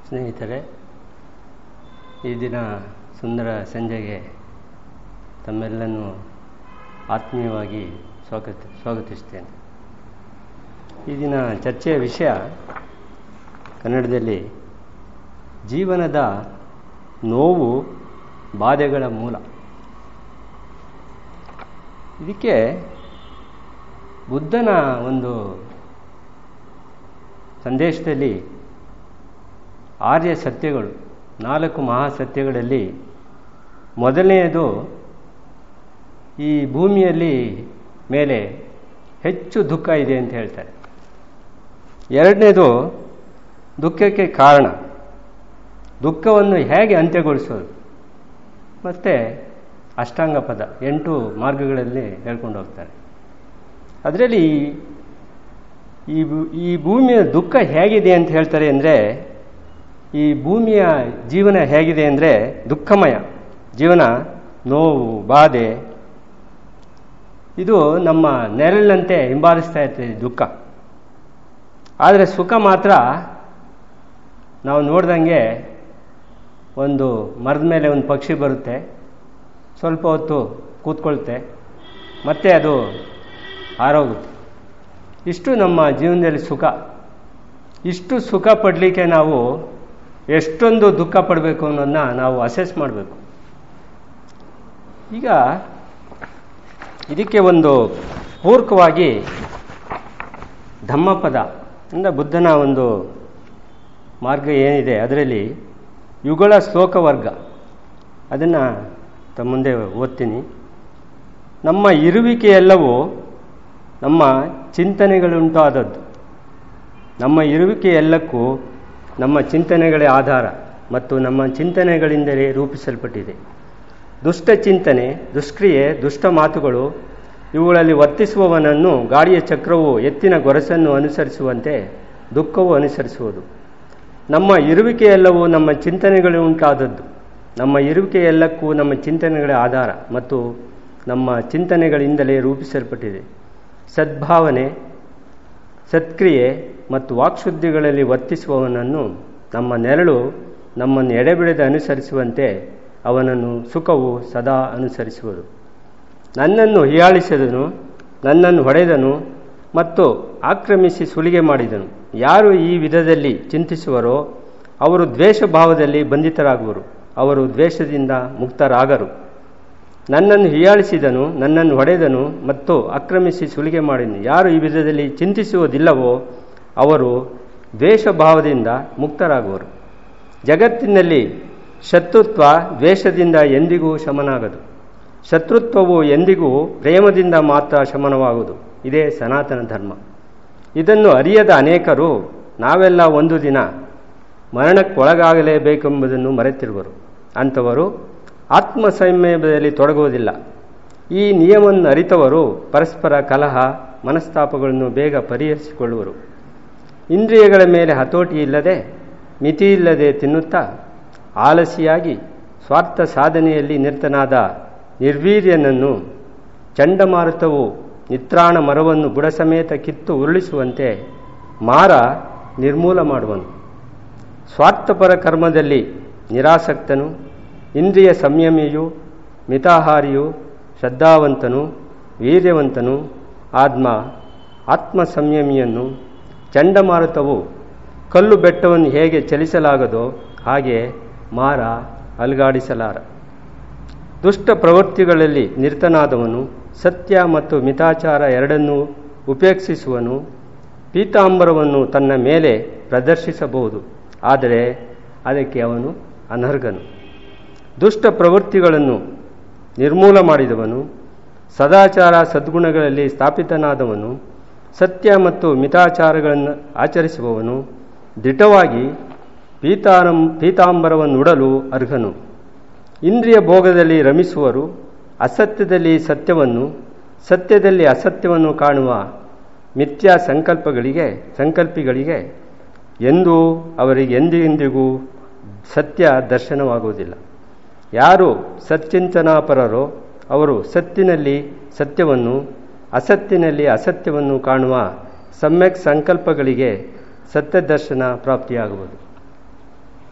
ಸ್ನೇಹಿತರೆ ಈ ದಿನ ಸುಂದರ ಸಂಜೆಗೆ ತಮ್ಮೆಲ್ಲನ್ನು ಆತ್ಮೀಯವಾಗಿ ಸ್ವಾಗತ ಸ್ವಾಗತಿಸ್ತೇನೆ ಈ ದಿನ ಚರ್ಚೆಯ ವಿಷಯ ಕನ್ನಡದಲ್ಲಿ ಜೀವನದ ನೋವು ಬಾಧೆಗಳ ಮೂಲ ಇದಕ್ಕೆ ಬುದ್ಧನ ಒಂದು ಸಂದೇಶದಲ್ಲಿ ಆರ್ಯ ಸತ್ಯಗಳು ನಾಲ್ಕು ಮಹಾಸತ್ಯಗಳಲ್ಲಿ ಮೊದಲನೆಯದು ಈ ಭೂಮಿಯಲ್ಲಿ ಮೇಲೆ ಹೆಚ್ಚು ದುಃಖ ಇದೆ ಅಂತ ಹೇಳ್ತಾರೆ ಎರಡನೇದು ದುಃಖಕ್ಕೆ ಕಾರಣ ದುಃಖವನ್ನು ಹೇಗೆ ಅಂತ್ಯಗೊಳಿಸೋದು ಮತ್ತು ಅಷ್ಟಾಂಗ ಪದ ಎಂಟು ಮಾರ್ಗಗಳಲ್ಲಿ ಹೇಳ್ಕೊಂಡು ಹೋಗ್ತಾರೆ ಅದರಲ್ಲಿ ಈ ಈ ಭೂಮಿಯ ದುಃಖ ಹೇಗಿದೆ ಅಂತ ಹೇಳ್ತಾರೆ ಅಂದರೆ ಈ ಭೂಮಿಯ ಜೀವನ ಹೇಗಿದೆ ಅಂದರೆ ದುಃಖಮಯ ಜೀವನ ನೋವು ಬಾಧೆ ಇದು ನಮ್ಮ ನೆರಳಿನಂತೆ ಹಿಂಬಾಲಿಸ್ತಾ ಇರ್ತದೆ ದುಃಖ ಆದರೆ ಸುಖ ಮಾತ್ರ ನಾವು ನೋಡ್ದಂಗೆ ಒಂದು ಮರದ ಮೇಲೆ ಒಂದು ಪಕ್ಷಿ ಬರುತ್ತೆ ಸ್ವಲ್ಪ ಹೊತ್ತು ಕೂತ್ಕೊಳ್ತೆ ಮತ್ತೆ ಅದು ಹಾರೋಗುತ್ತೆ ಇಷ್ಟು ನಮ್ಮ ಜೀವನದಲ್ಲಿ ಸುಖ ಇಷ್ಟು ಸುಖ ಪಡಲಿಕ್ಕೆ ನಾವು ಎಷ್ಟೊಂದು ದುಃಖ ಪಡಬೇಕು ಅನ್ನೋದನ್ನ ನಾವು ಅಸೆಸ್ ಮಾಡಬೇಕು ಈಗ ಇದಕ್ಕೆ ಒಂದು ಪೂರ್ವಕವಾಗಿ ಧಮ್ಮಪದ ಅಂದರೆ ಬುದ್ಧನ ಒಂದು ಮಾರ್ಗ ಏನಿದೆ ಅದರಲ್ಲಿ ಯುಗಳ ಶ್ಲೋಕ ವರ್ಗ ಅದನ್ನು ತಮ್ಮ ಮುಂದೆ ಓದ್ತೀನಿ ನಮ್ಮ ಇರುವಿಕೆಯೆಲ್ಲವೂ ನಮ್ಮ ಚಿಂತನೆಗಳುಂಟಾದದ್ದು ನಮ್ಮ ಇರುವಿಕೆ ಎಲ್ಲಕ್ಕೂ ನಮ್ಮ ಚಿಂತನೆಗಳೇ ಆಧಾರ ಮತ್ತು ನಮ್ಮ ಚಿಂತನೆಗಳಿಂದಲೇ ರೂಪಿಸಲ್ಪಟ್ಟಿದೆ ದುಷ್ಟ ಚಿಂತನೆ ದುಷ್ಕ್ರಿಯೆ ದುಷ್ಟ ಮಾತುಗಳು ಇವುಗಳಲ್ಲಿ ವರ್ತಿಸುವವನನ್ನು ಗಾಡಿಯ ಚಕ್ರವು ಎತ್ತಿನ ಗೊರಸನ್ನು ಅನುಸರಿಸುವಂತೆ ದುಃಖವು ಅನುಸರಿಸುವುದು ನಮ್ಮ ಇರುವಿಕೆಯೆಲ್ಲವೂ ನಮ್ಮ ಚಿಂತನೆಗಳು ಉಂಟಾದದ್ದು ನಮ್ಮ ಇರುವಿಕೆಯೆಲ್ಲಕ್ಕೂ ನಮ್ಮ ಚಿಂತನೆಗಳೇ ಆಧಾರ ಮತ್ತು ನಮ್ಮ ಚಿಂತನೆಗಳಿಂದಲೇ ರೂಪಿಸಲ್ಪಟ್ಟಿದೆ ಸದ್ಭಾವನೆ ಸತ್ಕ್ರಿಯೆ ಮತ್ತು ವಾಕ್ಶುದ್ಧಿಗಳಲ್ಲಿ ವರ್ತಿಸುವವನನ್ನು ನಮ್ಮ ನೆರಳು ನಮ್ಮನ್ನು ಎಡೆಬಿಡದೆ ಅನುಸರಿಸುವಂತೆ ಅವನನ್ನು ಸುಖವು ಸದಾ ಅನುಸರಿಸುವುದು ನನ್ನನ್ನು ಹೀಯಾಳಿಸಿದನು ನನ್ನನ್ನು ಹೊಡೆದನು ಮತ್ತು ಆಕ್ರಮಿಸಿ ಸುಲಿಗೆ ಮಾಡಿದನು ಯಾರು ಈ ವಿಧದಲ್ಲಿ ಚಿಂತಿಸುವರೋ ಅವರು ದ್ವೇಷ ಭಾವದಲ್ಲಿ ಬಂಧಿತರಾಗುವರು ಅವರು ದ್ವೇಷದಿಂದ ಮುಕ್ತರಾಗರು ನನ್ನನ್ನು ಹೀಯಾಳಿಸಿದನು ನನ್ನನ್ನು ಹೊಡೆದನು ಮತ್ತು ಆಕ್ರಮಿಸಿ ಸುಲಿಗೆ ಮಾಡಿದನು ಯಾರು ಈ ವಿಧದಲ್ಲಿ ಚಿಂತಿಸುವುದಿಲ್ಲವೋ ಅವರು ದ್ವೇಷ ಭಾವದಿಂದ ಮುಕ್ತರಾಗುವರು ಜಗತ್ತಿನಲ್ಲಿ ಶತ್ರುತ್ವ ದ್ವೇಷದಿಂದ ಎಂದಿಗೂ ಶಮನಾಗದು ಶತ್ರುತ್ವವು ಎಂದಿಗೂ ಪ್ರೇಮದಿಂದ ಮಾತ್ರ ಶಮನವಾಗುವುದು ಇದೇ ಸನಾತನ ಧರ್ಮ ಇದನ್ನು ಅರಿಯದ ಅನೇಕರು ನಾವೆಲ್ಲ ಒಂದು ದಿನ ಮರಣಕ್ಕೊಳಗಾಗಲೇಬೇಕೆಂಬುದನ್ನು ಮರೆತಿರುವರು ಅಂಥವರು ಆತ್ಮ ಸಂಯಮದಲ್ಲಿ ತೊಡಗುವುದಿಲ್ಲ ಈ ನಿಯಮವನ್ನು ಅರಿತವರು ಪರಸ್ಪರ ಕಲಹ ಮನಸ್ತಾಪಗಳನ್ನು ಬೇಗ ಪರಿಹರಿಸಿಕೊಳ್ಳುವರು ಇಂದ್ರಿಯಗಳ ಮೇಲೆ ಹತೋಟಿ ಇಲ್ಲದೆ ಮಿತಿಯಿಲ್ಲದೆ ತಿನ್ನುತ್ತಾ ಆಲಸಿಯಾಗಿ ಸ್ವಾರ್ಥ ಸಾಧನೆಯಲ್ಲಿ ನಿರತನಾದ ನಿರ್ವೀರ್ಯನನ್ನು ಚಂಡಮಾರುತವು ನಿತ್ರಾಣ ಮರವನ್ನು ಬುಡಸಮೇತ ಕಿತ್ತು ಉರುಳಿಸುವಂತೆ ಮಾರ ನಿರ್ಮೂಲ ಮಾಡುವನು ಸ್ವಾರ್ಥಪರ ಕರ್ಮದಲ್ಲಿ ನಿರಾಸಕ್ತನು ಇಂದ್ರಿಯ ಸಂಯಮಿಯು ಮಿತಾಹಾರಿಯು ಶ್ರದ್ಧಾವಂತನು ವೀರ್ಯವಂತನು ಆತ್ಮ ಆತ್ಮ ಸಂಯಮಿಯನ್ನು ಚಂಡಮಾರುತವು ಕಲ್ಲು ಬೆಟ್ಟವನ್ನು ಹೇಗೆ ಚಲಿಸಲಾಗದೋ ಹಾಗೆ ಮಾರ ಅಲುಗಾಡಿಸಲಾರ ದುಷ್ಟ ಪ್ರವೃತ್ತಿಗಳಲ್ಲಿ ನಿರತನಾದವನು ಸತ್ಯ ಮತ್ತು ಮಿತಾಚಾರ ಎರಡನ್ನೂ ಉಪೇಕ್ಷಿಸುವನು ಪೀತಾಂಬರವನ್ನು ತನ್ನ ಮೇಲೆ ಪ್ರದರ್ಶಿಸಬಹುದು ಆದರೆ ಅದಕ್ಕೆ ಅವನು ಅನರ್ಹನು ದುಷ್ಟ ಪ್ರವೃತ್ತಿಗಳನ್ನು ನಿರ್ಮೂಲ ಮಾಡಿದವನು ಸದಾಚಾರ ಸದ್ಗುಣಗಳಲ್ಲಿ ಸ್ಥಾಪಿತನಾದವನು ಸತ್ಯ ಮತ್ತು ಮಿತಾಚಾರಗಳನ್ನು ಆಚರಿಸುವವನು ದಿಟವಾಗಿ ಪೀತಾರಂ ಪೀತಾಂಬರವನ್ನುಡಲು ಅರ್ಹನು ಇಂದ್ರಿಯ ಭೋಗದಲ್ಲಿ ರಮಿಸುವರು ಅಸತ್ಯದಲ್ಲಿ ಸತ್ಯವನ್ನು ಸತ್ಯದಲ್ಲಿ ಅಸತ್ಯವನ್ನು ಕಾಣುವ ಮಿಥ್ಯಾ ಸಂಕಲ್ಪಗಳಿಗೆ ಸಂಕಲ್ಪಿಗಳಿಗೆ ಎಂದೂ ಅವರಿಗೆ ಎಂದೆಂದಿಗೂ ಸತ್ಯ ದರ್ಶನವಾಗುವುದಿಲ್ಲ ಯಾರು ಸಚ್ಚಿಂತನಾಪರರೋ ಅವರು ಸತ್ತಿನಲ್ಲಿ ಸತ್ಯವನ್ನು ಅಸತ್ತಿನಲ್ಲಿ ಅಸತ್ಯವನ್ನು ಕಾಣುವ ಸಮ್ಯಕ್ ಸಂಕಲ್ಪಗಳಿಗೆ ಸತ್ಯ ದರ್ಶನ ಪ್ರಾಪ್ತಿಯಾಗುವುದು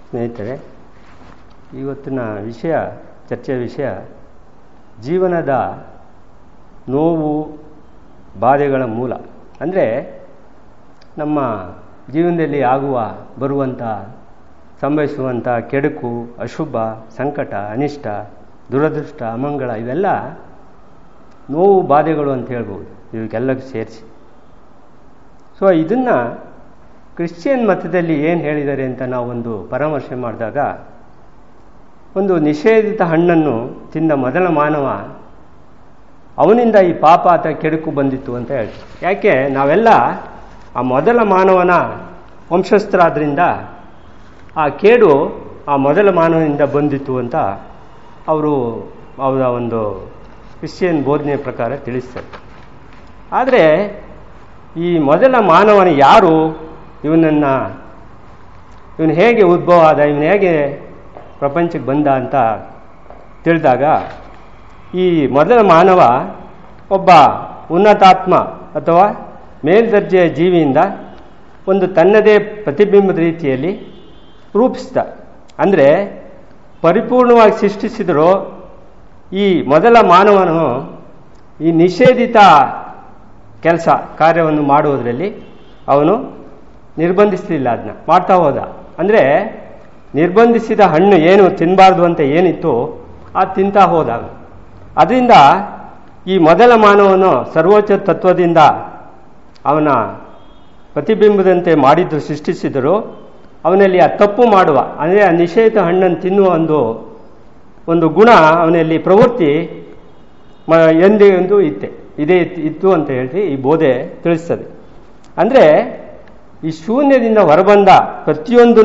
ಸ್ನೇಹಿತರೆ ಇವತ್ತಿನ ವಿಷಯ ಚರ್ಚೆಯ ವಿಷಯ ಜೀವನದ ನೋವು ಬಾಧೆಗಳ ಮೂಲ ಅಂದರೆ ನಮ್ಮ ಜೀವನದಲ್ಲಿ ಆಗುವ ಬರುವಂಥ ಸಂಭವಿಸುವಂಥ ಕೆಡುಕು ಅಶುಭ ಸಂಕಟ ಅನಿಷ್ಟ ದುರದೃಷ್ಟ ಅಮಂಗಳ ಇವೆಲ್ಲ ನೋವು ಬಾಧೆಗಳು ಅಂತ ಹೇಳ್ಬೋದು ಇವಕ್ಕೆಲ್ಲಕ್ಕೂ ಸೇರಿಸಿ ಸೊ ಇದನ್ನು ಕ್ರಿಶ್ಚಿಯನ್ ಮತದಲ್ಲಿ ಏನು ಹೇಳಿದ್ದಾರೆ ಅಂತ ನಾವೊಂದು ಪರಾಮರ್ಶೆ ಮಾಡಿದಾಗ ಒಂದು ನಿಷೇಧಿತ ಹಣ್ಣನ್ನು ತಿಂದ ಮೊದಲ ಮಾನವ ಅವನಿಂದ ಈ ಪಾಪ ಅಥವಾ ಕೆಡುಕು ಬಂದಿತ್ತು ಅಂತ ಹೇಳ್ತಾರೆ ಯಾಕೆ ನಾವೆಲ್ಲ ಆ ಮೊದಲ ಮಾನವನ ವಂಶಸ್ಥರಾದ್ರಿಂದ ಆ ಕೇಡು ಆ ಮೊದಲ ಮಾನವನಿಂದ ಬಂದಿತ್ತು ಅಂತ ಅವರು ಅವರ ಒಂದು ಕ್ರಿಶ್ಚಿಯನ್ ಬೋಧನೆಯ ಪ್ರಕಾರ ತಿಳಿಸ್ತಾರೆ ಆದರೆ ಈ ಮೊದಲ ಮಾನವನ ಯಾರು ಇವನನ್ನು ಇವನು ಹೇಗೆ ಉದ್ಭವ ಆದ ಇವನು ಹೇಗೆ ಪ್ರಪಂಚಕ್ಕೆ ಬಂದ ಅಂತ ತಿಳಿದಾಗ ಈ ಮೊದಲ ಮಾನವ ಒಬ್ಬ ಉನ್ನತಾತ್ಮ ಅಥವಾ ಮೇಲ್ದರ್ಜೆಯ ಜೀವಿಯಿಂದ ಒಂದು ತನ್ನದೇ ಪ್ರತಿಬಿಂಬದ ರೀತಿಯಲ್ಲಿ ರೂಪಿಸಿದ ಅಂದರೆ ಪರಿಪೂರ್ಣವಾಗಿ ಸೃಷ್ಟಿಸಿದರೂ ಈ ಮೊದಲ ಮಾನವನು ಈ ನಿಷೇಧಿತ ಕೆಲಸ ಕಾರ್ಯವನ್ನು ಮಾಡುವುದರಲ್ಲಿ ಅವನು ನಿರ್ಬಂಧಿಸಲಿಲ್ಲ ಅದನ್ನ ಮಾಡ್ತಾ ಹೋದ ಅಂದರೆ ನಿರ್ಬಂಧಿಸಿದ ಹಣ್ಣು ಏನು ತಿನ್ನಬಾರ್ದು ಅಂತ ಏನಿತ್ತು ಅದು ತಿಂತಾ ಹೋದ ಅದರಿಂದ ಈ ಮೊದಲ ಮಾನವನು ಸರ್ವೋಚ್ಚ ತತ್ವದಿಂದ ಅವನ ಪ್ರತಿಬಿಂಬದಂತೆ ಮಾಡಿದ್ದು ಸೃಷ್ಟಿಸಿದರು ಅವನಲ್ಲಿ ಆ ತಪ್ಪು ಮಾಡುವ ಅಂದರೆ ಆ ನಿಷೇಧ ಹಣ್ಣನ್ನು ತಿನ್ನುವ ಒಂದು ಒಂದು ಗುಣ ಅವನಲ್ಲಿ ಪ್ರವೃತ್ತಿ ಮ ಎಂದೇ ಒಂದು ಇತ್ತೆ ಇದೇ ಇತ್ತು ಅಂತ ಹೇಳಿ ಈ ಬೋಧೆ ತಿಳಿಸ್ತದೆ ಅಂದರೆ ಈ ಶೂನ್ಯದಿಂದ ಹೊರಬಂದ ಪ್ರತಿಯೊಂದೂ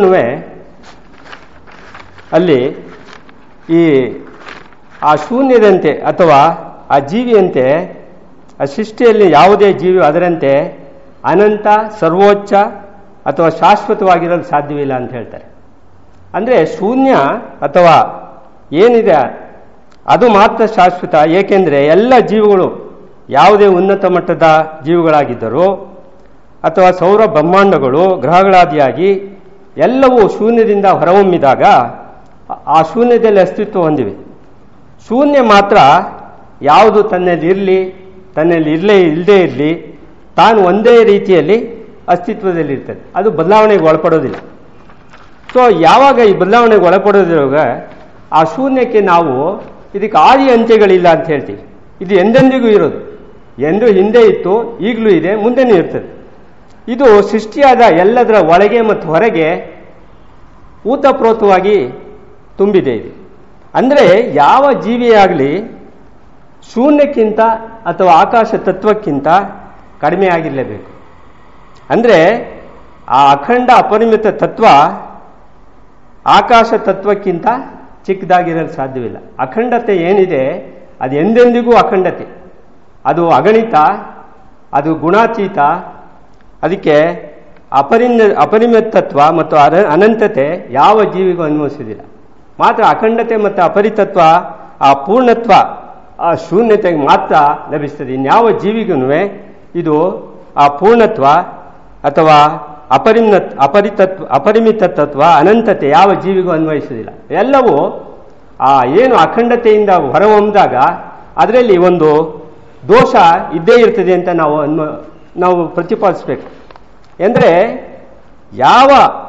ಅಲ್ಲಿ ಈ ಆ ಶೂನ್ಯದಂತೆ ಅಥವಾ ಆ ಜೀವಿಯಂತೆ ಆ ಸೃಷ್ಟಿಯಲ್ಲಿ ಯಾವುದೇ ಜೀವಿ ಅದರಂತೆ ಅನಂತ ಸರ್ವೋಚ್ಚ ಅಥವಾ ಶಾಶ್ವತವಾಗಿರಲು ಸಾಧ್ಯವಿಲ್ಲ ಅಂತ ಹೇಳ್ತಾರೆ ಅಂದರೆ ಶೂನ್ಯ ಅಥವಾ ಏನಿದೆ ಅದು ಮಾತ್ರ ಶಾಶ್ವತ ಏಕೆಂದರೆ ಎಲ್ಲ ಜೀವಿಗಳು ಯಾವುದೇ ಉನ್ನತ ಮಟ್ಟದ ಜೀವಿಗಳಾಗಿದ್ದರೂ ಅಥವಾ ಸೌರ ಬ್ರಹ್ಮಾಂಡಗಳು ಗ್ರಹಗಳಾದಿಯಾಗಿ ಎಲ್ಲವೂ ಶೂನ್ಯದಿಂದ ಹೊರಹೊಮ್ಮಿದಾಗ ಆ ಶೂನ್ಯದಲ್ಲಿ ಅಸ್ತಿತ್ವ ಹೊಂದಿವೆ ಶೂನ್ಯ ಮಾತ್ರ ಯಾವುದು ತನ್ನಲ್ಲಿ ಇರಲಿ ತನ್ನಲ್ಲಿ ಇರಲೇ ಇಲ್ಲದೇ ಇರಲಿ ತಾನು ಒಂದೇ ರೀತಿಯಲ್ಲಿ ಅಸ್ತಿತ್ವದಲ್ಲಿರ್ತದೆ ಅದು ಬದಲಾವಣೆಗೆ ಒಳಪಡೋದಿಲ್ಲ ಸೊ ಯಾವಾಗ ಈ ಬದಲಾವಣೆಗೆ ಒಳಪಡೋದ್ರಾಗ ಆ ಶೂನ್ಯಕ್ಕೆ ನಾವು ಇದಕ್ಕೆ ಆದಿ ಅಂತ್ಯಗಳಿಲ್ಲ ಅಂತ ಹೇಳ್ತೀವಿ ಇದು ಎಂದೆಂದಿಗೂ ಇರೋದು ಎಂದು ಹಿಂದೆ ಇತ್ತು ಈಗಲೂ ಇದೆ ಮುಂದೆನೂ ಇರ್ತದೆ ಇದು ಸೃಷ್ಟಿಯಾದ ಎಲ್ಲದರ ಒಳಗೆ ಮತ್ತು ಹೊರಗೆ ಊತಪ್ರೋತವಾಗಿ ತುಂಬಿದೆ ಇದು ಅಂದರೆ ಯಾವ ಜೀವಿಯಾಗಲಿ ಶೂನ್ಯಕ್ಕಿಂತ ಅಥವಾ ಆಕಾಶ ತತ್ವಕ್ಕಿಂತ ಕಡಿಮೆ ಆಗಿರಲೇಬೇಕು ಅಂದರೆ ಆ ಅಖಂಡ ಅಪರಿಮಿತ ತತ್ವ ಆಕಾಶ ತತ್ವಕ್ಕಿಂತ ಚಿಕ್ಕದಾಗಿರಲು ಸಾಧ್ಯವಿಲ್ಲ ಅಖಂಡತೆ ಏನಿದೆ ಅದು ಎಂದೆಂದಿಗೂ ಅಖಂಡತೆ ಅದು ಅಗಣಿತ ಅದು ಗುಣಾತೀತ ಅದಕ್ಕೆ ಅಪರಿಮ ಅಪರಿಮಿತತ್ವ ಮತ್ತು ಅನಂತತೆ ಯಾವ ಜೀವಿಗೂ ಅನ್ವಯಿಸುವುದಿಲ್ಲ ಮಾತ್ರ ಅಖಂಡತೆ ಮತ್ತು ಅಪರಿತತ್ವ ಆ ಪೂರ್ಣತ್ವ ಆ ಶೂನ್ಯತೆಗೆ ಮಾತ್ರ ಲಭಿಸ್ತದೆ ಇನ್ಯಾವ ಜೀವಿಗೂ ಇದು ಆ ಪೂರ್ಣತ್ವ ಅಥವಾ ಅಪರಿಮ ಅಪರಿತತ್ವ ಅಪರಿಮಿತ ತತ್ವ ಅನಂತತೆ ಯಾವ ಜೀವಿಗೂ ಅನ್ವಯಿಸುವುದಿಲ್ಲ ಎಲ್ಲವೂ ಆ ಏನು ಅಖಂಡತೆಯಿಂದ ಹೊರಹೊಮ್ಮಿದಾಗ ಅದರಲ್ಲಿ ಒಂದು ದೋಷ ಇದ್ದೇ ಇರ್ತದೆ ಅಂತ ನಾವು ಅನ್ವ ನಾವು ಪ್ರತಿಪಾದಿಸಬೇಕು ಎಂದರೆ ಯಾವ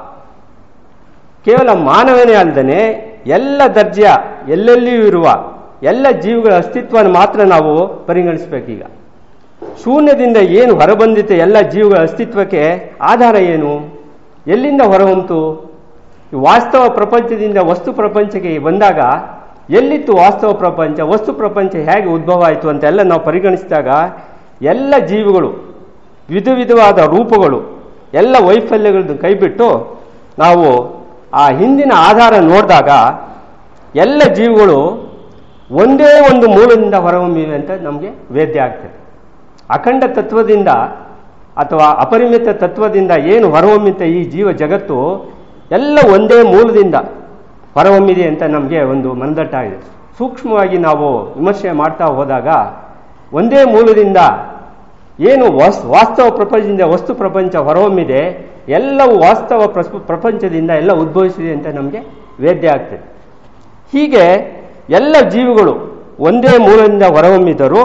ಕೇವಲ ಮಾನವನೇ ಅಲ್ಲದೆ ಎಲ್ಲ ದರ್ಜೆಯ ಎಲ್ಲೆಲ್ಲಿಯೂ ಇರುವ ಎಲ್ಲ ಜೀವಿಗಳ ಅಸ್ತಿತ್ವವನ್ನು ಮಾತ್ರ ನಾವು ಪರಿಗಣಿಸಬೇಕೀಗ ಶೂನ್ಯದಿಂದ ಏನು ಹೊರಬಂದಿತ್ತು ಎಲ್ಲ ಜೀವಿಗಳ ಅಸ್ತಿತ್ವಕ್ಕೆ ಆಧಾರ ಏನು ಎಲ್ಲಿಂದ ಹೊರಹೊಮ್ತು ವಾಸ್ತವ ಪ್ರಪಂಚದಿಂದ ವಸ್ತು ಪ್ರಪಂಚಕ್ಕೆ ಬಂದಾಗ ಎಲ್ಲಿತ್ತು ವಾಸ್ತವ ಪ್ರಪಂಚ ವಸ್ತು ಪ್ರಪಂಚ ಹೇಗೆ ಉದ್ಭವ ಆಯಿತು ಅಂತೆಲ್ಲ ನಾವು ಪರಿಗಣಿಸಿದಾಗ ಎಲ್ಲ ಜೀವಿಗಳು ವಿಧ ವಿಧವಾದ ರೂಪಗಳು ಎಲ್ಲ ವೈಫಲ್ಯಗಳನ್ನು ಕೈಬಿಟ್ಟು ನಾವು ಆ ಹಿಂದಿನ ಆಧಾರ ನೋಡಿದಾಗ ಎಲ್ಲ ಜೀವಿಗಳು ಒಂದೇ ಒಂದು ಮೂಲದಿಂದ ಹೊರಹೊಮ್ಮಿವೆ ಅಂತ ನಮಗೆ ವೇದ್ಯ ಆಗ್ತದೆ ಅಖಂಡ ತತ್ವದಿಂದ ಅಥವಾ ಅಪರಿಮಿತ ತತ್ವದಿಂದ ಏನು ಹೊರಹೊಮ್ಮಿತ ಈ ಜೀವ ಜಗತ್ತು ಎಲ್ಲ ಒಂದೇ ಮೂಲದಿಂದ ಹೊರಹೊಮ್ಮಿದೆ ಅಂತ ನಮಗೆ ಒಂದು ಮನದಟ್ಟಾಗಿದೆ ಸೂಕ್ಷ್ಮವಾಗಿ ನಾವು ವಿಮರ್ಶೆ ಮಾಡ್ತಾ ಹೋದಾಗ ಒಂದೇ ಮೂಲದಿಂದ ಏನು ವಾಸ್ ವಾಸ್ತವ ಪ್ರಪಂಚದಿಂದ ವಸ್ತು ಪ್ರಪಂಚ ಹೊರಹೊಮ್ಮಿದೆ ಎಲ್ಲವೂ ವಾಸ್ತವ ಪ್ರಸ್- ಪ್ರಪಂಚದಿಂದ ಎಲ್ಲ ಉದ್ಭವಿಸಿದೆ ಅಂತ ನಮಗೆ ವೇದ್ಯ ಆಗ್ತದೆ ಹೀಗೆ ಎಲ್ಲ ಜೀವಿಗಳು ಒಂದೇ ಮೂಲದಿಂದ ಹೊರಹೊಮ್ಮಿದರು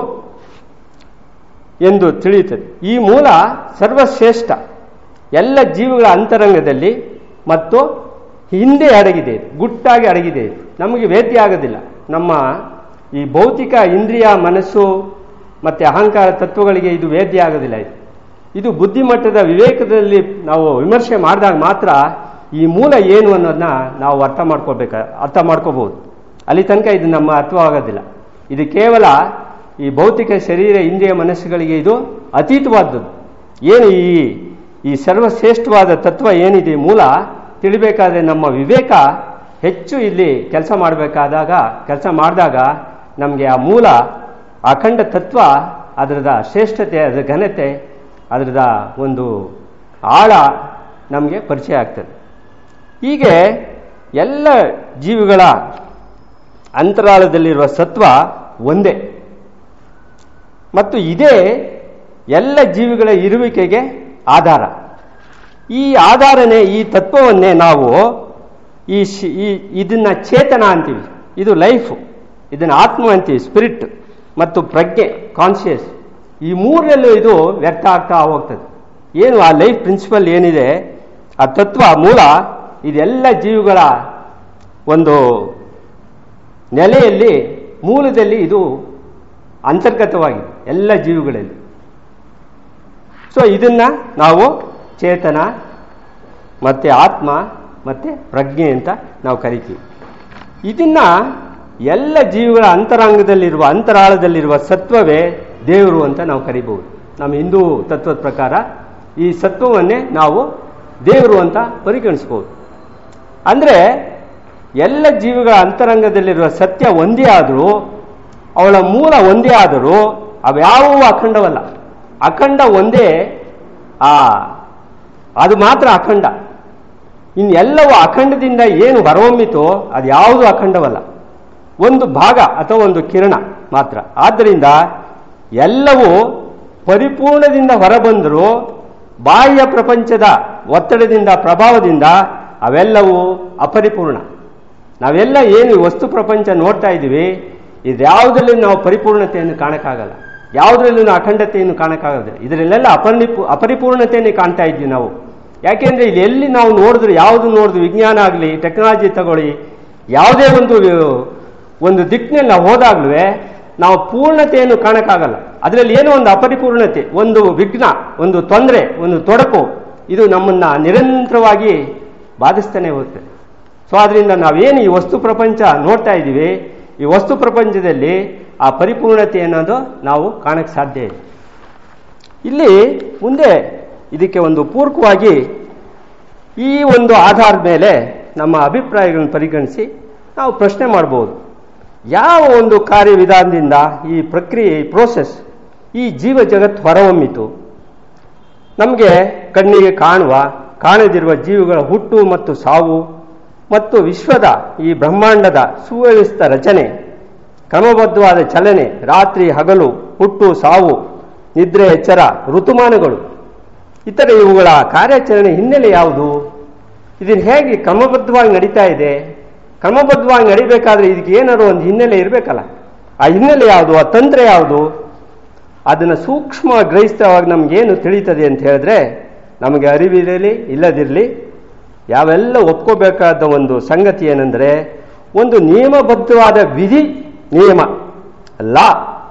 ಎಂದು ತಿಳಿಯುತ್ತದೆ ಈ ಮೂಲ ಸರ್ವಶ್ರೇಷ್ಠ ಎಲ್ಲ ಜೀವಿಗಳ ಅಂತರಂಗದಲ್ಲಿ ಮತ್ತು ಹಿಂದೆ ಅಡಗಿದೆ ಇದು, ಗುಟ್ಟಾಗಿ ಅಡಗಿದೆ ಇದು. ನಮಗೆ ವೇದ್ಯ ಆಗೋದಿಲ್ಲ ನಮ್ಮ ಈ ಭೌತಿಕ ಇಂದ್ರಿಯ ಮನಸ್ಸು ಮತ್ತು ಅಹಂಕಾರ ತತ್ವಗಳಿಗೆ ಇದು ವೇದ್ಯ ಆಗೋದಿಲ್ಲ ಇದು ಇದು ಬುದ್ಧಿಮಟ್ಟದ ವಿವೇಕದಲ್ಲಿ ನಾವು ವಿಮರ್ಶೆ ಮಾಡಿದಾಗ ಮಾತ್ರ ಈ ಮೂಲ ಏನು ಅನ್ನೋದನ್ನ ನಾವು ಅರ್ಥ ಮಾಡ್ಕೋಬೇಕ ಅರ್ಥ ಮಾಡ್ಕೋಬಹುದು ಅಲ್ಲಿ ತನಕ ಇದು ನಮ್ಮ ಅರ್ಥವಾಗೋದಿಲ್ಲ ಇದು ಕೇವಲ ಈ ಭೌತಿಕ ಶರೀರ ಇಂದ್ರಿಯ ಮನಸ್ಸುಗಳಿಗೆ ಇದು ಅತೀತವಾದದ್ದು ಏನು ಈ ಈ ಸರ್ವಶ್ರೇಷ್ಠವಾದ ತತ್ವ ಏನಿದೆ ಮೂಲ ತಿಳಿಬೇಕಾದ್ರೆ ನಮ್ಮ ವಿವೇಕ ಹೆಚ್ಚು ಇಲ್ಲಿ ಕೆಲಸ ಮಾಡಬೇಕಾದಾಗ ಕೆಲಸ ಮಾಡಿದಾಗ ನಮಗೆ ಆ ಮೂಲ ಅಖಂಡ ತತ್ವ ಅದರದ ಶ್ರೇಷ್ಠತೆ ಅದರ ಘನತೆ ಅದರದ ಒಂದು ಆಳ ನಮಗೆ ಪರಿಚಯ ಆಗ್ತದೆ ಹೀಗೆ ಎಲ್ಲ ಜೀವಿಗಳ ಅಂತರಾಳದಲ್ಲಿರುವ ಸತ್ವ ಒಂದೇ ಮತ್ತು ಇದೇ ಎಲ್ಲ ಜೀವಿಗಳ ಇರುವಿಕೆಗೆ ಆಧಾರ ಈ ಆಧಾರನೇ ಈ ತತ್ವವನ್ನೇ ನಾವು ಈ ಶಿ- ಈ ಇದನ್ನ ಚೇತನ ಅಂತೀವಿ ಇದು ಲೈಫ್ ಇದನ್ನ ಆತ್ಮ ಅಂತೀವಿ ಸ್ಪಿರಿಟ್ ಮತ್ತು ಪ್ರಜ್ಞೆ ಕಾನ್ಶಿಯಸ್ ಈ ಮೂರರಲ್ಲೂ ಇದು ವ್ಯರ್ಥ ಆಗ್ತಾ ಹೋಗ್ತದೆ ಏನು ಆ ಲೈಫ್ ಪ್ರಿನ್ಸಿಪಲ್ ಏನಿದೆ ಆ ತತ್ವ ಮೂಲ ಇದೆಲ್ಲ ಜೀವಿಗಳ ಒಂದು ನೆಲೆಯಲ್ಲಿ ಮೂಲದಲ್ಲಿ ಇದು ಅಂತರ್ಗತವಾಗಿದೆ ಎಲ್ಲ ಜೀವಿಗಳಲ್ಲಿ ಸೊ ಇದನ್ನ ನಾವು ಚೇತನ ಮತ್ತೆ ಆತ್ಮ ಮತ್ತೆ ಪ್ರಜ್ಞೆ ಅಂತ ನಾವು ಕರಿತೀವಿ ಇದನ್ನ ಎಲ್ಲ ಜೀವಿಗಳ ಅಂತರಾಂಗದಲ್ಲಿರುವ ಅಂತರಾಳದಲ್ಲಿರುವ ಸತ್ವವೇ ದೇವರು ಅಂತ ನಾವು ಕರಿಬಹುದು ನಮ್ಮ ಹಿಂದೂ ತತ್ವದ ಪ್ರಕಾರ ಈ ಸತ್ವವನ್ನೇ ನಾವು ದೇವರು ಅಂತ ಪರಿಗಣಿಸ್ಬೋದು ಅಂದ್ರೆ ಎಲ್ಲ ಜೀವಿಗಳ ಅಂತರಂಗದಲ್ಲಿರುವ ಸತ್ಯ ಒಂದೇ ಆದರೂ ಅವಳ ಮೂಲ ಒಂದೇ ಆದರೂ ಅವ್ಯಾವೂ ಅಖಂಡವಲ್ಲ ಅಖಂಡ ಒಂದೇ ಆ ಅದು ಮಾತ್ರ ಅಖಂಡ ಇನ್ನೆಲ್ಲವೂ ಅಖಂಡದಿಂದ ಏನು ಹೊರಹೊಮ್ಮಿತೋ ಅದು ಯಾವುದು ಅಖಂಡವಲ್ಲ ಒಂದು ಭಾಗ ಅಥವಾ ಒಂದು ಕಿರಣ ಮಾತ್ರ ಆದ್ದರಿಂದ ಎಲ್ಲವೂ ಪರಿಪೂರ್ಣದಿಂದ ಹೊರಬಂದರೂ ಬಾಹ್ಯ ಪ್ರಪಂಚದ ಒತ್ತಡದಿಂದ ಪ್ರಭಾವದಿಂದ ಅವೆಲ್ಲವೂ ಅಪರಿಪೂರ್ಣ ನಾವೆಲ್ಲ ಏನು ಈ ವಸ್ತು ಪ್ರಪಂಚ ನೋಡ್ತಾ ಇದ್ದೀವಿ ಇದ್ಯಾವುದರಲ್ಲಿ ನಾವು ಪರಿಪೂರ್ಣತೆಯನ್ನು ಕಾಣಕ್ಕಾಗಲ್ಲ ಯಾವುದರಲ್ಲೂ ನಾವು ಅಖಂಡತೆಯನ್ನು ಕಾಣಕ್ಕಾಗೋದಿಲ್ಲ ಇದರಲ್ಲೆಲ್ಲ ಅಪರಿಪೂ ಅಪರಿಪೂರ್ಣತೆಯನ್ನು ಕಾಣ್ತಾ ಇದ್ವಿ ನಾವು ಯಾಕೆಂದ್ರೆ ಇಲ್ಲಿ ಎಲ್ಲಿ ನಾವು ನೋಡಿದ್ರು ಯಾವುದು ನೋಡಿದ್ರು ವಿಜ್ಞಾನ ಆಗಲಿ ಟೆಕ್ನಾಲಜಿ ತಗೊಳ್ಳಿ ಯಾವುದೇ ಒಂದು ಒಂದು ದಿಕ್ಕಿನಲ್ಲಿ ನಾವು ಹೋದಾಗ್ಲೂ ನಾವು ಪೂರ್ಣತೆಯನ್ನು ಕಾಣಕ್ಕಾಗಲ್ಲ ಅದರಲ್ಲಿ ಏನೋ ಒಂದು ಅಪರಿಪೂರ್ಣತೆ ಒಂದು ವಿಘ್ನ ಒಂದು ತೊಂದರೆ ಒಂದು ತೊಡಕು ಇದು ನಮ್ಮನ್ನ ನಿರಂತರವಾಗಿ ಬಾಧಿಸ್ತಾನೆ ಹೋಗ್ತದೆ ಸೊ ಅದರಿಂದ ನಾವೇನು ಈ ವಸ್ತು ಪ್ರಪಂಚ ನೋಡ್ತಾ ಇದ್ದೀವಿ ಈ ವಸ್ತು ಪ್ರಪಂಚದಲ್ಲಿ ಆ ಪರಿಪೂರ್ಣತೆ ಅನ್ನೋದು ನಾವು ಕಾಣಕ್ಕೆ ಸಾಧ್ಯ ಇದೆ ಇಲ್ಲಿ ಮುಂದೆ ಇದಕ್ಕೆ ಒಂದು ಪೂರಕವಾಗಿ ಈ ಒಂದು ಆಧಾರದ ಮೇಲೆ ನಮ್ಮ ಅಭಿಪ್ರಾಯಗಳನ್ನು ಪರಿಗಣಿಸಿ ನಾವು ಪ್ರಶ್ನೆ ಮಾಡಬಹುದು ಯಾವ ಒಂದು ಕಾರ್ಯವಿಧಾನದಿಂದ ಈ ಪ್ರಕ್ರಿಯೆ ಈ ಪ್ರೋಸೆಸ್ ಈ ಜೀವ ಜಗತ್ತು ಹೊರಹೊಮ್ಮಿತು ನಮಗೆ ಕಣ್ಣಿಗೆ ಕಾಣುವ ಕಾಣದಿರುವ ಜೀವಿಗಳ ಹುಟ್ಟು ಮತ್ತು ಸಾವು ಮತ್ತು ವಿಶ್ವದ ಈ ಬ್ರಹ್ಮಾಂಡದ ಸುವ್ಯವಸ್ಥಿತ ರಚನೆ ಕ್ರಮಬದ್ಧವಾದ ಚಲನೆ ರಾತ್ರಿ ಹಗಲು ಹುಟ್ಟು ಸಾವು ನಿದ್ರೆ ಎಚ್ಚರ ಋತುಮಾನಗಳು ಇತರ ಇವುಗಳ ಕಾರ್ಯಾಚರಣೆ ಹಿನ್ನೆಲೆ ಯಾವುದು ಇದನ್ನು ಹೇಗೆ ಕ್ರಮಬದ್ಧವಾಗಿ ನಡೀತಾ ಇದೆ ಕ್ರಮಬದ್ಧವಾಗಿ ನಡಿಬೇಕಾದ್ರೆ ಇದಕ್ಕೆ ಏನಾದ್ರು ಒಂದು ಹಿನ್ನೆಲೆ ಇರಬೇಕಲ್ಲ ಆ ಹಿನ್ನೆಲೆ ಯಾವುದು ಆ ತಂತ್ರ ಯಾವುದು ಅದನ್ನು ಸೂಕ್ಷ್ಮ ಗ್ರಹಿಸ್ತವಾಗಿ ನಮಗೇನು ತಿಳಿತದೆ ಅಂತ ಹೇಳಿದ್ರೆ ನಮಗೆ ಅರಿವಿರಲಿ ಇಲ್ಲದಿರಲಿ ಯಾವೆಲ್ಲ ಒಪ್ಕೋಬೇಕಾದ ಒಂದು ಸಂಗತಿ ಏನೆಂದರೆ ಒಂದು ನಿಯಮಬದ್ಧವಾದ ವಿಧಿ ನಿಯಮ ಲಾ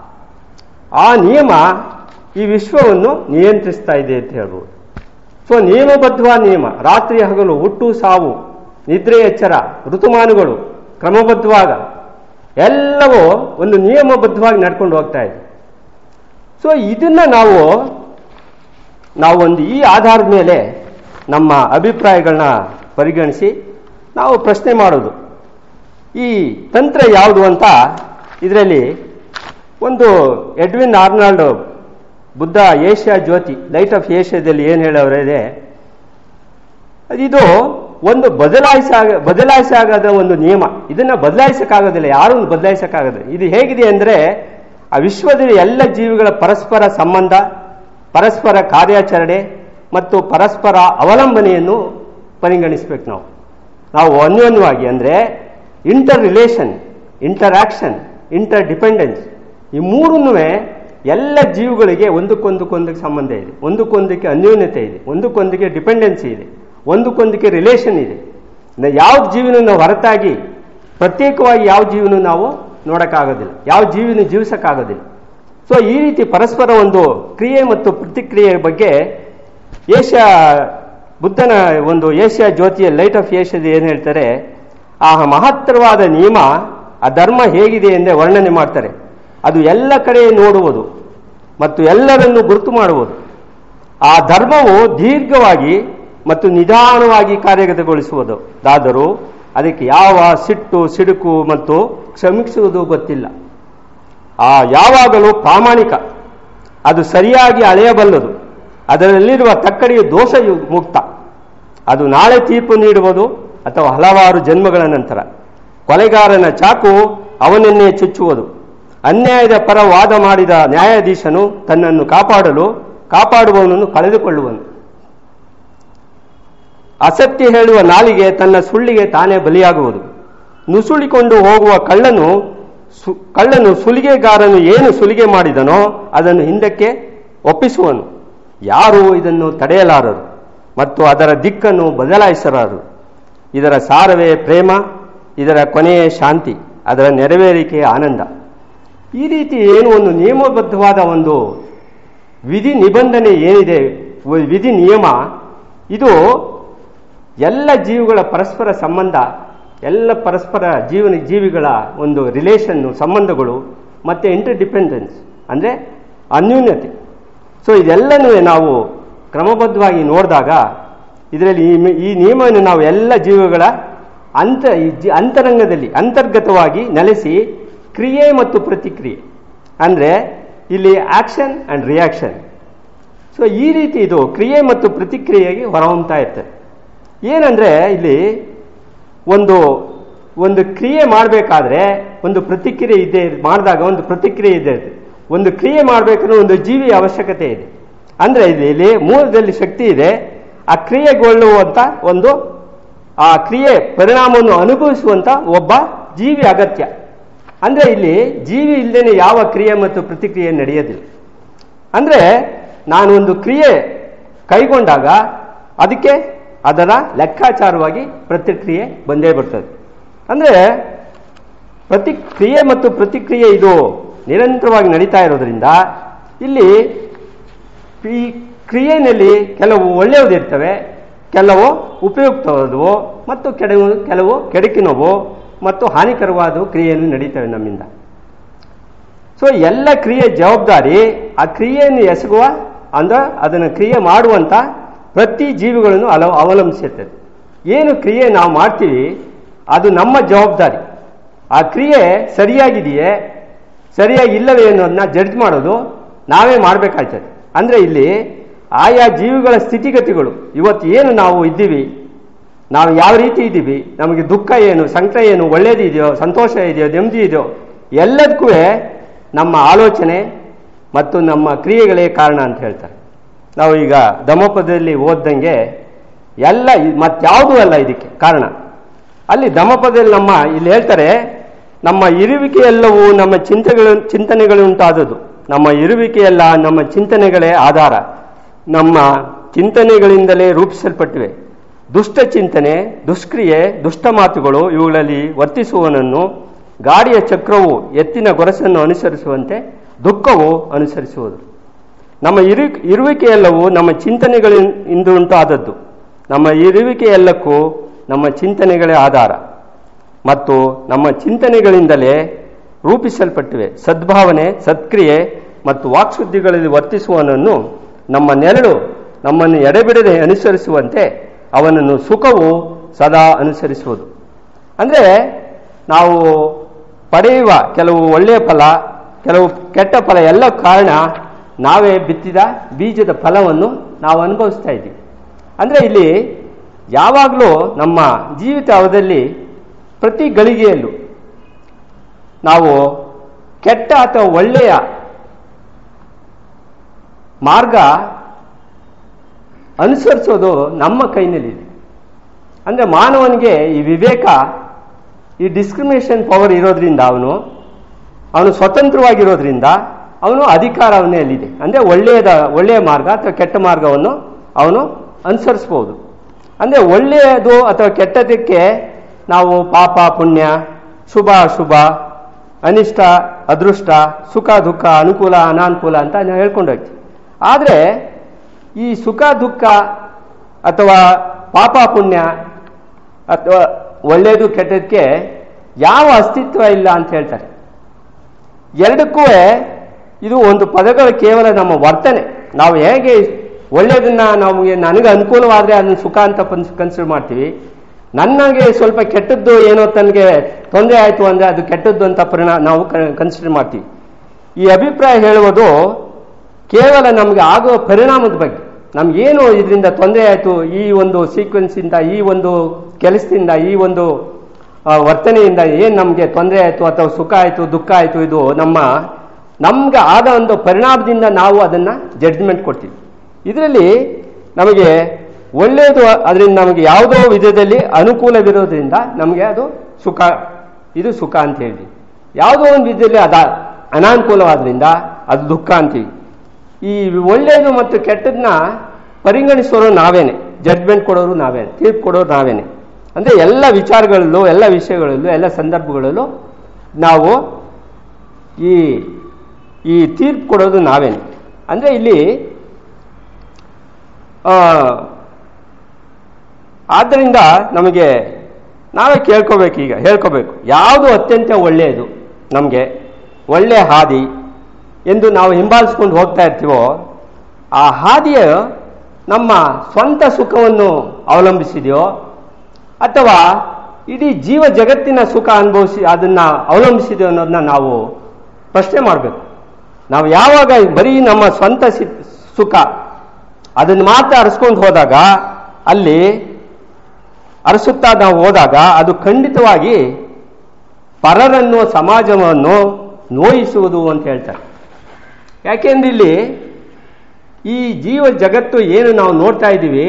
ಆ ನಿಯಮ ಈ ವಿಶ್ವವನ್ನು ನಿಯಂತ್ರಿಸ್ತಾ ಇದೆ ಅಂತ ಹೇಳ್ಬೋದು ಸೊ ನಿಯಮಬದ್ಧವಾದ ನಿಯಮ ರಾತ್ರಿ ಹಗಲು ಹುಟ್ಟು ಸಾವು ನಿದ್ರೆ ಎಚ್ಚರ ಋತುಮಾನಗಳು ಕ್ರಮಬದ್ಧವಾಗ ಎಲ್ಲವೂ ಒಂದು ನಿಯಮಬದ್ಧವಾಗಿ ನಡ್ಕೊಂಡು ಹೋಗ್ತಾ ಇದೆ ಸೊ ಇದನ್ನ ನಾವು ನಾವು ಒಂದು ಈ ಆಧಾರದ ಮೇಲೆ ನಮ್ಮ ಅಭಿಪ್ರಾಯಗಳನ್ನ ಪರಿಗಣಿಸಿ ನಾವು ಪ್ರಶ್ನೆ ಮಾಡೋದು ಈ ತಂತ್ರ ಯಾವುದು ಅಂತ ಇದರಲ್ಲಿ ಒಂದು Edwin Arnold Buddha Asia Jyoti light of ಏಷ್ಯಾದಲ್ಲಿ ಏನು ಹೇಳೋರಿದೆ ಇದು ಒಂದು ಬದಲಾಯಿಸಾಗ ಬದಲಾಯಿಸಾಗದ ಒಂದು ನಿಯಮ ಇದನ್ನ ಬದಲಾಯಿಸಕ್ಕಾಗೋದಿಲ್ಲ ಯಾರೂ ಬದಲಾಯಿಸಕ್ಕಾಗೋದಿಲ್ಲ ಇದು ಹೇಗಿದೆ ಅಂದ್ರೆ ಆ ವಿಶ್ವದಲ್ಲಿ ಎಲ್ಲ ಜೀವಿಗಳ ಪರಸ್ಪರ ಸಂಬಂಧ ಪರಸ್ಪರ ಕಾರ್ಯಾಚರಣೆ ಮತ್ತು ಪರಸ್ಪರ ಅವಲಂಬನೆಯನ್ನು ಪರಿಗಣಿಸಬೇಕು ನಾವು ನಾವು ಅನ್ಯೋನ್ಯವಾಗಿ ಅಂದರೆ interrelation interaction interdependence ಈ ಮೂರನ್ನೂ ಎಲ್ಲ ಜೀವಗಳಿಗೆ ಒಂದಕ್ಕೊಂದಕ್ಕೊಂದಕ್ಕೆ ಸಂಬಂಧ ಇದೆ ಒಂದಕ್ಕೊಂದಕ್ಕೆ ಅನ್ಯೋನ್ಯತೆ ಇದೆ ಒಂದಕ್ಕೊಂದಕ್ಕೆ ಡಿಪೆಂಡೆನ್ಸಿ ಇದೆ ಒಂದಕ್ಕೊಂದಕ್ಕೆ ರಿಲೇಷನ್ ಇದೆ ನ- ಯಾವ ಜೀವನ ನಾವು ಹೊರತಾಗಿ ಪ್ರತ್ಯೇಕವಾಗಿ ಯಾವ ಜೀವನ ನಾವು ನೋಡೋಕ್ಕಾಗೋದಿಲ್ಲ ಯಾವ ಜೀವಿನ ಜೀವಿಸೋಕ್ಕಾಗೋದಿಲ್ಲ ಸೊ ಈ ರೀತಿ ಪರಸ್ಪರ ಒಂದು ಕ್ರಿಯೆ ಮತ್ತು ಪ್ರತಿಕ್ರಿಯೆ ಬಗ್ಗೆ ಏಷ್ಯಾ ಬುದ್ಧನ ಒಂದು ಏಷ್ಯಾ ಜ್ಯೋತಿಯ ಲೈಟ್ ಆಫ್ ಏಷ್ಯಾದ ಏನು ಹೇಳ್ತಾರೆ ಆ ಮಹತ್ತರವಾದ ನಿಯಮ ಆ ಧರ್ಮ ಹೇಗಿದೆ ಎಂದೇ ವರ್ಣನೆ ಮಾಡ್ತಾರೆ ಅದು ಎಲ್ಲ ಕಡೆ ನೋಡುವುದು ಮತ್ತು ಎಲ್ಲರನ್ನು ಗುರುತು ಮಾಡುವುದು ಆ ಧರ್ಮವು ದೀರ್ಘವಾಗಿ ಮತ್ತು ನಿಧಾನವಾಗಿ ಕಾರ್ಯಗತಗೊಳಿಸುವುದು ದಾದರೂ ಅದಕ್ಕೆ ಯಾವ ಸಿಟ್ಟು ಸಿಡುಕು ಮತ್ತು ಕ್ಷಮಿಸುವುದು ಗೊತ್ತಿಲ್ಲ ಆ ಯಾವಾಗಲೂ ಪ್ರಾಮಾಣಿಕ ಅದು ಸರಿಯಾಗಿ ಅಳೆಯಬಲ್ಲದು ಅದರಲ್ಲಿರುವ ತಕ್ಕಡಿಯು ದೋಷ ಮುಕ್ತ ಅದು ನಾಳೆ ತೀರ್ಪು ನೀಡುವುದು ಅಥವಾ ಹಲವಾರು ಜನ್ಮಗಳ ನಂತರ ಕೊಲೆಗಾರನ ಚಾಕು ಅವನನ್ನೇ ಚುಚ್ಚುವುದು ಅನ್ಯಾಯದ ಪರ ವಾದ ಮಾಡಿದ ನ್ಯಾಯಾಧೀಶನು ತನ್ನನ್ನು ಕಾಪಾಡಲು ಕಾಪಾಡುವವನನ್ನು ಕಳೆದುಕೊಳ್ಳುವನು ಅಸತ್ಯ ಹೇಳುವ ನಾಲಿಗೆ ತನ್ನ ಸುಳ್ಳಿಗೆ ತಾನೇ ಬಲಿಯಾಗುವುದು ನುಸುಳಿಕೊಂಡು ಹೋಗುವ ಕಳ್ಳನು ಸು- ಕಳ್ಳನು ಸುಲಿಗೆಗಾರನು ಏನು ಸುಲಿಗೆ ಮಾಡಿದನೋ ಅದನ್ನು ಹಿಂದಕ್ಕೆ ಒಪ್ಪಿಸುವನು ಯಾರೂ ಇದನ್ನು ತಡೆಯಲಾರರು ಮತ್ತು ಅದರ ದಿಕ್ಕನ್ನು ಬದಲಾಯಿಸಲಾರರು ಇದರ ಸಾರವೇ ಪ್ರೇಮ ಇದರ ಕೊನೆಯೇ ಶಾಂತಿ ಅದರ ನೆರವೇರಿಕೆಯ ಆನಂದ ಈ ರೀತಿ ಏನು ಒಂದು ನಿಯಮಬದ್ಧವಾದ ಒಂದು ವಿಧಿ ನಿಬಂಧನೆ ಏನಿದೆ ವ- ವಿಧಿ ನಿಯಮ ಇದು ಎಲ್ಲ ಜೀವಿಗಳ ಪರಸ್ಪರ ಸಂಬಂಧ ಎಲ್ಲ ಪರಸ್ಪರ ಜೀವನ ಜೀವಿಗಳ ಒಂದು ರಿಲೇಷನ್ನು ಸಂಬಂಧಗಳು ಮತ್ತು ಇಂಟರ್ ಡಿಪೆಂಡೆನ್ಸ್ ಅಂದರೆ ಅನ್ಯೂನ್ಯತೆ ಸೊ ಇದೆಲ್ಲನೂ ನಾವು ಕ್ರಮಬದ್ಧವಾಗಿ ನೋಡಿದಾಗ ಇದರಲ್ಲಿ ಈ ಮಿ- ಈ ನಿಯಮವನ್ನು ನಾವು ಎಲ್ಲ ಜೀವಿಗಳ ಅಂತ ಈ ಜಿ- ಅಂತರಂಗದಲ್ಲಿ ಅಂತರ್ಗತವಾಗಿ ನೆಲೆಸಿ ಕ್ರಿಯೆ ಮತ್ತು ಪ್ರತಿಕ್ರಿಯೆ ಅಂದರೆ ಇಲ್ಲಿ ಆಕ್ಷನ್ ಆ್ಯಂಡ್ ರಿಯಾಕ್ಷನ್ ಸೊ ಈ ರೀತಿ ಇದು ಕ್ರಿಯೆ ಮತ್ತು ಪ್ರತಿಕ್ರಿಯೆಗೆ ಹೊರಹೊಮ್ತಾ ಇರ್ತದೆ ಏನಂದ್ರೆ ಇಲ್ಲಿ ಒಂದು ಒಂದು ಕ್ರಿಯೆ ಮಾಡಬೇಕಾದ್ರೆ ಒಂದು ಪ್ರತಿಕ್ರಿಯೆ ಇದ್ದೇ ಮಾಡಿದಾಗ ಒಂದು ಪ್ರತಿಕ್ರಿಯೆ ಇದ್ದೇ ಇರ್ತದೆ ಒಂದು ಕ್ರಿಯೆ ಮಾಡಬೇಕಾದ್ರೆ ಒಂದು ಜೀವಿ ಅವಶ್ಯಕತೆ ಇದೆ ಅಂದ್ರೆ ಇಲ್ಲಿ ಇಲ್ಲಿ ಮೂಲದಲ್ಲಿ ಶಕ್ತಿ ಇದೆ ಆ ಕ್ರಿಯೆಗೊಳ್ಳುವಂತ ಒಂದು ಆ ಕ್ರಿಯೆ ಪರಿಣಾಮವನ್ನು ಅನುಭವಿಸುವಂತ ಒಬ್ಬ ಜೀವಿ ಅಗತ್ಯ ಅಂದ್ರೆ ಇಲ್ಲಿ ಜೀವಿ ಇಲ್ಲದೇನೆ ಯಾವ ಕ್ರಿಯೆ ಮತ್ತು ಪ್ರತಿಕ್ರಿಯೆ ನಡೆಯೋದಿಲ್ಲ ಅಂದ್ರೆ ನಾನು ಒಂದು ಕ್ರಿಯೆ ಕೈಗೊಂಡಾಗ ಅದಕ್ಕೆ ಅದರ ಲೆಕ್ಕಾಚಾರವಾಗಿ ಪ್ರತಿಕ್ರಿಯೆ ಬಂದೇ ಬರ್ತದೆ ಅಂದ್ರೆ ಪ್ರತಿಕ್ರಿಯೆ ಮತ್ತು ಪ್ರತಿಕ್ರಿಯೆ ಇದು ನಿರಂತರವಾಗಿ ನಡೀತಾ ಇರೋದ್ರಿಂದ ಇಲ್ಲಿ ಈ ಕ್ರಿಯೆಯಲ್ಲಿ ಕೆಲವು ಒಳ್ಳೆಯದಿರ್ತವೆ ಕೆಲವು ಉಪಯುಕ್ತವಾದವು ಮತ್ತು ಕೆಲವು ಕೆಲವು ಕೆಡಕಿನವು ಮತ್ತು ಹಾನಿಕರವಾದ ಕ್ರಿಯೆಯನ್ನು ನಡೀತವೆ ನಮ್ಮಿಂದ ಸೊ ಎಲ್ಲ ಕ್ರಿಯೆ ಜವಾಬ್ದಾರಿ ಆ ಕ್ರಿಯೆಯನ್ನು ಎಸಗುವ ಅಂದ್ರೆ ಅದನ್ನು ಕ್ರಿಯೆ ಮಾಡುವಂತ ಪ್ರತಿ ಜೀವಿಗಳನ್ನು ಅಲ ಅವಲಂಬಿಸಿರ್ತದೆ ಏನು ಕ್ರಿಯೆ ನಾವು ಮಾಡ್ತೀವಿ ಅದು ನಮ್ಮ ಜವಾಬ್ದಾರಿ ಆ ಕ್ರಿಯೆ ಸರಿಯಾಗಿದೆಯೇ ಸರಿಯಾಗಿ ಇಲ್ಲವೇ ಅನ್ನೋದನ್ನ ಜಡ್ಜ್ ಮಾಡೋದು ನಾವೇ ಮಾಡಬೇಕಾಗ್ತದೆ ಅಂದ್ರೆ ಇಲ್ಲಿ ಆಯಾ ಜೀವಿಗಳ ಸ್ಥಿತಿಗತಿಗಳು ಇವತ್ತು ಏನು ನಾವು ಇದ್ದೀವಿ ನಾವು ಯಾವ ರೀತಿ ಇದ್ದೀವಿ ನಮಗೆ ದುಃಖ ಏನು ಸಂಕಟ ಏನು ಒಳ್ಳೇದಿದೆಯೋ ಸಂತೋಷ ಇದೆಯೋ ನೆಮ್ಮದಿ ಇದೆಯೋ ಎಲ್ಲದಕ್ಕೂ ನಮ್ಮ ಆಲೋಚನೆ ಮತ್ತು ನಮ್ಮ ಕ್ರಿಯೆಗಳೇ ಕಾರಣ ಅಂತ ಹೇಳ್ತಾರೆ ನಾವು ಈಗ ದಮಪದದಲ್ಲಿ ಓದ್ದಂಗೆ ಎಲ್ಲ ಇ- ಮತ್ಯಾವುದೂ ಅಲ್ಲ ಇದಕ್ಕೆ ಕಾರಣ ಅಲ್ಲಿ ದಮಪದದಲ್ಲಿ ನಮ್ಮ ಇಲ್ಲಿ ಹೇಳ್ತಾರೆ ನಮ್ಮ ಇರುವಿಕೆಯೆಲ್ಲವೂ ನಮ್ಮ ಚಿಂತೆಗಳು ಚಿಂತನೆಗಳು ಉಂಟಾದದು ನಮ್ಮ ಇರುವಿಕೆಯೆಲ್ಲ ನಮ್ಮ ಚಿಂತನೆಗಳೇ ಆಧಾರ ನಮ್ಮ ಚಿಂತನೆಗಳಿಂದಲೇ ರೂಪಿಸಲ್ಪಟ್ಟಿವೆ ದುಷ್ಟ ಚಿಂತನೆ ದುಷ್ಕ್ರಿಯೆ ದುಷ್ಟ ಮಾತುಗಳು ಇವುಗಳಲ್ಲಿ ವರ್ತಿಸುವವನನ್ನು ಗಾಡಿಯ ಚಕ್ರವು ಎತ್ತಿನ ಗೊರಸನ್ನು ಅನುಸರಿಸುವಂತೆ ದುಃಖವು ಅನುಸರಿಸುವುದು ನಮ್ಮ ಇರು ಇರುವಿಕೆಯೆಲ್ಲವೂ ನಮ್ಮ ಚಿಂತನೆಗಳಿಂದ ಉಂಟಾದದ್ದು ನಮ್ಮ ಇರುವಿಕೆಯೆಲ್ಲಕ್ಕೂ ನಮ್ಮ ಚಿಂತನೆಗಳೇ ಆಧಾರ ಮತ್ತು ನಮ್ಮ ಚಿಂತನೆಗಳಿಂದಲೇ ರೂಪಿಸಲ್ಪಟ್ಟಿವೆ ಸದ್ಭಾವನೆ ಸತ್ಕ್ರಿಯೆ ಮತ್ತು ವಾಕ್ಶುದ್ಧಿಗಳಲ್ಲಿ ವರ್ತಿಸುವವನನ್ನು ನಮ್ಮ ನೆರಳು ನಮ್ಮನ್ನು ಎಡೆಬಿಡದೆ ಅನುಸರಿಸುವಂತೆ ಅವನನ್ನು ಸುಖವು ಸದಾ ಅನುಸರಿಸುವುದು ಅಂದರೆ ನಾವು ಪಡೆಯುವ ಕೆಲವು ಒಳ್ಳೆಯ ಫಲ ಕೆಲವು ಕೆಟ್ಟ ಫಲ ಎಲ್ಲ ಕಾರಣ ನಾವೇ ಬಿತ್ತಿದ ಬೀಜದ ಫಲವನ್ನು ನಾವು ಅನುಭವಿಸ್ತಾ ಇದ್ದೀವಿ ಅಂದರೆ ಇಲ್ಲಿ ಯಾವಾಗಲೂ ನಮ್ಮ ಜೀವಿತ ಅವಧಿಯಲ್ಲಿ ಪ್ರತಿ ಗಳಿಗೆಯಲ್ಲೂ ನಾವು ಕೆಟ್ಟ ಅಥವಾ ಒಳ್ಳೆಯ ಮಾರ್ಗ ಅನುಸರಿಸೋದು ನಮ್ಮ ಕೈನಲ್ಲಿದೆ ಅಂದರೆ ಮಾನವನಿಗೆ ಈ ವಿವೇಕ ಈ ಡಿಸ್ಕ್ರಿಮಿನೇಷನ್ ಪವರ್ ಇರೋದ್ರಿಂದ ಅವನು ಅವನು ಸ್ವತಂತ್ರವಾಗಿರೋದ್ರಿಂದ ಅವನು ಅಧಿಕಾರವನ್ನೇ ಅಲ್ಲಿದೆ ಅಂದರೆ ಒಳ್ಳೆಯದ ಒಳ್ಳೆಯ ಮಾರ್ಗ ಅಥವಾ ಕೆಟ್ಟ ಮಾರ್ಗವನ್ನು ಅವನು ಅನುಸರಿಸ್ಬೋದು ಅಂದರೆ ಒಳ್ಳೆಯದು ಅಥವಾ ಕೆಟ್ಟದಕ್ಕೆ ನಾವು ಪಾಪ ಪುಣ್ಯ ಶುಭ ಅಶುಭ ಅನಿಷ್ಟ ಅದೃಷ್ಟ ಸುಖ ದುಃಖ ಅನುಕೂಲ ಅನಾನುಕೂಲ ಅಂತ ನಾವು ಹೇಳ್ಕೊಂಡು ಹೋಗ್ತೀವಿ ಆದರೆ ಈ ಸುಖ ದುಃಖ ಅಥವಾ ಪಾಪ ಪುಣ್ಯ ಅಥವಾ ಒಳ್ಳೆಯದು ಕೆಟ್ಟದಕ್ಕೆ ಯಾವ ಅಸ್ತಿತ್ವ ಇಲ್ಲ ಅಂತ ಹೇಳ್ತಾರೆ ಎರಡಕ್ಕೂ ಇದು ಒಂದು ಪದಗಳು ಕೇವಲ ನಮ್ಮ ವರ್ತನೆ ನಾವು ಹೇಗೆ ಒಳ್ಳೆಯದನ್ನ ನಮಗೆ ನನಗೆ ಅನುಕೂಲವಾದರೆ ಅದನ್ನ ಸುಖ ಅಂತ ಕನ್ಸಿಡರ್ ಮಾಡ್ತೀವಿ ನನಗೆ ಸ್ವಲ್ಪ ಕೆಟ್ಟದ್ದು ಏನೋ ತನಗೆ ತೊಂದರೆ ಆಯಿತು ಅಂದರೆ ಅದು ಕೆಟ್ಟದ್ದು ಅಂತ ಪರಿಣಾಮ ನಾವು ಕನ್ಸಿಡರ್ ಮಾಡ್ತೀವಿ ಈ ಅಭಿಪ್ರಾಯ ಹೇಳುವುದು ಕೇವಲ ನಮಗೆ ಆಗುವ ಪರಿಣಾಮದ ಬಗ್ಗೆ ನಮಗೇನು ಇದರಿಂದ ತೊಂದರೆ ಆಯಿತು ಈ ಒಂದು ಸೀಕ್ವೆನ್ಸಿಂದ ಈ ಒಂದು ಕೆಲಸದಿಂದ ಈ ಒಂದು ಆ, ವರ್ತನೆಯಿಂದ ಏನು ನಮಗೆ ತೊಂದರೆ ಆಯಿತು ಅಥವಾ ಸುಖ ಆಯಿತು ದುಃಖ ಆಯಿತು ಇದು ನಮ್ಮ ನಮ್ಗೆ ಆದ ಒಂದು ಪರಿಣಾಮದಿಂದ ನಾವು ಅದನ್ನು ಜಡ್ಜ್ಮೆಂಟ್ ಕೊಡ್ತೀವಿ ಇದರಲ್ಲಿ ನಮಗೆ ಒಳ್ಳೆಯದು ಅದರಿಂದ ನಮಗೆ ಯಾವುದೋ ವಿಧದಲ್ಲಿ ಅನುಕೂಲವಿರೋದ್ರಿಂದ ನಮಗೆ ಅದು ಸುಖ ಇದು ಸುಖ ಅಂತ ಹೇಳಿ ಯಾವುದೋ ಒಂದು ವಿಧದಲ್ಲಿ ಅದ ಅನಾನುಕೂಲವಾದ್ರಿಂದ ಅದು ದುಃಖ ಅಂತೀವಿ ಈ ಒಳ್ಳೆಯದು ಮತ್ತು ಕೆಟ್ಟದನ್ನ ಪರಿಗಣಿಸೋರು ನಾವೇನೆ ಜಡ್ಜ್ಮೆಂಟ್ ಕೊಡೋರು ನಾವೇನೆ ತೀರ್ಪು ಕೊಡೋರು ನಾವೇನೆ ಅಂದರೆ ಎಲ್ಲ ವಿಚಾರಗಳಲ್ಲೂ ಎಲ್ಲ ವಿಷಯಗಳಲ್ಲೂ ಎಲ್ಲ ಸಂದರ್ಭಗಳಲ್ಲೂ ನಾವು ಈ ಈ ತೀರ್ಪು ಕೊಡೋದು ನಾವೇನೆ ಅಂದರೆ ಇಲ್ಲಿ ಆ, ಆದ್ದರಿಂದ ನಮಗೆ ನಾವೇ ಕೇಳ್ಕೋಬೇಕು ಈಗ ಹೇಳ್ಕೋಬೇಕು ಯಾವುದು ಅತ್ಯಂತ ಒಳ್ಳೆಯದು ನಮಗೆ ಒಳ್ಳೆಯ ಹಾದಿ ಎಂದು ನಾವು ಹಿಂಬಾಲಿಸ್ಕೊಂಡು ಹೋಗ್ತಾ ಇರ್ತೀವೋ ಆ ಹಾದಿಯ ನಮ್ಮ ಸ್ವಂತ ಸುಖವನ್ನು ಅವಲಂಬಿಸಿದೆಯೋ ಅಥವಾ ಇಡೀ ಜೀವ ಜಗತ್ತಿನ ಸುಖ ಅನುಭವಿಸಿ ಅದನ್ನ ಅವಲಂಬಿಸಿದೆಯೋ ಅನ್ನೋದನ್ನ ನಾವು ಪ್ರಶ್ನೆ ಮಾಡಬೇಕು ನಾವು ಯಾವಾಗ ಬರೀ ನಮ್ಮ ಸ್ವಂತ ಸಿ- ಸುಖ ಅದನ್ನು ಮಾತ್ರ ಅರಸ್ಕೊಂಡು ಹೋದಾಗ ಅಲ್ಲಿ ಅರಸುತ್ತಾ ನಾವು ಹೋದಾಗ ಅದು ಖಂಡಿತವಾಗಿ ಪರರನ್ನು ಸಮಾಜವನ್ನು ನೋಯಿಸುವುದು ಅಂತ ಹೇಳ್ತಾರೆ ಯಾಕೆಂದ್ರೆ ಇಲ್ಲಿ ಈ ಜೀವ ಜಗತ್ತು ಏನು ನಾವು ನೋಡ್ತಾ ಇದ್ದೀವಿ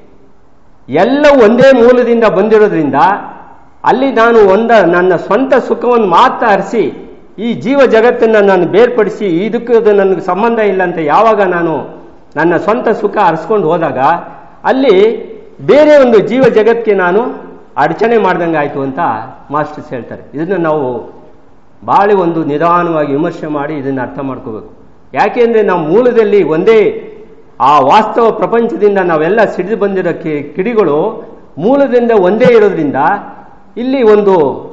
ಎಲ್ಲ ಒಂದೇ ಮೂಲದಿಂದ ಬಂದಿರೋದ್ರಿಂದ ಅಲ್ಲಿ ನಾನು ಒಂದ ನನ್ನ ಸ್ವಂತ ಸುಖವನ್ನು ಮಾತ್ರ ಅರಿಸಿ ಈ ಜೀವ ಜಗತ್ತನ್ನು ನಾನು ಬೇರ್ಪಡಿಸಿ ಇದಕ್ಕೆ ಅದು ನನಗೆ ಸಂಬಂಧ ಇಲ್ಲ ಅಂತ ಯಾವಾಗ ನಾನು ನನ್ನ ಸ್ವಂತ ಸುಖ ಅರಿಸ್ಕೊಂಡು ಹೋದಾಗ ಅಲ್ಲಿ ಬೇರೆ ಒಂದು ಜೀವ ಜಗತ್ತಿಗೆ ನಾನು ಅಡಚಣೆ ಮಾಡ್ದಂಗೆ ಆಯಿತು ಅಂತ ಮಾಸ್ಟರ್ಸ್ ಹೇಳ್ತಾರೆ ಇದನ್ನು ನಾವು ಭಾಳ ಒಂದು ನಿಧಾನವಾಗಿ ವಿಮರ್ಶೆ ಮಾಡಿ ಇದನ್ನು ಅರ್ಥ ಮಾಡ್ಕೋಬೇಕು ಯಾಕೆಂದ್ರೆ ನಾವು ಮೂಲದಲ್ಲಿ ಒಂದೇ ಆ ವಾಸ್ತವ ಪ್ರಪಂಚದಿಂದ ನಾವೆಲ್ಲ ಸಿಡಿದು ಬಂದಿರೋ ಕಿ- ಕಿಡಿಗಳು ಮೂಲದಿಂದ ಒಂದೇ ಇರೋದ್ರಿಂದ ಇಲ್ಲಿ ಒಂದು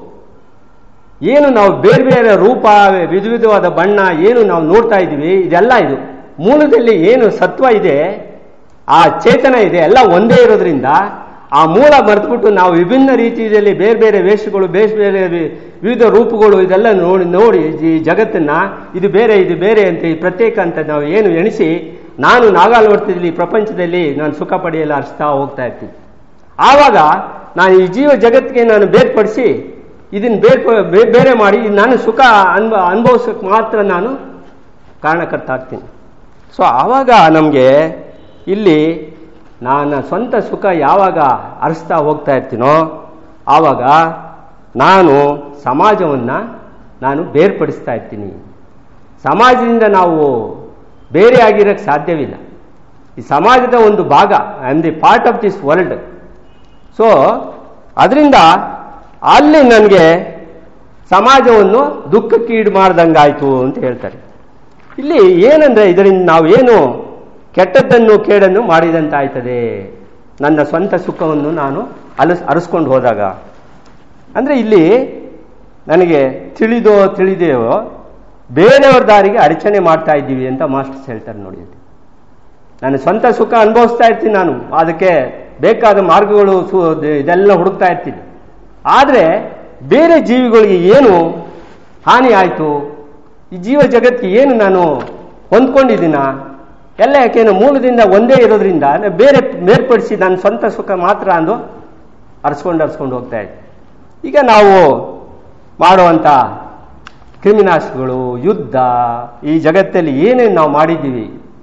ಏನು ನಾವು ಬೇರೆ ಬೇರೆ ರೂಪ ವಿಧ ವಿಧವಾದ ಬಣ್ಣ ಏನು ನಾವು ನೋಡ್ತಾ ಇದ್ದೀವಿ ಇದೆಲ್ಲ ಇದು ಮೂಲದಲ್ಲಿ ಏನು ಸತ್ವ ಇದೆ ಆ ಚೇತನ ಇದೆ ಎಲ್ಲ ಒಂದೇ ಇರೋದ್ರಿಂದ ಆ ಮೂಲ ಮರೆತುಬಿಟ್ಟು ನಾವು ವಿಭಿನ್ನ ರೀತಿಯಲ್ಲಿ ಬೇರೆ ಬೇರೆ ವೇಷಗಳು ಬೇರೆ ಬೇರೆ ವಿ- ವಿವಿಧ ರೂಪಗಳು ಇದೆಲ್ಲ ನೋಡಿ ನೋಡಿ ಈ ಜಗತ್ತನ್ನ ಇದು ಬೇರೆ ಇದು ಬೇರೆ ಅಂತ ಈ ಪ್ರತ್ಯೇಕ ಅಂತ ನಾವು ಏನು ಎಣಿಸಿ ನಾನು ನಾಗಾಲ್ವರ್ತಿಯಲ್ಲಿ ಈ ಪ್ರಪಂಚದಲ್ಲಿ ನಾನು ಸುಖ ಪಡೆಯಲು ಅರ್ಸ್ತಾ ಹೋಗ್ತಾ ಇರ್ತೀನಿ ಆವಾಗ ನಾನು ಈ ಜೀವ ಜಗತ್ತಿಗೆ ನಾನು ಬೇರ್ಪಡಿಸಿ ಇದನ್ನು ಬೇರ್ಪ ಬೇ- ಬೇರೆ ಮಾಡಿ ನಾನು ಸುಖ ಅನ್ಭ ಅನುಭವಿಸೋಕೆ ಮಾತ್ರ ನಾನು ಕಾರಣಕರ್ತ ಆಗ್ತೀನಿ ಸೊ ಆವಾಗ ನಮಗೆ ಇಲ್ಲಿ ನನ್ನ ಸ್ವಂತ ಸುಖ ಯಾವಾಗ ಅರಿಸ್ತಾ ಹೋಗ್ತಾ ಇರ್ತೀನೋ ಆವಾಗ ನಾನು ಸಮಾಜವನ್ನು ನಾನು ಬೇರ್ಪಡಿಸ್ತಾ ಇರ್ತೀನಿ ಸಮಾಜದಿಂದ ನಾವು ಬೇರೆ ಆಗಿರೋಕ್ಕೆ ಸಾಧ್ಯವಿಲ್ಲ ಈ ಸಮಾಜದ ಒಂದು ಭಾಗ I am the part of this world so ಅದರಿಂದ ಅಲ್ಲಿ ನನಗೆ ಸಮಾಜವನ್ನು ದುಃಖಕ್ಕೀಡು ಮಾಡ್ದಂಗಾಯ್ತು ಅಂತ ಹೇಳ್ತಾರೆ ಇಲ್ಲಿ ಏನಂದ್ರೆ ಇದರಿಂದ ನಾವು ಏನು ಕೆಟ್ಟದ್ದನ್ನು ಕೇಡನ್ನು ಮಾಡಿದಂತಾಯ್ತದೆ ನನ್ನ ಸ್ವಂತ ಸುಖವನ್ನು ನಾನು ಅಲಸ್ ಅರಸ್ಕೊಂಡು ಹೋದಾಗ ಅಂದ್ರೆ ಇಲ್ಲಿ ನನಗೆ ತಿಳಿದೋ ತಿಳಿದೆಯೋ ಬೇರೆಯವ್ರ ದಾರಿಗೆ ಅಡಚಣೆ ಮಾಡ್ತಾ ಇದ್ದೀವಿ ಅಂತ ಮಾಸ್ಟರ್ಸ್ ಹೇಳ್ತಾರೆ ನೋಡಿ ಅಲ್ಲಿ. ನಾನು ಸ್ವಂತ ಸುಖ ಅನುಭವಿಸ್ತಾ ಇರ್ತೀನಿ ನಾನು ಅದಕ್ಕೆ ಬೇಕಾದ ಮಾರ್ಗಗಳು ಸು ಇದೆಲ್ಲ ಹುಡುಕ್ತಾ ಇರ್ತೀನಿ ಆದರೆ ಬೇರೆ ಜೀವಿಗಳಿಗೆ ಏನು ಹಾನಿ ಆಯಿತು ಈ ಜೀವ ಜಗತ್ತಿಗೆ ಏನು ನಾನು ಹೊಂದ್ಕೊಂಡಿದ್ದೀನ ಎಲ್ಲ ಯಾಕೆಂದ್ರೆ ಮೂಲದಿಂದ ಒಂದೇ ಇರೋದ್ರಿಂದ ನಾನು ಬೇರೆ ಬೇರ್ಪಡಿಸಿ ನನ್ನ ಸ್ವಂತ ಸುಖ ಮಾತ್ರ ಅಂದು ಅರ್ಸ್ಕೊಂಡು ಅರ್ಸ್ಕೊಂಡು ಹೋಗ್ತಾ ಇದ್ದೆ ಈಗ ನಾವು ಮಾಡುವಂಥ ಕ್ರಿಮಿನಾಶಗಳು ಯುದ್ಧ ಈ ಜಗತ್ತಲ್ಲಿ ಏನೇನು ನಾವು ಮಾಡಿದ್ದೀವಿ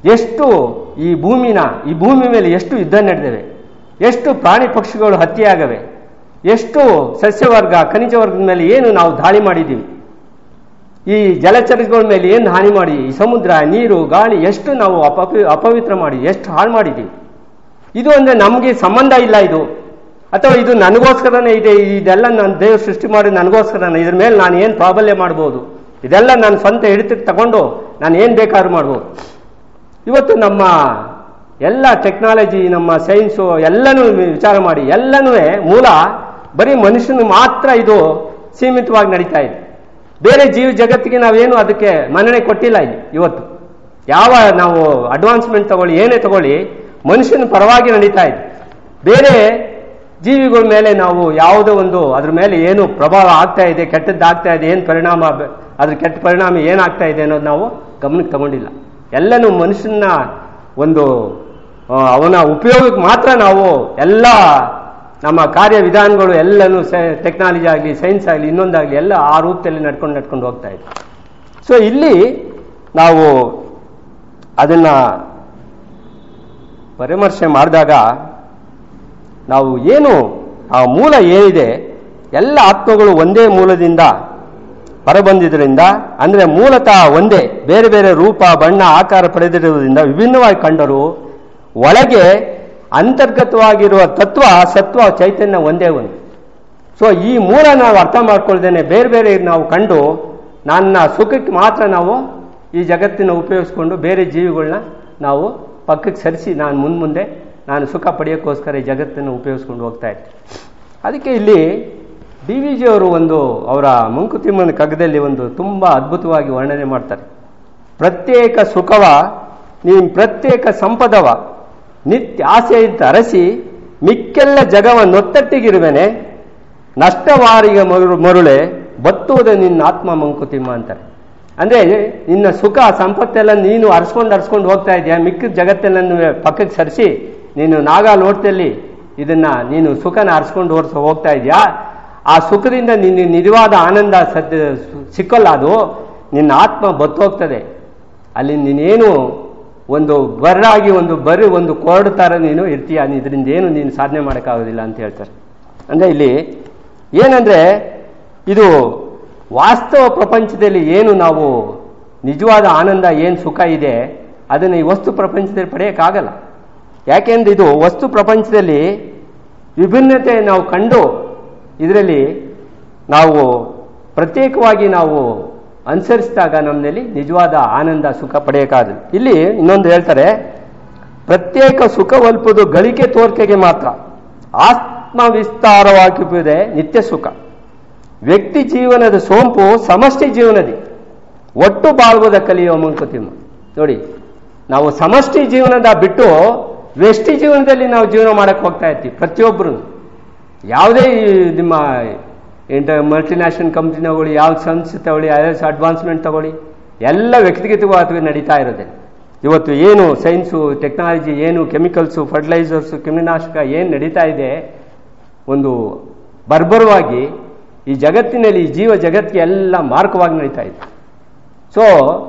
ಎಷ್ಟು ಈ ಭೂಮಿನ ಈ ಭೂಮಿ ಮೇಲೆ ಎಷ್ಟು ಯುದ್ಧ ನಡೆದಿವೆ ಎಷ್ಟು ಪ್ರಾಣಿ ಪಕ್ಷಿಗಳು ಹತ್ಯೆಯಾಗವೆ ಎಷ್ಟು ಸಸ್ಯವರ್ಗ ಖನಿಜ ವರ್ಗದ ಮೇಲೆ ಏನು ನಾವು ದಾಳಿ ಮಾಡಿದ್ದೀವಿ ಈ ಜಲಚರಗಳ ಮೇಲೆ ಏನು ಹಾನಿ ಮಾಡಿ ಈ ಸಮುದ್ರ ನೀರು ಗಾಳಿ ಎಷ್ಟು ನಾವು ಅಪವಿ ಅಪವಿತ್ರ ಮಾಡಿ ಎಷ್ಟು ಹಾಳು ಮಾಡಿದ್ದೀವಿ ಇದು ಅಂದ್ರೆ ನಮಗೆ ಸಂಬಂಧ ಇಲ್ಲ ಇದು ಅಥವಾ ಇದು ನನಗೋಸ್ಕರನೇ ಇದೆ ಇದೆಲ್ಲ ನಾನು ದೇವ್ರು ಸೃಷ್ಟಿ ಮಾಡಿ ನನಗೋಸ್ಕರನೇ ಇದ್ರ ಮೇಲೆ ನಾನು ಏನು ಪ್ರಾಬಲ್ಯ ಮಾಡ್ಬೋದು ಇದೆಲ್ಲ ನಾನು ಸ್ವಂತ ಹಿಡಿತಕ್ಕೆ ತಗೊಂಡು ನಾನು ಏನು ಬೇಕಾದ್ರೂ ಮಾಡ್ಬೋದು ಇವತ್ತು ನಮ್ಮ ಎಲ್ಲ ಟೆಕ್ನಾಲಜಿ ನಮ್ಮ ಸೈನ್ಸು ಎಲ್ಲನೂ ವಿಚಾರ ಮಾಡಿ ಎಲ್ಲನೂ ಮೂಲ ಬರೀ ಮನುಷ್ಯನ ಮಾತ್ರ ಇದು ಸೀಮಿತವಾಗಿ ನಡೀತಾ ಇದೆ ಬೇರೆ ಜೀವ ಜಗತ್ತಿಗೆ ನಾವೇನು ಅದಕ್ಕೆ ಮನ್ನಣೆ ಕೊಟ್ಟಿಲ್ಲ ಇಲ್ಲಿ ಇವತ್ತು ಯಾವ ನಾವು ಅಡ್ವಾನ್ಸ್ಮೆಂಟ್ ತಗೊಳ್ಳಿ ಏನೇ ತಗೊಳ್ಳಿ ಮನುಷ್ಯನ ಪರವಾಗಿ ನಡೀತಾ ಇದೆ ಬೇರೆ ಜೀವಿಗಳ ಮೇಲೆ ನಾವು ಯಾವುದೋ ಒಂದು ಅದ್ರ ಮೇಲೆ ಏನು ಪ್ರಭಾವ ಆಗ್ತಾ ಇದೆ ಕೆಟ್ಟದ್ದಾಗ್ತಾ ಇದೆ ಏನು ಪರಿಣಾಮ ಬ- ಅದ್ರ ಕೆಟ್ಟ ಪರಿಣಾಮ ಏನಾಗ್ತಾ ಇದೆ ಅನ್ನೋದು ನಾವು ಗಮನಕ್ಕೆ ತಗೊಂಡಿಲ್ಲ ಎಲ್ಲನೂ ಮನುಷ್ಯನ ಒಂದು ಆ, ಅವನ ಉಪಯೋಗಕ್ಕೆ ಮಾತ್ರ ನಾವು ಎಲ್ಲ ನಮ್ಮ ಕಾರ್ಯವಿಧಾನಗಳು ಎಲ್ಲನೂ ಟೆಕ್ನಾಲಜಿ ಆಗಲಿ ಸೈನ್ಸ್ ಆಗಲಿ ಇನ್ನೊಂದಾಗಲಿ ಎಲ್ಲ ಆ ರೂಪದಲ್ಲಿ ನಡ್ಕೊಂಡು ನಡ್ಕೊಂಡು ಹೋಗ್ತಾ ಇದೆ ಸೊ ಇಲ್ಲಿ ನಾವು ಅದನ್ನ ಪರಾಮರ್ಶೆ ಮಾಡಿದಾಗ ನಾವು ಏನು ಆ ಮೂಲ ಏನಿದೆ ಎಲ್ಲ ಆತ್ಮಗಳು ಒಂದೇ ಮೂಲದಿಂದ ಹೊರಬಂದಿದ್ದರಿಂದ ಅಂದ್ರೆ ಮೂಲತಃ ಒಂದೇ ಬೇರೆ ಬೇರೆ ರೂಪ ಬಣ್ಣ ಆಕಾರ ಪಡೆದಿರುವುದರಿಂದ ವಿಭಿನ್ನವಾಗಿ ಕಂಡರೂ ಒಳಗೆ ಅಂತರ್ಗತವಾಗಿರುವ ತತ್ವ ಸತ್ವ ಚೈತನ್ಯ ಒಂದೇ ಒಂದು ಸೊ ಈ ಮೂಲ ನಾವು ಅರ್ಥ ಮಾಡ್ಕೊಳ್ದೇನೆ ಬೇರೆ ಬೇರೆ ನಾವು ಕಂಡು ನನ್ನ ಸುಖಕ್ಕೆ ಮಾತ್ರ ನಾವು ಈ ಜಗತ್ತಿನ ಉಪಯೋಗಿಸ್ಕೊಂಡು ಬೇರೆ ಜೀವಿಗಳನ್ನ ನಾವು ಪಕ್ಕಕ್ಕೆ ಸರಿಸಿ ನಾನು ಮುಂದೆ ಮುಂದೆ ನಾನು ಸುಖ ಪಡೆಯೋಕ್ಕೋಸ್ಕರ ಈ ಜಗತ್ತನ್ನು ಉಪಯೋಗಿಸ್ಕೊಂಡು ಹೋಗ್ತಾ ಇದ್ದೆ ಅದಕ್ಕೆ ಇಲ್ಲಿ ಡಿ ವಿ ಜಿ ಅವರು ಒಂದು ಅವರ ಮಂಕುತಿಮ್ಮನ ಕಗ್ಗದಲ್ಲಿ ಒಂದು ತುಂಬ ಅದ್ಭುತವಾಗಿ ವರ್ಣನೆ ಮಾಡ್ತಾರೆ ಪ್ರತ್ಯೇಕ ಸುಖವ ನೀನ್ ಪ್ರತ್ಯೇಕ ಸಂಪದವ ನಿತ್ಯ ಆಸೆಯಿಂದ ಅರಸಿ ಮಿಕ್ಕೆಲ್ಲ ಜಗವ ನೊತ್ತಟ್ಟಿಗಿರುವೆನೆ ನಷ್ಟವಾರಿಗೆ ಮರು ಮರುಳೆ ಬತ್ತುವುದೇ ನಿನ್ನ ಆತ್ಮ ಮಂಕುತಿಮ್ಮ ಅಂತಾರೆ ಅಂದ್ರೆ ನಿನ್ನ ಸುಖ ಸಂಪತ್ತೆಲ್ಲ ನೀನು ಅರ್ಸ್ಕೊಂಡು ಅರ್ಸ್ಕೊಂಡು ಹೋಗ್ತಾ ಇದೆಯಾ ಮಿಕ್ಕಿದ ಜಗತ್ತೆಲ್ಲ ಪಕ್ಕಕ್ಕೆ ಸರಿಸಿ ನೀನು ನಾಗಾ ಲೋಟದಲ್ಲಿ ಇದನ್ನ ನೀನು ಸುಖನ ಅರ್ಸ್ಕೊಂಡು ಓಡಿಸ ಹೋಗ್ತಾ ಇದೆಯಾ ಆ ಸುಖದಿಂದ ನಿನ್ನ ನಿಜವಾದ ಆನಂದ ಸತ್ಯ ಸಿಕ್ಕಲ್ಲ ಅದು ನಿನ್ನ ಆತ್ಮ ಬತ್ತೋಗ್ತದೆ ಅಲ್ಲಿ ನೀನೇನು ಒಂದು ಬರ್ರಾಗಿ ಒಂದು ಬರೀ ಒಂದು ಕೋರ್ಡ್ ತರ ನೀನು ಇರ್ತೀಯ ಇದರಿಂದ ಏನು ನೀನು ಸಾಧನೆ ಮಾಡೋಕ್ಕಾಗೋದಿಲ್ಲ ಅಂತ ಹೇಳ್ತಾರೆ ಅಂದ್ರೆ ಇಲ್ಲಿ ಏನಂದ್ರೆ ಇದು ವಾಸ್ತವ ಪ್ರಪಂಚದಲ್ಲಿ ಏನು ನಾವು ನಿಜವಾದ ಆನಂದ ಏನು ಸುಖ ಇದೆ ಅದನ್ನು ಈ ವಸ್ತು ಪ್ರಪಂಚದಲ್ಲಿ ಪಡೆಯೋಕ್ಕಾಗಲ್ಲ ಯಾಕೆಂದ್ರೆ ಇದು ವಸ್ತು ಪ್ರಪಂಚದಲ್ಲಿ ವಿಭಿನ್ನತೆ ನಾವು ಕಂಡು ಇದರಲ್ಲಿ ನಾವು ಪ್ರತ್ಯೇಕವಾಗಿ ನಾವು ಅನುಸರಿಸಿದಾಗ ನಮ್ಮಲ್ಲಿ ನಿಜವಾದ ಆನಂದ ಸುಖ ಪಡೆಯೋಕ್ಕಾಗಲ್ಲ ಇಲ್ಲಿ ಇನ್ನೊಂದು ಹೇಳ್ತಾರೆ ಪ್ರತ್ಯೇಕ ಸುಖವಲ್ಪದು ಗಳಿಕೆ ತೋರ್ಕೆಗೆ ಮಾತ್ರ ಆತ್ಮ ವಿಸ್ತಾರವಾಗಿರುವುದೇ ನಿತ್ಯ ಸುಖ ವ್ಯಕ್ತಿ ಜೀವನದ ಸೋಂಪು ಸಮಷ್ಟಿ ಜೀವನದಿ ಒಟ್ಟು ಬಾಳುವುದ ಕಲಿಯುವ ಮಂಕುತಿಮ್ಮ ನೋಡಿ ನಾವು ಸಮಷ್ಟಿ ಜೀವನದ ಬಿಟ್ಟು ವ್ಯಷ್ಟಿ ಜೀವನದಲ್ಲಿ ನಾವು ಜೀವನ ಮಾಡಕ್ಕೆ ಹೋಗ್ತಾ ಇರ್ತೀವಿ ಪ್ರತಿಯೊಬ್ಬರು ಯಾವುದೇ ಈ ನಿಮ್ಮ ಇಂಟ ಮಲ್ಟಿನ್ಯಾಷನಲ್ ಕಂಪ್ನಿ ತಗೊಳ್ಳಿ ಯಾವ ಸಂಸ್ಥೆ ತಗೊಳ್ಳಿ ಯಾವ ಅಡ್ವಾನ್ಸ್ಮೆಂಟ್ ತಗೊಳ್ಳಿ ಎಲ್ಲ ವ್ಯಕ್ತಿಗತವಾಗಿ ನಡೀತಾ ಇರೋದೆ ಇವತ್ತು ಏನು ಸೈನ್ಸು ಟೆಕ್ನಾಲಜಿ ಏನು ಕೆಮಿಕಲ್ಸು ಫರ್ಟಿಲೈಸರ್ಸು ಕ್ರಿಮಿನಾಶಕ ಏನು ನಡೀತಾ ಇದೆ ಒಂದು ಬರ್ಬರವಾಗಿ ಈ ಜಗತ್ತಿನಲ್ಲಿ ಈ ಜೀವ ಜಗತ್ತಿಗೆ ಎಲ್ಲ ಮಾರ್ಗವಾಗಿ ನಡೀತಾ ಇದೆ ಸೊ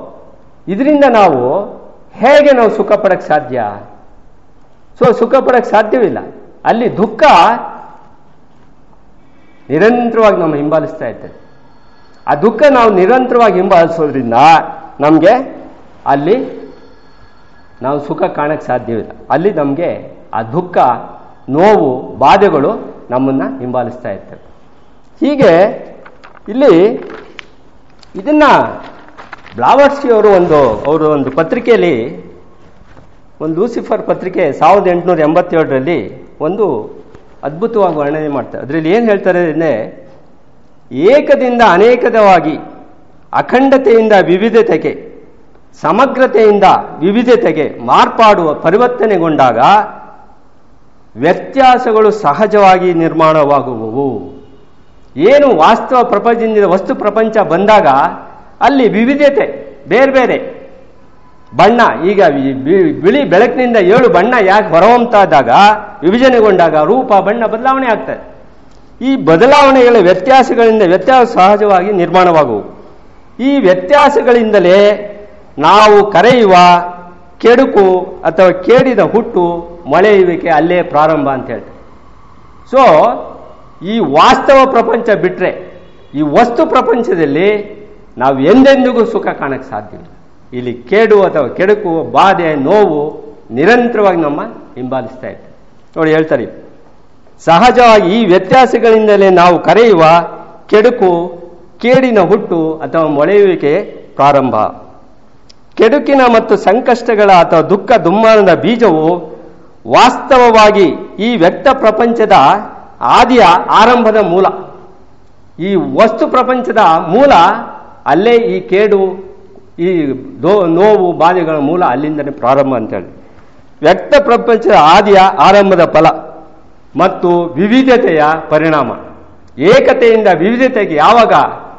ಇದರಿಂದ ನಾವು ಹೇಗೆ ನಾವು ಸುಖ ಪಡಕ್ಕೆ ಸಾಧ್ಯ ಸೊ ಸುಖ ಪಡಕ್ಕೆ ಸಾಧ್ಯವಿಲ್ಲ ಅಲ್ಲಿ ದುಃಖ ನಿರಂತರವಾಗಿ ನಮ್ಮ ಹಿಂಬಾಲಿಸ್ತಾ ಇರ್ತದೆ ಆ ದುಃಖ ನಾವು ನಿರಂತರವಾಗಿ ಹಿಂಬಾಲಿಸೋದ್ರಿಂದ ನಮಗೆ ಅಲ್ಲಿ ನಾವು ಸುಖ ಕಾಣಕ್ಕೆ ಸಾಧ್ಯವಿಲ್ಲ ಅಲ್ಲಿ ನಮಗೆ ಆ ದುಃಖ ನೋವು ಬಾಧೆಗಳು ನಮ್ಮನ್ನ ಹಿಂಬಾಲಿಸ್ತಾ ಇರ್ತವೆ ಹೀಗೆ ಇಲ್ಲಿ ಇದನ್ನ ಬ್ಲಾವರ್ಸ್ಕಿ ಅವರು ಒಂದು ಅವರು ಒಂದು ಪತ್ರಿಕೆಯಲ್ಲಿ ಒಂದು ಲೂಸಿಫರ್ ಪತ್ರಿಕೆ ಸಾವಿರದ ಎಂಟುನೂರ ಎಂಬತ್ತೇಳರಲ್ಲಿ ಒಂದು ಅದ್ಭುತವಾಗಿ ವರ್ಣನೆ ಮಾಡ್ತಾರೆ ಅದರಲ್ಲಿ ಏನು ಹೇಳ್ತಾರೆ ಅಂದರೆ ಏಕದಿಂದ ಅನೇಕದವಾಗಿ ಅಖಂಡತೆಯಿಂದ ವಿವಿಧತೆಗೆ ಸಮಗ್ರತೆಯಿಂದ ವಿವಿಧತೆಗೆ ಮಾರ್ಪಾಡುವ ಪರಿವರ್ತನೆಗೊಂಡಾಗ ವ್ಯತ್ಯಾಸಗಳು ಸಹಜವಾಗಿ ನಿರ್ಮಾಣವಾಗುವವು ಏನು ವಾಸ್ತವ ಪ್ರಪಂಚದಿಂದ ವಸ್ತು ಪ್ರಪಂಚ ಬಂದಾಗ ಅಲ್ಲಿ ವಿವಿಧತೆ ಬೇರೆ ಬೇರೆ ಬಣ್ಣ ಈಗ ಈ ಬಿ- ಬಿಳಿ ಬೆಳಕಿನಿಂದ ಏಳು ಬಣ್ಣ ಯಾಕೆ ಹೊರಹೊಮ್ತಾದಾಗ ವಿಭಜನೆಗೊಂಡಾಗ ರೂಪ ಬಣ್ಣ ಬದಲಾವಣೆ ಆಗ್ತದೆ ಈ ಬದಲಾವಣೆಗಳ ವ್ಯತ್ಯಾಸಗಳಿಂದ ವ್ಯತ್ಯಾಸ ಸಹಜವಾಗಿ ನಿರ್ಮಾಣವಾಗುವು ಈ ವ್ಯತ್ಯಾಸಗಳಿಂದಲೇ ನಾವು ಕರೆಯುವ ಕೆಡುಕು ಅಥವಾ ಕೇಡಿದ ಹುಟ್ಟು ಮೊಳೆಯುವಿಕೆ ಅಲ್ಲೇ ಪ್ರಾರಂಭ ಅಂತ ಹೇಳ್ತಾರೆ ಸೊ ಈ ವಾಸ್ತವ ಪ್ರಪಂಚ ಬಿಟ್ರೆ ಈ ವಸ್ತು ಪ್ರಪಂಚದಲ್ಲಿ ನಾವು ಎಂದೆಂದಿಗೂ ಸುಖ ಕಾಣಕ್ಕೆ ಸಾಧ್ಯ ಇಲ್ಲ ಇಲ್ಲಿ ಕೇಡು ಅಥವಾ ಕೆಡುಕು ಬಾಧೆ ನೋವು ನಿರಂತರವಾಗಿ ನಮ್ಮ ಹಿಂಬಾಲಿಸ್ತಾ ಇರ್ತದೆ ನೋಡಿ ಹೇಳ್ತಾರೆ ಇಲ್ಲಿ. ಸಹಜವಾಗಿ ಈ ವ್ಯತ್ಯಾಸಗಳಿಂದಲೇ ನಾವು ಕರೆಯುವ ಕೆಡುಕು ಕೇಡಿನ ಹುಟ್ಟು ಅಥವಾ ಮೊಳೆಯುವಿಕೆ ಪ್ರಾರಂಭ ಕೆಡುಕಿನ ಮತ್ತು ಸಂಕಷ್ಟಗಳ ಅಥವಾ ದುಃಖ ದುಮ್ಮಾನದ ಬೀಜವು ವಾಸ್ತವವಾಗಿ ಈ ವ್ಯಕ್ತ ಪ್ರಪಂಚದ ಆದಿಯ ಆರಂಭದ ಮೂಲ ಈ ವಸ್ತು ಪ್ರಪಂಚದ ಮೂಲ ಅಲ್ಲೇ ಈ ಕೇಡು ಈ ದೋ ನೋವು ಬಾಧೆಗಳ ಮೂಲ ಅಲ್ಲಿಂದನೇ ಪ್ರಾರಂಭ ಅಂತೇಳಿ ವ್ಯಕ್ತ ಪ್ರಪಂಚದ ಆದಿಯ ಆರಂಭದ ಫಲ ಮತ್ತು ವಿವಿಧತೆಯ ಪರಿಣಾಮ ಏಕತೆಯಿಂದ ವಿವಿಧತೆಗೆ ಯಾವಾಗ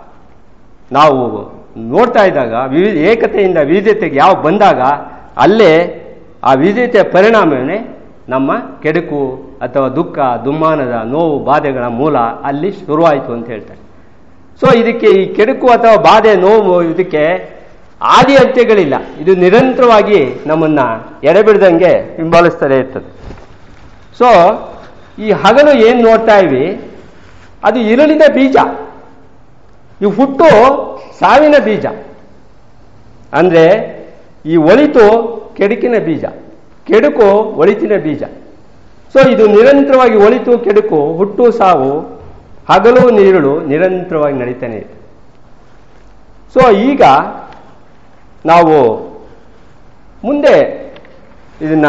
ನಾವು ನೋಡ್ತಾ ಇದ್ದಾಗ ವಿವಿಧ ಏಕತೆಯಿಂದ ವಿವಿಧತೆಗೆ ಯಾವ ಬಂದಾಗ ಅಲ್ಲೇ ಆ ವಿವಿಧತೆಯ ಪರಿಣಾಮವೇ ನಮ್ಮ ಕೆಡುಕು ಅಥವಾ ದುಃಖ ದುಮ್ಮಾನದ ನೋವು ಬಾಧೆಗಳ ಮೂಲ ಅಲ್ಲಿ ಶುರುವಾಯಿತು ಅಂತ ಹೇಳ್ತಾರೆ ಸೊ ಇದಕ್ಕೆ ಈ ಕೆಡುಕು ಅಥವಾ ಬಾಧೆ ನೋವು ಇದಕ್ಕೆ ಆದಿ ಅಂತ್ಯಗಳಿಲ್ಲ ಇದು ನಿರಂತರವಾಗಿ ನಮ್ಮನ್ನ ಎಡೆಬಿಡ್ದಂಗೆ ಹಿಂಬಾಲಿಸ್ತಲೇ ಇರ್ತದೆ ಸೊ ಈ ಹಗಲು ಏನು ನೋಡ್ತಾ ಇವಿ ಅದು ಇರಳಿನ ಬೀಜ ಈ ಹುಟ್ಟು ಸಾವಿನ ಬೀಜ ಅಂದ್ರೆ ಈ ಒಳಿತು ಕೆಡುಕಿನ ಬೀಜ ಕೆಡುಕು ಒಳಿತಿನ ಬೀಜ ಸೊ ಇದು ನಿರಂತರವಾಗಿ ಒಳಿತು ಕೆಡುಕು ಹುಟ್ಟು ಸಾವು ಹಗಲು ನೀರುಳು ನಿರಂತರವಾಗಿ ನಡೀತಾನೆ ಇದೆ ಸೊ ಈಗ ನಾವು ಮುಂದೆ ಇದನ್ನ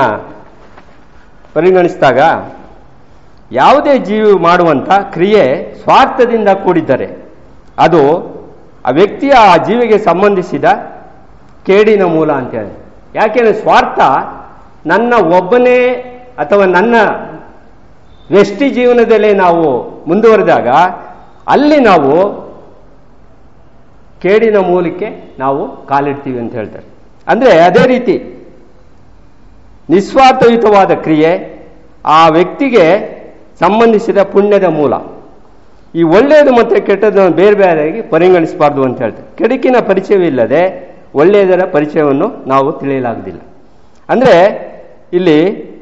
ಪರಿಗಣಿಸಿದಾಗ ಯಾವುದೇ ಜೀವಿ ಮಾಡುವಂಥ ಕ್ರಿಯೆ ಸ್ವಾರ್ಥದಿಂದ ಕೂಡಿದ್ದರೆ ಅದು ಆ ವ್ಯಕ್ತಿಯ ಆ ಜೀವಿಗೆ ಸಂಬಂಧಿಸಿದ ಕೇಡಿನ ಮೂಲ ಅಂತೇಳಿ ಯಾಕೆಂದ್ರೆ ಸ್ವಾರ್ಥ ನನ್ನ ಒಬ್ಬನೇ ಅಥವಾ ನನ್ನ ವ್ಯಷ್ಟಿ ಜೀವನದಲ್ಲೇ ನಾವು ಮುಂದುವರೆದಾಗ ಅಲ್ಲಿ ನಾವು ಕೇಡಿನ ಮೂಲಕ್ಕೆ ನಾವು ಕಾಲಿಡ್ತೀವಿ ಅಂತ ಹೇಳ್ತಾರೆ ಅಂದ್ರೆ ಅದೇ ರೀತಿ ನಿಸ್ವಾರ್ಥಯುತವಾದ ಕ್ರಿಯೆ ಆ ವ್ಯಕ್ತಿಗೆ ಸಂಬಂಧಿಸಿದ ಪುಣ್ಯದ ಮೂಲ ಈ ಒಳ್ಳೆಯದು ಮತ್ತು ಕೆಟ್ಟದನ್ನು ಬೇರೆ ಬೇರೆಯಾಗಿ ಪರಿಗಣಿಸಬಾರ್ದು ಅಂತ ಹೇಳ್ತಾರೆ ಕೆಡುಕಿನ ಪರಿಚಯವಿಲ್ಲದೆ ಒಳ್ಳೆಯದರ ಪರಿಚಯವನ್ನು ನಾವು ತಿಳಿಯಲಾಗುವುದಿಲ್ಲ ಅಂದ್ರೆ ಇಲ್ಲಿ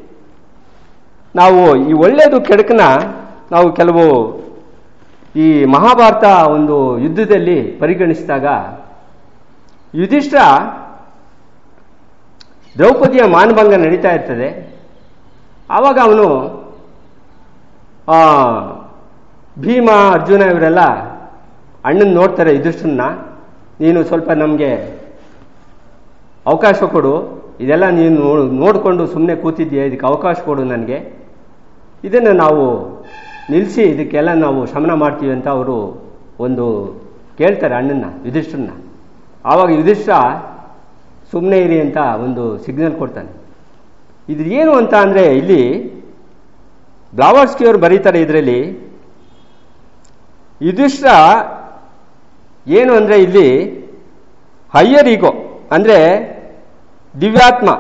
ನಾವು ಈ ಒಳ್ಳೆಯದು ಕೆಡುಕನ ನಾವು ಕೆಲವು ಈ ಮಹಾಭಾರತ ಒಂದು ಯುದ್ಧದಲ್ಲಿ ಪರಿಗಣಿಸಿದಾಗ ಯುಧಿಷ್ಠ ದ್ರೌಪದಿಯ ಮಾನಭಂಗ ನಡೀತಾ ಇರ್ತದೆ ಆವಾಗ ಅವನು ಭೀಮ ಅರ್ಜುನ ಇವರೆಲ್ಲ ಅಣ್ಣನ ನೋಡ್ತಾರೆ ಯುಧಿಷ್ಠನ್ನ ನೀನು ಸ್ವಲ್ಪ ನಮಗೆ ಅವಕಾಶ ಕೊಡು ಇದೆಲ್ಲ ನೀನು ನೋಡಿಕೊಂಡು ಸುಮ್ಮನೆ ಕೂತಿದ್ದೀಯ ಇದಕ್ಕೆ ಅವಕಾಶ ಕೊಡು ನನಗೆ ಇದನ್ನು ನಾವು ನಿಲ್ಲಿಸಿ ಇದಕ್ಕೆಲ್ಲ ನಾವು ಶಮನ ಮಾಡ್ತೀವಿ ಅಂತ ಅವರು ಒಂದು ಕೇಳ್ತಾರೆ ಅಣ್ಣನ್ನ ಯುಧಿಷ್ಠರನ್ನ ಆವಾಗ ಯುಧಿಷ್ಠ ಸುಮ್ಮನೆ ಇರಿ ಅಂತ ಒಂದು ಸಿಗ್ನಲ್ ಕೊಡ್ತಾನೆ ಇದು ಏನು ಅಂತ ಅಂದರೆ ಇಲ್ಲಿ ಬ್ಲಾವರ್ಸ್ಕಿ ಅವರು ಬರೀತಾರೆ ಇದರಲ್ಲಿ ಯುಧಿಷ್ಠ ಏನು ಅಂದರೆ ಇಲ್ಲಿ ಹೈಯರ್ ಈಗೋ ಅಂದರೆ ದಿವ್ಯಾತ್ಮ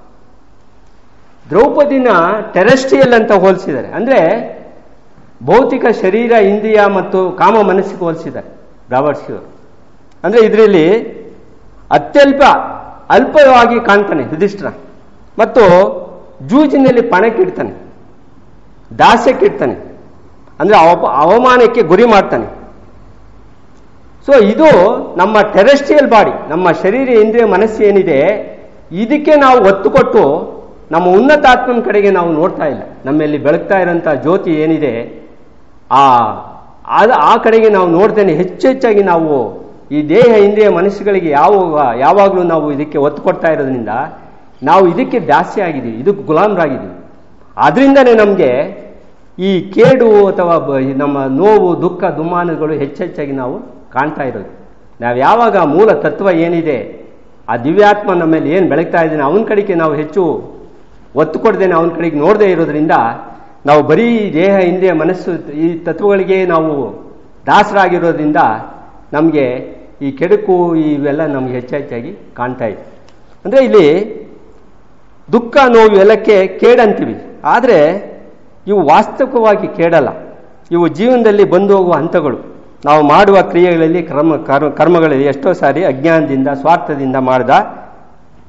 ದ್ರೌಪದಿನ ಟೆರೆಸ್ಟ್ರಿಯಲ್ ಅಂತ ಹೋಲಿಸಿದ್ದಾರೆ ಅಂದರೆ ಭೌತಿಕ ಶರೀರ ಇಂದ್ರಿಯ ಮತ್ತು ಕಾಮ ಮನಸ್ಸಿಗೆ ಹೋಲಿಸಿದ್ದಾರೆ ಬ್ರಾವರ್ಸಿಯವರು ಅಂದರೆ ಇದರಲ್ಲಿ ಅತ್ಯಲ್ಪ ಅಲ್ಪವಾಗಿ ಕಾಣ್ತಾನೆ ಯುಧಿಷ್ಠರ ಮತ್ತು ಜೂಜಿನಲ್ಲಿ ಪಣಕ್ಕಿಡ್ತಾನೆ ದಾಸ್ಯಕ್ಕಿಡ್ತಾನೆ ಅಂದರೆ ಅವ ಅವಮಾನಕ್ಕೆ ಗುರಿ ಮಾಡ್ತಾನೆ ಸೊ ಇದು ನಮ್ಮ ಟೆರೆಸ್ಟ್ರಿಯಲ್ ಬಾಡಿ ನಮ್ಮ ಶರೀರ ಇಂದ್ರಿಯ ಮನಸ್ಸು ಏನಿದೆ ಇದಕ್ಕೆ ನಾವು ಒತ್ತು ಕೊಟ್ಟು ನಮ್ಮ ಉನ್ನತಾತ್ಮನ ಕಡೆಗೆ ನಾವು ನೋಡ್ತಾ ಇಲ್ಲ ನಮ್ಮಲ್ಲಿ ಬೆಳಗ್ತಾ ಇರೋಂಥ ಜ್ಯೋತಿ ಏನಿದೆ ಆ ಅದು ಆ ಕಡೆಗೆ ನಾವು ನೋಡ್ತೇನೆ ಹೆಚ್ಚು ಹೆಚ್ಚಾಗಿ ನಾವು ಈ ದೇಹ ಇಂದ್ರಿಯ ಮನಸ್ಸುಗಳಿಗೆ ಯಾವಾಗ ಯಾವಾಗಲೂ ನಾವು ಇದಕ್ಕೆ ಒತ್ತು ಕೊಡ್ತಾ ಇರೋದ್ರಿಂದ ನಾವು ಇದಕ್ಕೆ ದಾಸ್ಯ ಆಗಿದ್ದೀವಿ ಇದಕ್ಕೆ ಗುಲಾಮರಾಗಿದ್ದೀವಿ ಅದರಿಂದನೇ ನಮಗೆ ಈ ಕೇಡು ಅಥವಾ ನಮ್ಮ ನೋವು ದುಃಖ ದುಮ್ಮಾನಗಳು ಹೆಚ್ಚೆಚ್ಚಾಗಿ ನಾವು ಕಾಣ್ತಾ ಇರೋದು ನಾವು ಯಾವಾಗ ಮೂಲ ತತ್ವ ಏನಿದೆ ಆ ದಿವ್ಯಾತ್ಮ ನಮ್ಮಲ್ಲಿ ಏನು ಬೆಳಗ್ತಾ ಇದ್ದೇನೆ ಅವನ ಕಡೆಗೆ ನಾವು ಹೆಚ್ಚು ಒತ್ತು ಕೊಡ್ದೇನೆ ಅವನ ಕಡೆಗೆ ನೋಡದೇ ಇರೋದ್ರಿಂದ ನಾವು ಬರೀ ದೇಹ ಇಂದ್ರಿಯ ಮನಸ್ಸು ಈ ತತ್ವಗಳಿಗೆ ನಾವು ದಾಸರಾಗಿರೋದ್ರಿಂದ ನಮಗೆ ಈ ಕೆಡುಕು ಇವೆಲ್ಲ ನಮ್ಗೆ ಹೆಚ್ಚೆಚ್ಚಾಗಿ ಕಾಣ್ತಾ ಇದೆ ಅಂದರೆ ಇಲ್ಲಿ ದುಃಖ ನೋವು ಎಲ್ಲಕ್ಕೆ ಕೇಡಂತೀವಿ ಆದರೆ ಇವು ವಾಸ್ತವಿಕವಾಗಿ ಕೇಳಲ್ಲ ಇವು ಜೀವನದಲ್ಲಿ ಬಂದು ಹೋಗುವ ಹಂತಗಳು ನಾವು ಮಾಡುವ ಕ್ರಿಯೆಗಳಲ್ಲಿ ಕರ್ಮ ಕರ್ಮ ಕರ್ಮಗಳಲ್ಲಿ ಎಷ್ಟೋ ಸಾರಿ ಅಜ್ಞಾನದಿಂದ ಸ್ವಾರ್ಥದಿಂದ ಮಾಡಿದ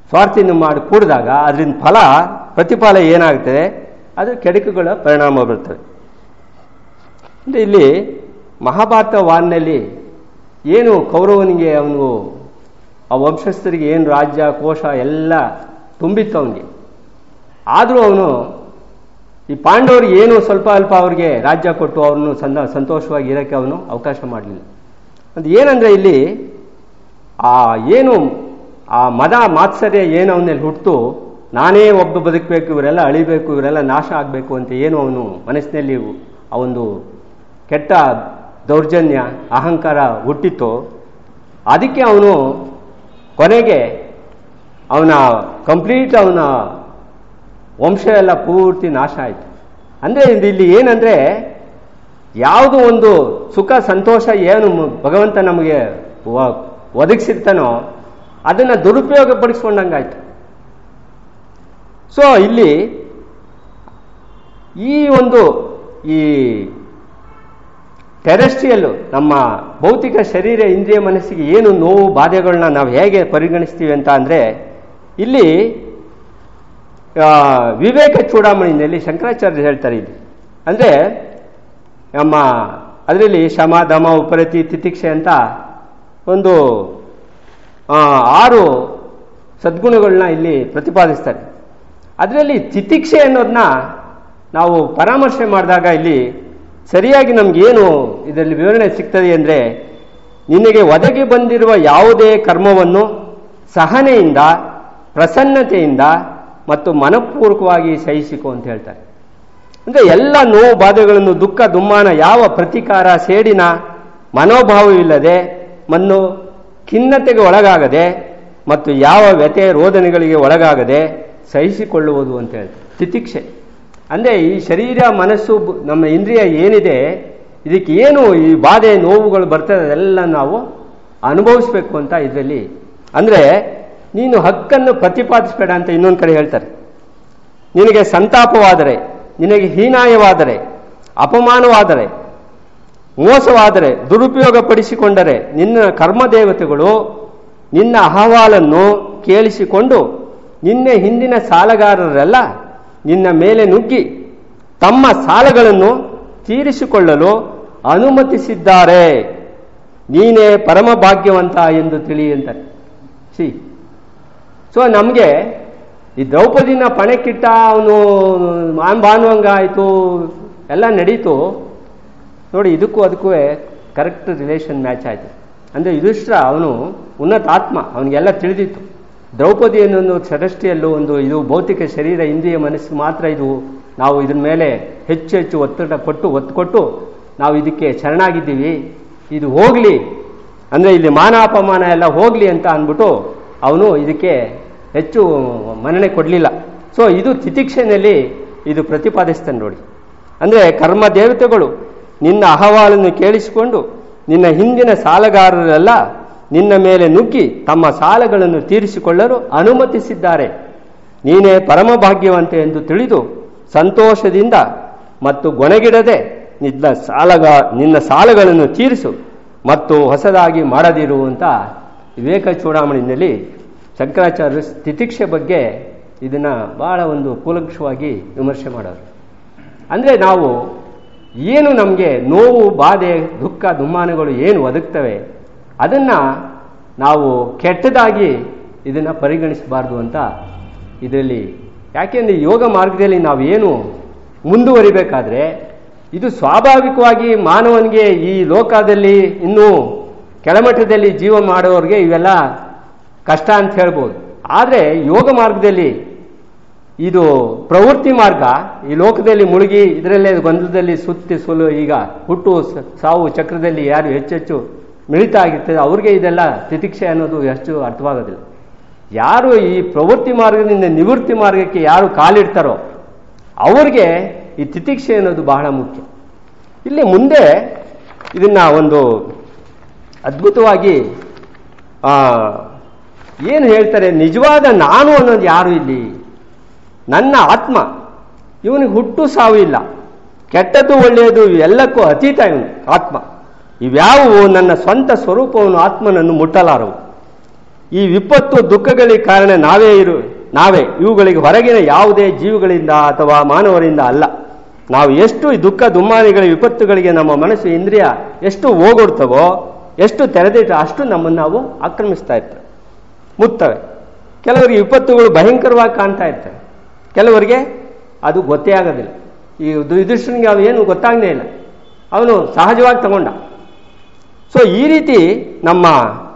ಸ್ವಾರ್ಥಿನ ಮಾಡಿ ಕೂಡಿದಾಗ ಅದರಿಂದ ಫಲ ಪ್ರತಿಫಲ ಏನಾಗ್ತದೆ ಅದು ಕೆಡಕುಗಳ ಪರಿಣಾಮ ಬರ್ತದೆ ಅಂದರೆ ಇಲ್ಲಿ ಮಹಾಭಾರತ ವಾನ್ನಲ್ಲಿ ಏನು ಕೌರವನಿಗೆ ಅವನು ಆ ವಂಶಸ್ಥರಿಗೆ ಏನು ರಾಜ್ಯ ಕೋಶ ಎಲ್ಲ ತುಂಬಿತ್ತು ಅವನಿಗೆ ಆದರೂ ಅವನು ಈ ಪಾಂಡವರಿಗೆ ಏನು ಸ್ವಲ್ಪ ಅಲ್ಪ ಅವ್ರಿಗೆ ರಾಜ್ಯ ಕೊಟ್ಟು ಅವ್ರನ್ನು ಸಂದ ಸಂತೋಷವಾಗಿ ಇರೋಕ್ಕೆ ಅವನು ಅವಕಾಶ ಮಾಡಲಿಲ್ಲ ಅದು ಏನಂದರೆ ಇಲ್ಲಿ ಆ ಏನು ಆ ಮದ ಮಾತ್ಸರ್ಯ ಏನು ಅವನಲ್ಲಿ ಹುಟ್ಟು ನಾನೇ ಒಬ್ಬ ಬದುಕಬೇಕು ಇವರೆಲ್ಲ ಅಳಿಬೇಕು ಇವರೆಲ್ಲ ನಾಶ ಆಗಬೇಕು ಅಂತ ಏನು ಅವನು ಮನಸ್ಸಿನಲ್ಲಿ ಆ ಒಂದು ಕೆಟ್ಟ ದೌರ್ಜನ್ಯ ಅಹಂಕಾರ ಹುಟ್ಟಿತ್ತು ಅದಕ್ಕೆ ಅವನು ಕೊನೆಗೆ ಅವನ ಕಂಪ್ಲೀಟ್ ಅವನ ವಂಶ ಎಲ್ಲ ಪೂರ್ತಿ ನಾಶ ಆಯಿತು ಅಂದರೆ ಇಲ್ಲಿ ಏನಂದರೆ ಯಾವುದು ಒಂದು ಸುಖ ಸಂತೋಷ ಏನು ಭಗವಂತ ನಮಗೆ ಒದಗಿಸಿರ್ತಾನೋ ಅದನ್ನು ದುರುಪಯೋಗ ಪಡಿಸ್ಕೊಂಡಂಗಾಯ್ತು ಸೊ ಇಲ್ಲಿ ಈ ಒಂದು ಈ ಟೆರೆಸ್ಟ್ರಿಯಲ್ಲು ನಮ್ಮ ಭೌತಿಕ ಶರೀರ ಇಂದ್ರಿಯ ಮನಸ್ಸಿಗೆ ಏನು ನೋವು ಬಾಧೆಗಳನ್ನ ನಾವು ಹೇಗೆ ಪರಿಗಣಿಸ್ತೀವಿ ಅಂತ ಅಂದರೆ ಇಲ್ಲಿ ವಿವೇಕ ಚೂಡಾಮಣಿನಲ್ಲಿ ಶಂಕರಾಚಾರ್ಯ ಹೇಳ್ತಾರೆ ಇಲ್ಲಿ ಅಂದರೆ ನಮ್ಮ ಅದರಲ್ಲಿ ಶಮ ದಮ ಉಪರತಿ ತಿತಿಕ್ಷೆ ಅಂತ ಒಂದು ಆರು ಸದ್ಗುಣಗಳನ್ನ ಇಲ್ಲಿ ಪ್ರತಿಪಾದಿಸ್ತಾರೆ ಅದರಲ್ಲಿ ತಿತಿಕ್ಷೆ ಅನ್ನೋದನ್ನ ನಾವು ಪರಾಮರ್ಶೆ ಮಾಡಿದಾಗ ಇಲ್ಲಿ ಸರಿಯಾಗಿ ನಮಗೇನು ಇದರಲ್ಲಿ ವಿವರಣೆ ಸಿಗ್ತದೆ ಅಂದರೆ ನಿನಗೆ ಒದಗಿ ಬಂದಿರುವ ಯಾವುದೇ ಕರ್ಮವನ್ನು ಸಹನೆಯಿಂದ ಪ್ರಸನ್ನತೆಯಿಂದ ಮತ್ತು ಮನಪೂರ್ವಕವಾಗಿ ಸಹಿಸಿಕೊ ಅಂತ ಹೇಳ್ತಾರೆ ಅಂದರೆ ಎಲ್ಲ ನೋವು ಬಾಧೆಗಳನ್ನು ದುಃಖ ದುಮ್ಮಾನ ಯಾವ ಪ್ರತಿಕಾರ ಸೇಡಿನ ಮನೋಭಾವವಿಲ್ಲದೆ ಮನ್ನು ಖಿನ್ನತೆಗೆ ಒಳಗಾಗದೆ ಮತ್ತು ಯಾವ ವ್ಯತೆ ರೋದನೆಗಳಿಗೆ ಒಳಗಾಗದೆ ಸಹಿಸಿಕೊಳ್ಳುವುದು ಅಂತ ಹೇಳ್ತಾರೆ ತಿತಿಕ್ಷೆ ಅಂದರೆ ಈ ಶರೀರ ಮನಸ್ಸು ನಮ್ಮ ಇಂದ್ರಿಯ ಏನಿದೆ ಇದಕ್ಕೆ ಏನು ಈ ಬಾಧೆ ನೋವುಗಳು ಬರ್ತದೆ ಅದೆಲ್ಲ ನಾವು ಅನುಭವಿಸ್ಬೇಕು ಅಂತ ಇದರಲ್ಲಿ ಅಂದರೆ ನೀನು ಹಕ್ಕನ್ನು ಪ್ರತಿಪಾದಿಸಬೇಡ ಅಂತ ಇನ್ನೊಂದು ಕಡೆ ಹೇಳ್ತಾರೆ ನಿನಗೆ ಸಂತಾಪವಾದರೆ ನಿನಗೆ ಹೀನಾಯವಾದರೆ ಅಪಮಾನವಾದರೆ ಮೋಸವಾದರೆ ದುರುಪಯೋಗ ಪಡಿಸಿಕೊಂಡರೆ ನಿನ್ನ ಕರ್ಮದೇವತೆಗಳು ನಿನ್ನ ಅಹವಾಲನ್ನು ಕೇಳಿಸಿಕೊಂಡು ನಿನ್ನೆ ಹಿಂದಿನ ಸಾಲಗಾರರೆಲ್ಲ ನಿನ್ನ ಮೇಲೆ ನುಗ್ಗಿ ತಮ್ಮ ಸಾಲಗಳನ್ನು ತೀರಿಸಿಕೊಳ್ಳಲು ಅನುಮತಿಸಿದ್ದಾರೆ ನೀನೇ ಪರಮ ಭಾಗ್ಯವಂತ ಎಂದು ತಿಳಿ ಅಂತಾರೆ ಸಿ ಸೊ ನಮಗೆ ಈ ದ್ರೌಪದಿನ ಪಣಕ್ಕಿಟ್ಟ ಅವನು ಭಾನುವಂಗ ಆಯಿತು ಎಲ್ಲ ನಡೀತು ನೋಡಿ ಇದಕ್ಕೂ ಅದಕ್ಕೂ ಕರೆಕ್ಟ್ ರಿಲೇಷನ್ ಮ್ಯಾಚ್ ಆಯಿತು ಅಂದರೆ ಯುಧಿಷ್ಠಿರ ಅವನು ಉನ್ನತ ಆತ್ಮ ಅವನಿಗೆಲ್ಲ ತಿಳಿದಿತ್ತು ದ್ರೌಪದಿ ಅನ್ನೊಂದು ಸೃಷ್ಟಿಯಲ್ಲೂ ಒಂದು ಇದು ಭೌತಿಕ ಶರೀರ ಇಂದ್ರಿಯ ಮನಸ್ಸು ಮಾತ್ರ ಇದು ನಾವು ಇದ್ರ ಮೇಲೆ ಹೆಚ್ಚು ಹೆಚ್ಚು ಒತ್ತಡ ಕೊಟ್ಟು ಒತ್ತು ಕೊಟ್ಟು ನಾವು ಇದಕ್ಕೆ ಶರಣಾಗಿದ್ದೀವಿ ಇದು ಹೋಗಲಿ ಅಂದರೆ ಇಲ್ಲಿ ಮಾನ ಅಪಮಾನ ಎಲ್ಲ ಹೋಗಲಿ ಅಂತ ಅಂದ್ಬಿಟ್ಟು ಅವನು ಇದಕ್ಕೆ ಹೆಚ್ಚು ಮನ್ನಣೆ ಕೊಡಲಿಲ್ಲ ಸೊ ಇದು ತಿತಿಕ್ಷೆನಲ್ಲಿ ಇದು ಪ್ರತಿಪಾದಿಸ್ತಾನೆ ನೋಡಿ ಅಂದರೆ ಕರ್ಮ ದೇವತೆಗಳು ನಿನ್ನ ಅಹವಾಲನ್ನು ಕೇಳಿಸಿಕೊಂಡು ನಿನ್ನ ಹಿಂದಿನ ಸಾಲಗಾರರೆಲ್ಲ ನಿನ್ನ ಮೇಲೆ ನುಗ್ಗಿ ತಮ್ಮ ಸಾಲಗಳನ್ನು ತೀರಿಸಿಕೊಳ್ಳಲು ಅನುಮತಿಸಿದ್ದಾರೆ ನೀನೇ ಪರಮ ಭಾಗ್ಯವಂತೆ ಎಂದು ತಿಳಿದು ಸಂತೋಷದಿಂದ ಮತ್ತು ಗೊಣಗಿಡದೆ ನಿನ್ನ ಸಾಲಗ ನಿನ್ನ ಸಾಲಗಳನ್ನು ತೀರಿಸು ಮತ್ತು ಹೊಸದಾಗಿ ಮಾಡದಿರು ಅಂತ ವಿವೇಕ ಚೂಡಾಮಣಿನಲ್ಲಿ ಶಂಕರಾಚಾರ್ಯರು ತಿತಿಕ್ಷೆ ಬಗ್ಗೆ ಇದನ್ನು ಬಹಳ ಒಂದು ಕೂಲಂಕಷವಾಗಿ ವಿಮರ್ಶೆ ಮಾಡೋರು ಅಂದರೆ ನಾವು ಏನು ನಮಗೆ ನೋವು ಬಾಧೆ ದುಃಖ ದುಮ್ಮಾನಗಳು ಏನು ಒದಗ್ತವೆ ಅದನ್ನು ನಾವು ಕೆಟ್ಟದಾಗಿ ಇದನ್ನು ಪರಿಗಣಿಸಬಾರ್ದು ಅಂತ ಇದರಲ್ಲಿ ಯಾಕೆಂದರೆ ಯೋಗ ಮಾರ್ಗದಲ್ಲಿ ನಾವು ಏನು ಮುಂದುವರಿಬೇಕಾದ್ರೆ ಇದು ಸ್ವಾಭಾವಿಕವಾಗಿ ಮಾನವನಿಗೆ ಈ ಲೋಕದಲ್ಲಿ ಇನ್ನೂ ಕೆಳಮಟ್ಟದಲ್ಲಿ ಜೀವ ಮಾಡೋರಿಗೆ ಇವೆಲ್ಲ ಕಷ್ಟ ಅಂತ ಹೇಳ್ಬೋದು ಆದರೆ ಯೋಗ ಮಾರ್ಗದಲ್ಲಿ ಇದು ಪ್ರವೃತ್ತಿ ಮಾರ್ಗ ಈ ಲೋಕದಲ್ಲಿ ಮುಳುಗಿ ಇದರಲ್ಲೇ ಗೊಂದಲದಲ್ಲಿ ಸುತ್ತಿ ಸುಲು ಈಗ ಹುಟ್ಟು ಸಾವು ಚಕ್ರದಲ್ಲಿ ಯಾರು ಹೆಚ್ಚೆಚ್ಚು ಮಿಳಿತ ಆಗಿರ್ತದೆ ಅವ್ರಿಗೆ ಇದೆಲ್ಲ ತಿತಿಕ್ಷೆ ಅನ್ನೋದು ಹೆಚ್ಚು ಅರ್ಥವಾಗೋದಿಲ್ಲ ಯಾರು ಈ ಪ್ರವೃತ್ತಿ ಮಾರ್ಗದಿಂದ ನಿವೃತ್ತಿ ಮಾರ್ಗಕ್ಕೆ ಯಾರು ಕಾಲಿಡ್ತಾರೋ ಅವ್ರಿಗೆ ಈ ತಿತಿಕ್ಷೆ ಅನ್ನೋದು ಬಹಳ ಮುಖ್ಯ ಇಲ್ಲಿ ಮುಂದೆ ಇದನ್ನ ಒಂದು ಅದ್ಭುತವಾಗಿ ಏನು ಹೇಳ್ತಾರೆ ನಿಜವಾದ ನಾನು ಅನ್ನೋದು ಯಾರು ಇಲ್ಲಿ ನನ್ನ ಆತ್ಮ ಇವನಿಗೆ ಹುಟ್ಟು ಸಾವು ಇಲ್ಲ ಕೆಟ್ಟದ್ದು ಒಳ್ಳೆಯದು ಎಲ್ಲಕ್ಕೂ ಅತೀತ ಇವನು ಆತ್ಮ ಇವ್ಯಾವುವು ನನ್ನ ಸ್ವಂತ ಸ್ವರೂಪವನ್ನು ಆತ್ಮನನ್ನು ಮುಟ್ಟಲಾರವು ಈ ವಿಪತ್ತು ದುಃಖಗಳಿಗೆ ಕಾರಣ ನಾವೇ ಇರು ನಾವೇ ಇವುಗಳಿಗೆ ಹೊರಗಿನ ಯಾವುದೇ ಜೀವಿಗಳಿಂದ ಅಥವಾ ಮಾನವರಿಂದ ಅಲ್ಲ ನಾವು ಎಷ್ಟು ಈ ದುಃಖ ದುಮ್ಮಾನಿಗಳ ವಿಪತ್ತುಗಳಿಗೆ ನಮ್ಮ ಮನಸ್ಸು ಇಂದ್ರಿಯ ಎಷ್ಟು ಹೋಗೊಡ್ತವೋ ಎಷ್ಟು ತೆರೆದಿಟ್ಟು ಅಷ್ಟು ನಮ್ಮನ್ನು ನಾವು ಆಕ್ರಮಿಸ್ತಾ ಇರ್ತವೆ ಮುತ್ತವೆ ಕೆಲವರಿಗೆ ವಿಪತ್ತುಗಳು ಭಯಂಕರವಾಗಿ ಕಾಣ್ತಾ ಇರ್ತವೆ ಕೆಲವರಿಗೆ ಅದು ಗೊತ್ತೇ ಆಗೋದಿಲ್ಲ ಈ ಯುಧಿಷ್ಠನಿಗೆ ಅವು ಏನು ಗೊತ್ತಾಗಲೇ ಇಲ್ಲ ಅವನು ಸಹಜವಾಗಿ ತಗೊಂಡ ಸೊ ಈ ರೀತಿ ನಮ್ಮ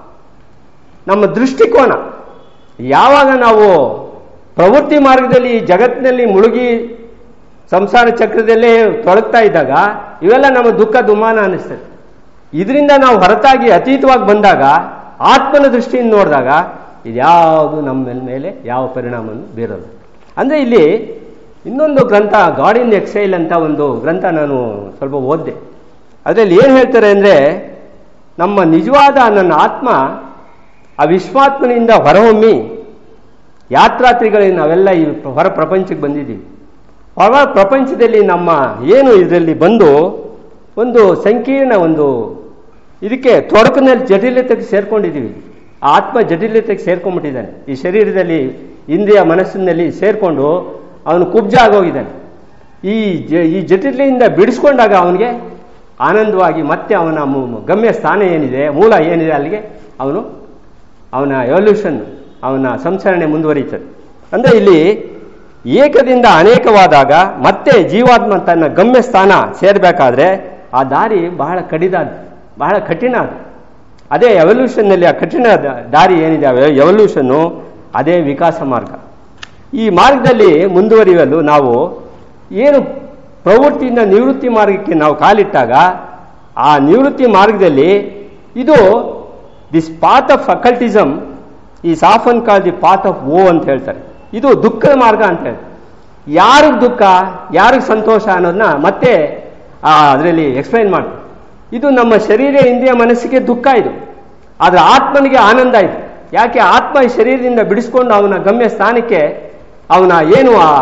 ನಮ್ಮ ದೃಷ್ಟಿಕೋನ ಯಾವಾಗ ನಾವು ಪ್ರವೃತ್ತಿ ಮಾರ್ಗದಲ್ಲಿ ಈ ಜಗತ್ತಿನಲ್ಲಿ ಮುಳುಗಿ ಸಂಸಾರ ಚಕ್ರದಲ್ಲೇ ತೊಳಗ್ತಾ ಇದ್ದಾಗ ಇವೆಲ್ಲ ನಮ್ಮ ದುಃಖ ದುಮಾನ ಅನ್ನಿಸ್ತದೆ ಇದರಿಂದ ನಾವು ಹೊರತಾಗಿ ಅತೀತವಾಗಿ ಬಂದಾಗ ಆತ್ಮನ ದೃಷ್ಟಿಯಿಂದ ನೋಡಿದಾಗ ಇದ್ಯಾವುದು ನಮ್ಮ ಮೇಲೆ ಯಾವ ಪರಿಣಾಮವನ್ನು ಬೀರೋದು ಅಂದರೆ ಇಲ್ಲಿ ಇನ್ನೊಂದು ಗ್ರಂಥ ಗಾಡ್ ಇನ್ ಎಕ್ಸೈಲ್ ಅಂತ ಒಂದು ಗ್ರಂಥ ನಾನು ಸ್ವಲ್ಪ ಓದಿದೆ ಅದರಲ್ಲಿ ಏನು ಹೇಳ್ತಾರೆ ಅಂದರೆ ನಮ್ಮ ನಿಜವಾದ ನನ್ನ ಆತ್ಮ ಆ ವಿಶ್ವಾತ್ಮನಿಂದ ಹೊರಹೊಮ್ಮಿ ಯಾತ್ರಾತ್ರಿಗಳಿಗೆ ನಾವೆಲ್ಲ ಈ ಹೊರ ಪ್ರಪಂಚಕ್ಕೆ ಬಂದಿದ್ದೀವಿ ಹೊರ ಪ್ರಪಂಚದಲ್ಲಿ ನಮ್ಮ ಏನು ಇದರಲ್ಲಿ ಬಂದು ಒಂದು ಸಂಕೀರ್ಣ ಒಂದು ಇದಕ್ಕೆ ತೊಡಕಿನಲ್ಲಿ ಜಟಿಲತೆಗೆ ಸೇರ್ಕೊಂಡಿದ್ದೀವಿ ಆ ಆತ್ಮ ಜಟಿಲತೆಗೆ ಸೇರ್ಕೊಂಡ್ಬಿಟ್ಟಿದ್ದಾನೆ ಈ ಶರೀರದಲ್ಲಿ ಇಂದ್ರಿಯ ಮನಸ್ಸಿನಲ್ಲಿ ಸೇರ್ಕೊಂಡು ಅವನು ಕುಬ್ಜ ಆಗೋಗಿದ್ದಾನೆ ಈ ಜ ಈ ಜಟಿಲೆಯಿಂದ ಬಿಡಿಸ್ಕೊಂಡಾಗ ಅವನಿಗೆ ಆನಂದವಾಗಿ ಮತ್ತೆ ಅವನ ಮು- ಗಮ್ಯ ಸ್ಥಾನ ಏನಿದೆ ಮೂಲ ಏನಿದೆ ಅಲ್ಲಿಗೆ ಅವನು ಅವನ ಎವಲ್ಯೂಷನ್ ಅವನ ಸಂಚರಣೆ ಮುಂದುವರಿಯುತ್ತದೆ ಅಂದರೆ ಇಲ್ಲಿ ಏಕದಿಂದ ಅನೇಕವಾದಾಗ ಮತ್ತೆ ಜೀವಾತ್ಮ ತನ್ನ ಗಮ್ಯ ಸ್ಥಾನ ಸೇರಬೇಕಾದ್ರೆ ಆ ದಾರಿ ಬಹಳ ಕಡಿದಾದ ಬಹಳ ಕಠಿಣ ಅದು ಅದೇ ಎವಲ್ಯೂಷನ್ನಲ್ಲಿ ಆ ಕಠಿಣ ದ- ದಾರಿ ಏನಿದೆ ಎವಲ್ಯೂಷನ್ನು ಅದೇ ವಿಕಾಸ ಮಾರ್ಗ ಈ ಮಾರ್ಗದಲ್ಲಿ ಮುಂದುವರಿಯಲು ನಾವು ಏನು ಪ್ರವೃತ್ತಿಯಿಂದ ನಿವೃತ್ತಿ ಮಾರ್ಗಕ್ಕೆ ನಾವು ಕಾಲಿಟ್ಟಾಗ ಆ ನಿವೃತ್ತಿ ಮಾರ್ಗದಲ್ಲಿ ಇದು ದಿಸ್ ಪಾತ್ ಆಫ್ ಅಕಲ್ಟಿಸಮ್ ಈ ಸಾಫನ್ ಕಾಲ್ ದಿ ಪಾತ್ ಆಫ್ ಓ ಅಂತ ಹೇಳ್ತಾರೆ ಇದು ದುಃಖದ ಮಾರ್ಗ ಅಂತ ಹೇಳ್ತಾರೆ ಯಾರಿಗೆ ದುಃಖ ಯಾರಿಗೆ ಸಂತೋಷ ಅನ್ನೋದನ್ನ ಮತ್ತೆ ಅದರಲ್ಲಿ ಎಕ್ಸ್ಪ್ಲೈನ್ ಮಾಡಿ ಇದು ನಮ್ಮ ಶರೀರ ಇಂದ್ರಿಯ ಮನಸ್ಸಿಗೆ ದುಃಖ ಇದು ಆದರೆ ಆತ್ಮನಿಗೆ ಆನಂದ ಇದು ಯಾಕೆ ಆತ್ಮ ಈ ಶರೀರದಿಂದ ಬಿಡಿಸ್ಕೊಂಡು ಅವನ ಗಮ್ಯ ಸ್ಥಾನಕ್ಕೆ ಅವನ ಏನು ಆ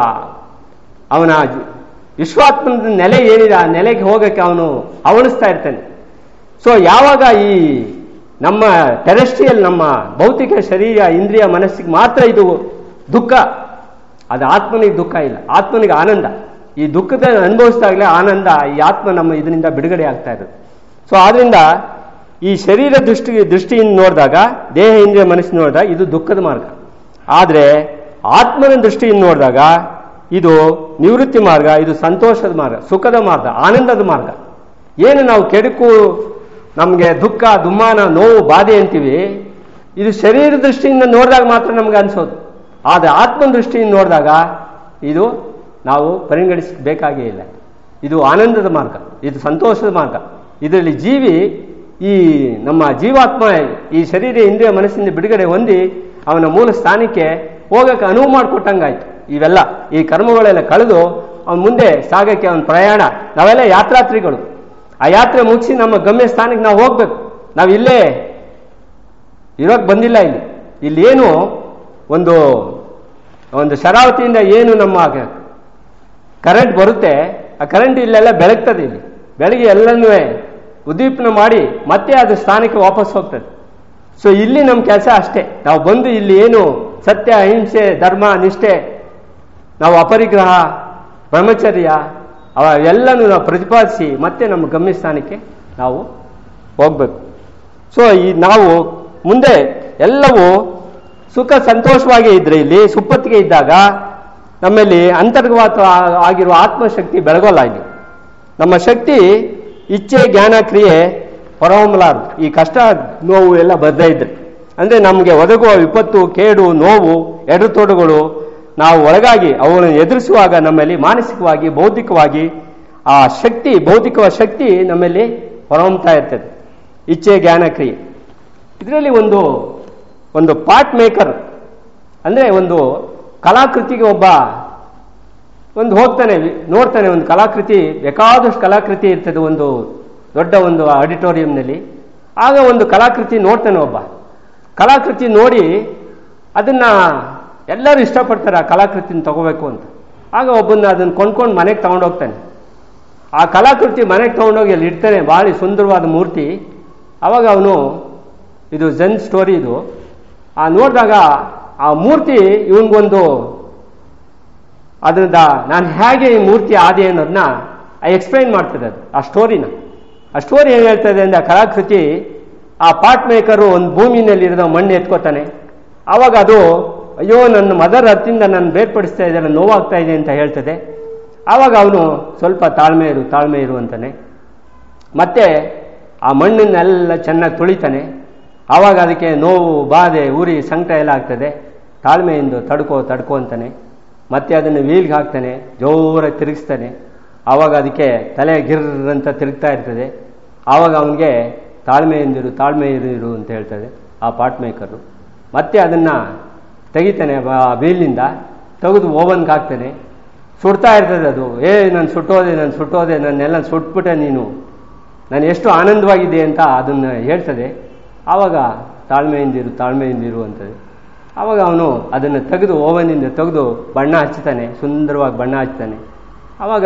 ಅವನ ವಿಶ್ವಾತ್ಮನ ನೆಲೆ ಏನಿದೆ ಆ ನೆಲೆಗೆ ಹೋಗಕ್ಕೆ ಅವನು ಅವಣಿಸ್ತಾ ಇರ್ತಾನೆ ಸೊ ಯಾವಾಗ ಈ ನಮ್ಮ ಟೆರೆಸ್ಟ್ರಿಯಲ್ ನಮ್ಮ ಭೌತಿಕ ಶರೀರ ಇಂದ್ರಿಯ ಮನಸ್ಸಿಗೆ ಮಾತ್ರ ಇದು ದುಃಖ ಅದು ಆತ್ಮನಿಗೆ ದುಃಖ ಇಲ್ಲ ಆತ್ಮನಿಗೆ ಆನಂದ ಈ ದುಃಖದ ಅನುಭವಿಸಿದಾಗಲೇ ಆನಂದ ಈ ಆತ್ಮ ನಮ್ಮ ಇದರಿಂದ ಬಿಡುಗಡೆ ಆಗ್ತಾ ಇರೋದು ಸೊ ಆದ್ರಿಂದ ಈ ಶರೀರ ದೃಷ್ಟಿ ದೃಷ್ಟಿಯಿಂದ ನೋಡಿದಾಗ ದೇಹ ಇಂದ್ರಿಯ ಮನಸ್ಸಿನ ನೋಡಿದಾಗ ಇದು ದುಃಖದ ಮಾರ್ಗ ಆದರೆ ಆತ್ಮನ ದೃಷ್ಟಿಯಿಂದ ನೋಡಿದಾಗ ಇದು ನಿವೃತ್ತಿ ಮಾರ್ಗ ಇದು ಸಂತೋಷದ ಮಾರ್ಗ ಸುಖದ ಮಾರ್ಗ ಆನಂದದ ಮಾರ್ಗ ಏನು ನಾವು ಕೆಡುಕು ನಮಗೆ ದುಃಖ ದುಮ್ಮಾನ ನೋವು ಬಾಧೆ ಅಂತೀವಿ ಇದು ಶರೀರ ದೃಷ್ಟಿಯಿಂದ ನೋಡಿದಾಗ ಮಾತ್ರ ನಮ್ಗೆ ಅನ್ಸೋದು ಆದರೆ ಆತ್ಮನ ದೃಷ್ಟಿಯಿಂದ ನೋಡಿದಾಗ ಇದು ನಾವು ಪರಿಗಣಿಸಬೇಕಾಗೇ ಇಲ್ಲ ಇದು ಆನಂದದ ಮಾರ್ಗ ಇದು ಸಂತೋಷದ ಮಾರ್ಗ ಇದರಲ್ಲಿ ಜೀವಿ ಈ ನಮ್ಮ ಜೀವಾತ್ಮ ಈ ಶರೀರ ಇಂದ್ರಿಯ ಮನಸ್ಸಿಂದ ಬಿಡುಗಡೆ ಹೊಂದಿ ಅವನ ಮೂಲ ಸ್ಥಾನಕ್ಕೆ ಹೋಗಕ್ಕೆ ಅನುವು ಮಾಡಿಕೊಟ್ಟಂಗಾಯ್ತು ಇವೆಲ್ಲ ಈ ಕರ್ಮಗಳೆಲ್ಲ ಕಳೆದು ಅವನ ಮುಂದೆ ಸಾಗಕ್ಕೆ ಅವನ ಪ್ರಯಾಣ ನಾವೆಲ್ಲ ಯಾತ್ರಾತ್ರಿಗಳು ಆ ಯಾತ್ರೆ ಮುಗಿಸಿ ನಮ್ಮ ಗಮ್ಯ ಸ್ಥಾನಕ್ಕೆ ನಾವು ಹೋಗ್ಬೇಕು ನಾವು ಇಲ್ಲೇ ಇರೋಕ್ ಬಂದಿಲ್ಲ ಇಲ್ಲಿ ಇಲ್ಲಿ ಏನು ಒಂದು ಒಂದು ಶರಾವತಿಯಿಂದ ಏನು ನಮ್ಮ ಕರೆಂಟ್ ಬರುತ್ತೆ ಆ ಕರೆಂಟ್ ಇಲ್ಲೆಲ್ಲ ಬೆಳಗ್ತದೆ ಇಲ್ಲಿ ಬೆಳಗ್ಗೆ ಎಲ್ಲನೂ ಉದ್ದೀಪನ ಮಾಡಿ ಮತ್ತೆ ಅದು ಸ್ಥಾನಕ್ಕೆ ವಾಪಸ್ ಹೋಗ್ತದೆ ಸೊ ಇಲ್ಲಿ ನಮ್ಮ ಕೆಲಸ ಅಷ್ಟೇ ನಾವು ಬಂದು ಇಲ್ಲಿ ಏನು ಸತ್ಯ ಅಹಿಂಸೆ ಧರ್ಮ ನಿಷ್ಠೆ ನಾವು ಅಪರಿಗ್ರಹ ಬ್ರಹ್ಮಚರ್ಯ ಅವ ಎಲ್ಲನೂ ನಾವು ಪ್ರತಿಪಾದಿಸಿ ಮತ್ತೆ ನಮ್ಮ ಗಮ್ಯ ಸ್ಥಾನಕ್ಕೆ ನಾವು ಹೋಗ್ಬೇಕು ಸೊ ಈ ನಾವು ಮುಂದೆ ಎಲ್ಲವೂ ಸುಖ ಸಂತೋಷವಾಗಿ ಇದ್ರೆ ಇಲ್ಲಿ ಸುಪ್ಪತ್ತಿಗೆ ಇದ್ದಾಗ ನಮ್ಮಲ್ಲಿ ಅಂತರ್ಗತ ಆಗಿರುವ ಆತ್ಮಶಕ್ತಿ ಬೆಳಗೋಲ್ಲ ಇಲ್ಲಿ ನಮ್ಮ ಶಕ್ತಿ ಇಚ್ಛೆ ಜ್ಞಾನ ಕ್ರಿಯೆ ಹೊರಹೊಮ್ಮಲಾರದು ಈ ಕಷ್ಟ ನೋವು ಎಲ್ಲ ಬರ್ದೇ ಇದ್ರೆ ಅಂದ್ರೆ ನಮಗೆ ಒದಗುವ ವಿಪತ್ತು ಕೇಡು ನೋವು ಎಡತೋಡುಗಳು ನಾವು ಒಳಗಾಗಿ ಅವುಗಳನ್ನು ಎದುರಿಸುವಾಗ ನಮ್ಮಲ್ಲಿ ಮಾನಸಿಕವಾಗಿ ಬೌದ್ಧಿಕವಾಗಿ ಆ ಶಕ್ತಿ ಭೌತಿಕ ಶಕ್ತಿ ನಮ್ಮಲ್ಲಿ ಹೊರಹೊಮ್ತಾ ಇರ್ತದೆ ಇಚ್ಛೆ ಜ್ಞಾನ ಕ್ರಿಯೆ ಇದರಲ್ಲಿ ಒಂದು ಒಂದು ಪಾರ್ಟ್ ಮೇಕರ್ ಅಂದ್ರೆ ಒಂದು ಕಲಾಕೃತಿಗೆ ಒಬ್ಬ ಒಂದು ಹೋಗ್ತಾನೆ ನೋಡ್ತಾನೆ ಒಂದು ಕಲಾಕೃತಿ ಬೇಕಾದಷ್ಟು ಕಲಾಕೃತಿ ಇರ್ತದೆ ಒಂದು ದೊಡ್ಡ ಒಂದು ಆಡಿಟೋರಿಯಂನಲ್ಲಿ ಆಗ ಒಂದು ಕಲಾಕೃತಿ ನೋಡ್ತಾನೆ ಒಬ್ಬ ಕಲಾಕೃತಿ ನೋಡಿ ಅದನ್ನ ಎಲ್ಲರೂ ಇಷ್ಟಪಡ್ತಾರೆ ಆ ಕಲಾಕೃತಿನ ತಗೋಬೇಕು ಅಂತ ಆಗ ಒಬ್ಬನ್ನ ಅದನ್ನು ಕೊಂಡ್ಕೊಂಡು ಮನೆಗೆ ತಗೊಂಡೋಗ್ತಾನೆ ಆ ಕಲಾಕೃತಿ ಮನೆಗೆ ತಗೊಂಡೋಗಿ ಅಲ್ಲಿ ಇಡ್ತಾನೆ ಭಾಳ ಸುಂದರವಾದ ಮೂರ್ತಿ ಅವಾಗ ಅವನು ಇದು ಜನ್ ಸ್ಟೋರಿ ಇದು ಆ ನೋಡಿದಾಗ ಆ ಮೂರ್ತಿ ಇವನಿಗೊಂದು ಅದರಿಂದ ನಾನು ಹೇಗೆ ಈ ಮೂರ್ತಿ ಆದೆ ಅನ್ನೋದನ್ನ ಎಕ್ಸ್ಪ್ಲೈನ್ ಮಾಡ್ತದೆ ಅದು ಆ ಸ್ಟೋರಿನ ಆ ಸ್ಟೋರಿ ಏನು ಹೇಳ್ತದೆ ಅಂದ್ರೆ ಆ ಕಲಾಕೃತಿ ಆ ಪಾಟ್ ಮೇಕರು ಒಂದು ಭೂಮಿನಲ್ಲಿರೋ ಮಣ್ಣು ಎತ್ಕೋತಾನೆ ಆವಾಗ ಅದು ಅಯ್ಯೋ ನನ್ನ ಮದರ್ ಹತ್ತಿಂದ ನಾನು ಬೇರ್ಪಡಿಸ್ತಾ ಇದ್ದಾರೆ ನೋವಾಗ್ತಾ ಇದೆ ಅಂತ ಹೇಳ್ತದೆ ಆವಾಗ ಅವನು ಸ್ವಲ್ಪ ತಾಳ್ಮೆ ಇರು ತಾಳ್ಮೆ ಇರು ಅಂತಾನೆ ಮತ್ತೆ ಆ ಮಣ್ಣನ್ನೆಲ್ಲ ಚೆನ್ನಾಗಿ ತೊಳಿತಾನೆ ಆವಾಗ ಅದಕ್ಕೆ ನೋವು ಬಾಧೆ ಉರಿ ಸಂಕಟ ಎಲ್ಲ ಆಗ್ತದೆ ತಾಳ್ಮೆಯಿಂದ ತಡ್ಕೋ ತಡ್ಕೋ ಅಂತಾನೆ ಮತ್ತೆ ಅದನ್ನು ವೀಲ್ಗೆ ಹಾಕ್ತಾನೆ ಜೋರಾಗಿ ತಿರುಗಿಸ್ತಾನೆ ಆವಾಗ ಅದಕ್ಕೆ ತಲೆ ಗಿರ್ ಅಂತ ತಿರುಗ್ತಾ ಇರ್ತದೆ ಆವಾಗ ಅವನಿಗೆ ತಾಳ್ಮೆಯಿಂದಿರು ತಾಳ್ಮೆ ಇರು ಅಂತ ಹೇಳ್ತದೆ ಆ ಪಾಟ್ ಮೇಕರು ಮತ್ತೆ ಅದನ್ನು ತೆಗಿತಾನೆ ಆ ವೀಲ್ನಿಂದ ತೆಗೆದು ಓವನ್ಗೆ ಹಾಕ್ತಾನೆ ಸುಡ್ತಾ ಇರ್ತದೆ ಅದು ಏ ನಾನು ಸುಟ್ಟೋದೆ ನಾನು ಸುಟ್ಟೋದೆ ನನ್ನೆಲ್ಲ ಸುಟ್ಬಿಟ್ಟೆ ನೀನು ನಾನು ಎಷ್ಟು ಆನಂದವಾಗಿದೆ ಅಂತ ಅದನ್ನು ಹೇಳ್ತದೆ ಆವಾಗ ತಾಳ್ಮೆಯಿಂದಿರು ತಾಳ್ಮೆಯಿಂದಿರು ಅಂತದೆ ಆವಾಗ ಅವನು ಅದನ್ನು ತೆಗೆದು ಓವನಿಂದ ತೆಗೆದು ಬಣ್ಣ ಹಚ್ತಾನೆ ಸುಂದರವಾಗಿ ಬಣ್ಣ ಹಚ್ತಾನೆ ಆವಾಗ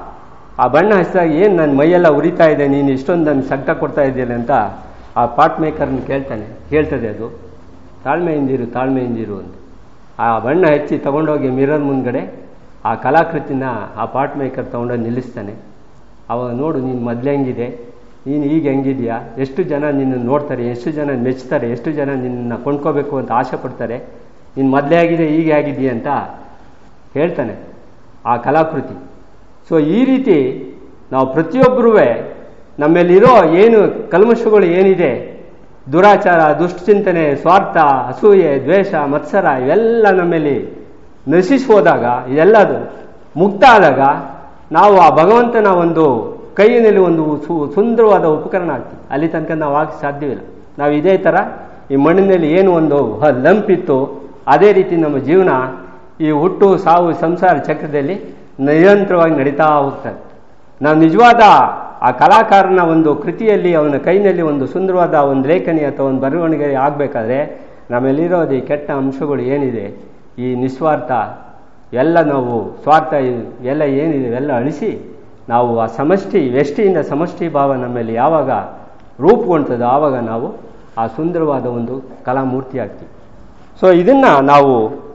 ಆ ಬಣ್ಣ ಹಚ್ಚಿದಾಗ ಏನು ನನ್ನ ಮೈಯೆಲ್ಲ ಉರಿತಾ ಇದೆ ನೀನು ಇಷ್ಟೊಂದು ನನ್ನ ಸಂಕಟ ಕೊಡ್ತಾ ಇದೆಯಲ್ಲ ಅಂತ ಆ ಪಾಟ್ ಮೇಕರ್ನ ಕೇಳ್ತಾನೆ ಕೇಳ್ತದೆ ಅದು ತಾಳ್ಮೆಯಿಂದಿರು ತಾಳ್ಮೆಯಿಂದಿರು ಅಂತ ಆ ಬಣ್ಣ ಹಚ್ಚಿ ತಗೊಂಡೋಗಿ ಮಿರರ್ ಮುಂದ್ಗಡೆ ಆ ಕಲಾಕೃತಿನ ಆ ಪಾಟ್ ಮೇಕರ್ ತಗೊಂಡೋಗಿ ನಿಲ್ಲಿಸ್ತಾನೆ ಅವಾಗ ನೋಡು ನೀನು ಮೊದಲೇ ಹೆಂಗಿದೆ ನೀನು ಈಗ ಹೆಂಗಿದ್ಯಾ ಎಷ್ಟು ಜನ ನಿನ್ನ ನೋಡ್ತಾರೆ ಎಷ್ಟು ಜನ ಮೆಚ್ತಾರೆ ಎಷ್ಟು ಜನ ನಿನ್ನ ಕೊಂಡ್ಕೋಬೇಕು ಅಂತ ಆಸೆ ಪಡ್ತಾರೆ ನೀನು ಮೊದಲೇ ಆಗಿದೆ ಈಗ ಆಗಿದೆಯಾ ಅಂತ ಹೇಳ್ತಾನೆ ಆ ಕಲಾಕೃತಿ ಸೊ ಈ ರೀತಿ ನಾವು ಪ್ರತಿಯೊಬ್ಬರೂ ನಮ್ಮಲ್ಲಿರೋ ಏನು ಕಲ್ಮಶಗಳು ಏನಿದೆ ದುರಾಚಾರ ದುಷ್ಟಚಿಂತನೆ ಸ್ವಾರ್ಥ ಅಸೂಯೆ ದ್ವೇಷ ಮತ್ಸರ ಇವೆಲ್ಲ ನಮ್ಮಲ್ಲಿ ನಶಿಸಿ ಹೋದಾಗ ಇದೆಲ್ಲದು ಮುಕ್ತ ಆದಾಗ ನಾವು ಆ ಭಗವಂತನ ಒಂದು ಕೈಯಿನಲ್ಲಿ ಒಂದು ಸು- ಸುಂದರವಾದ ಉಪಕರಣ ಆಗ್ತೀವಿ ಅಲ್ಲಿ ತನಕ ನಾವು ಆಗ ಸಾಧ್ಯವಿಲ್ಲ ನಾವು ಇದೇ ಥರ ಈ ಮಣ್ಣಿನಲ್ಲಿ ಏನು ಒಂದು ಹ- ಲಂಪ್ ಇತ್ತು ಅದೇ ರೀತಿ ನಮ್ಮ ಜೀವನ ಈ ಹುಟ್ಟು ಸಾವು ಸಂಸಾರ ಚಕ್ರದಲ್ಲಿ ನಿರಂತರವಾಗಿ ನಡೀತಾ ಹೋಗ್ತದೆ ನಾವು ನಿಜವಾದ ಆ ಕಲಾಕಾರನ ಒಂದು ಕೃತಿಯಲ್ಲಿ ಅವನ ಕೈನಲ್ಲಿ ಒಂದು ಸುಂದರವಾದ ಒಂದು ಲೇಖನಿ ಅಥವಾ ಒಂದು ಬರವಣಿಗೆ ಆಗಬೇಕಾದ್ರೆ ನಮ್ಮಲ್ಲಿರೋದು ಈ ಕೆಟ್ಟ ಅಂಶಗಳು ಏನಿದೆ ಈ ನಿಸ್ವಾರ್ಥ ಎಲ್ಲ ನಾವು ಸ್ವಾರ್ಥ ಇ- ಎಲ್ಲ ಏನಿದೆ ಎಲ್ಲ ಅಳಿಸಿ ನಾವು ಆ ಸಮಷ್ಟಿ ವ್ಯಷ್ಟಿಯಿಂದ ಸಮಷ್ಟಿ ಭಾವ ನಮ್ಮಲ್ಲಿ ಯಾವಾಗ ರೂಪುಗೊಳ್ತದೋ ಆವಾಗ ನಾವು ಆ ಸುಂದರವಾದ ಒಂದು ಕಲಾಮೂರ್ತಿ ಆಗ್ತೀವಿ ಸೊ ಇದನ್ನು ನಾವು